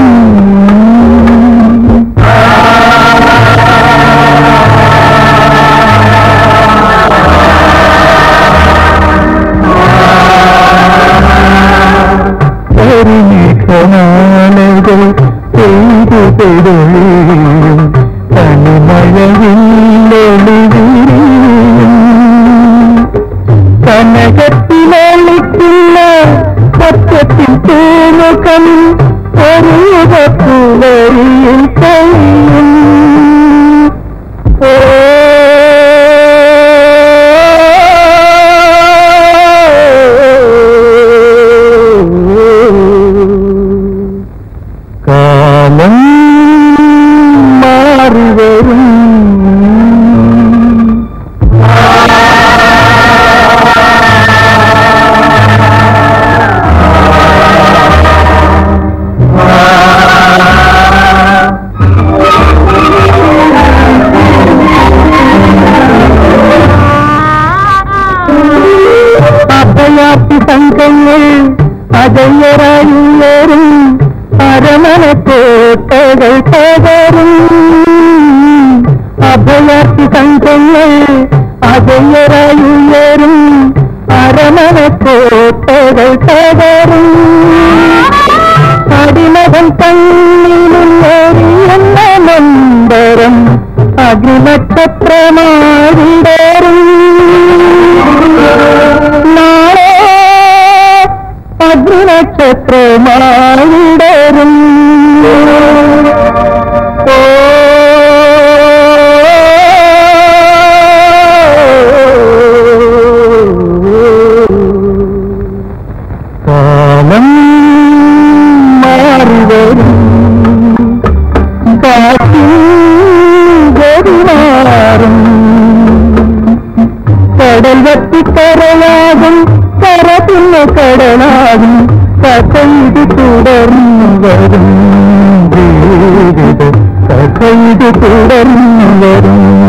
കരിമേഘമാലകൾ പെയ്തു പെയ്തൊഴിയും തനിമഴവില്ലൊളിവിരിയും കനകത്തിലളിക്കുന്ന സത്യത്തിൽ തൂമുഖം ഒരു പുലരിയിൽ കഴിയും കാലം മാറി വരും അഭയാർത്ഥി സംഘങ്ങൾ അജയ്യരായുയരും അരമനക്കോട്ടകൾ തകരും അഭയാർത്ഥി സംഘങ്ങൾ അജയ്യ തുടർന്നു വരും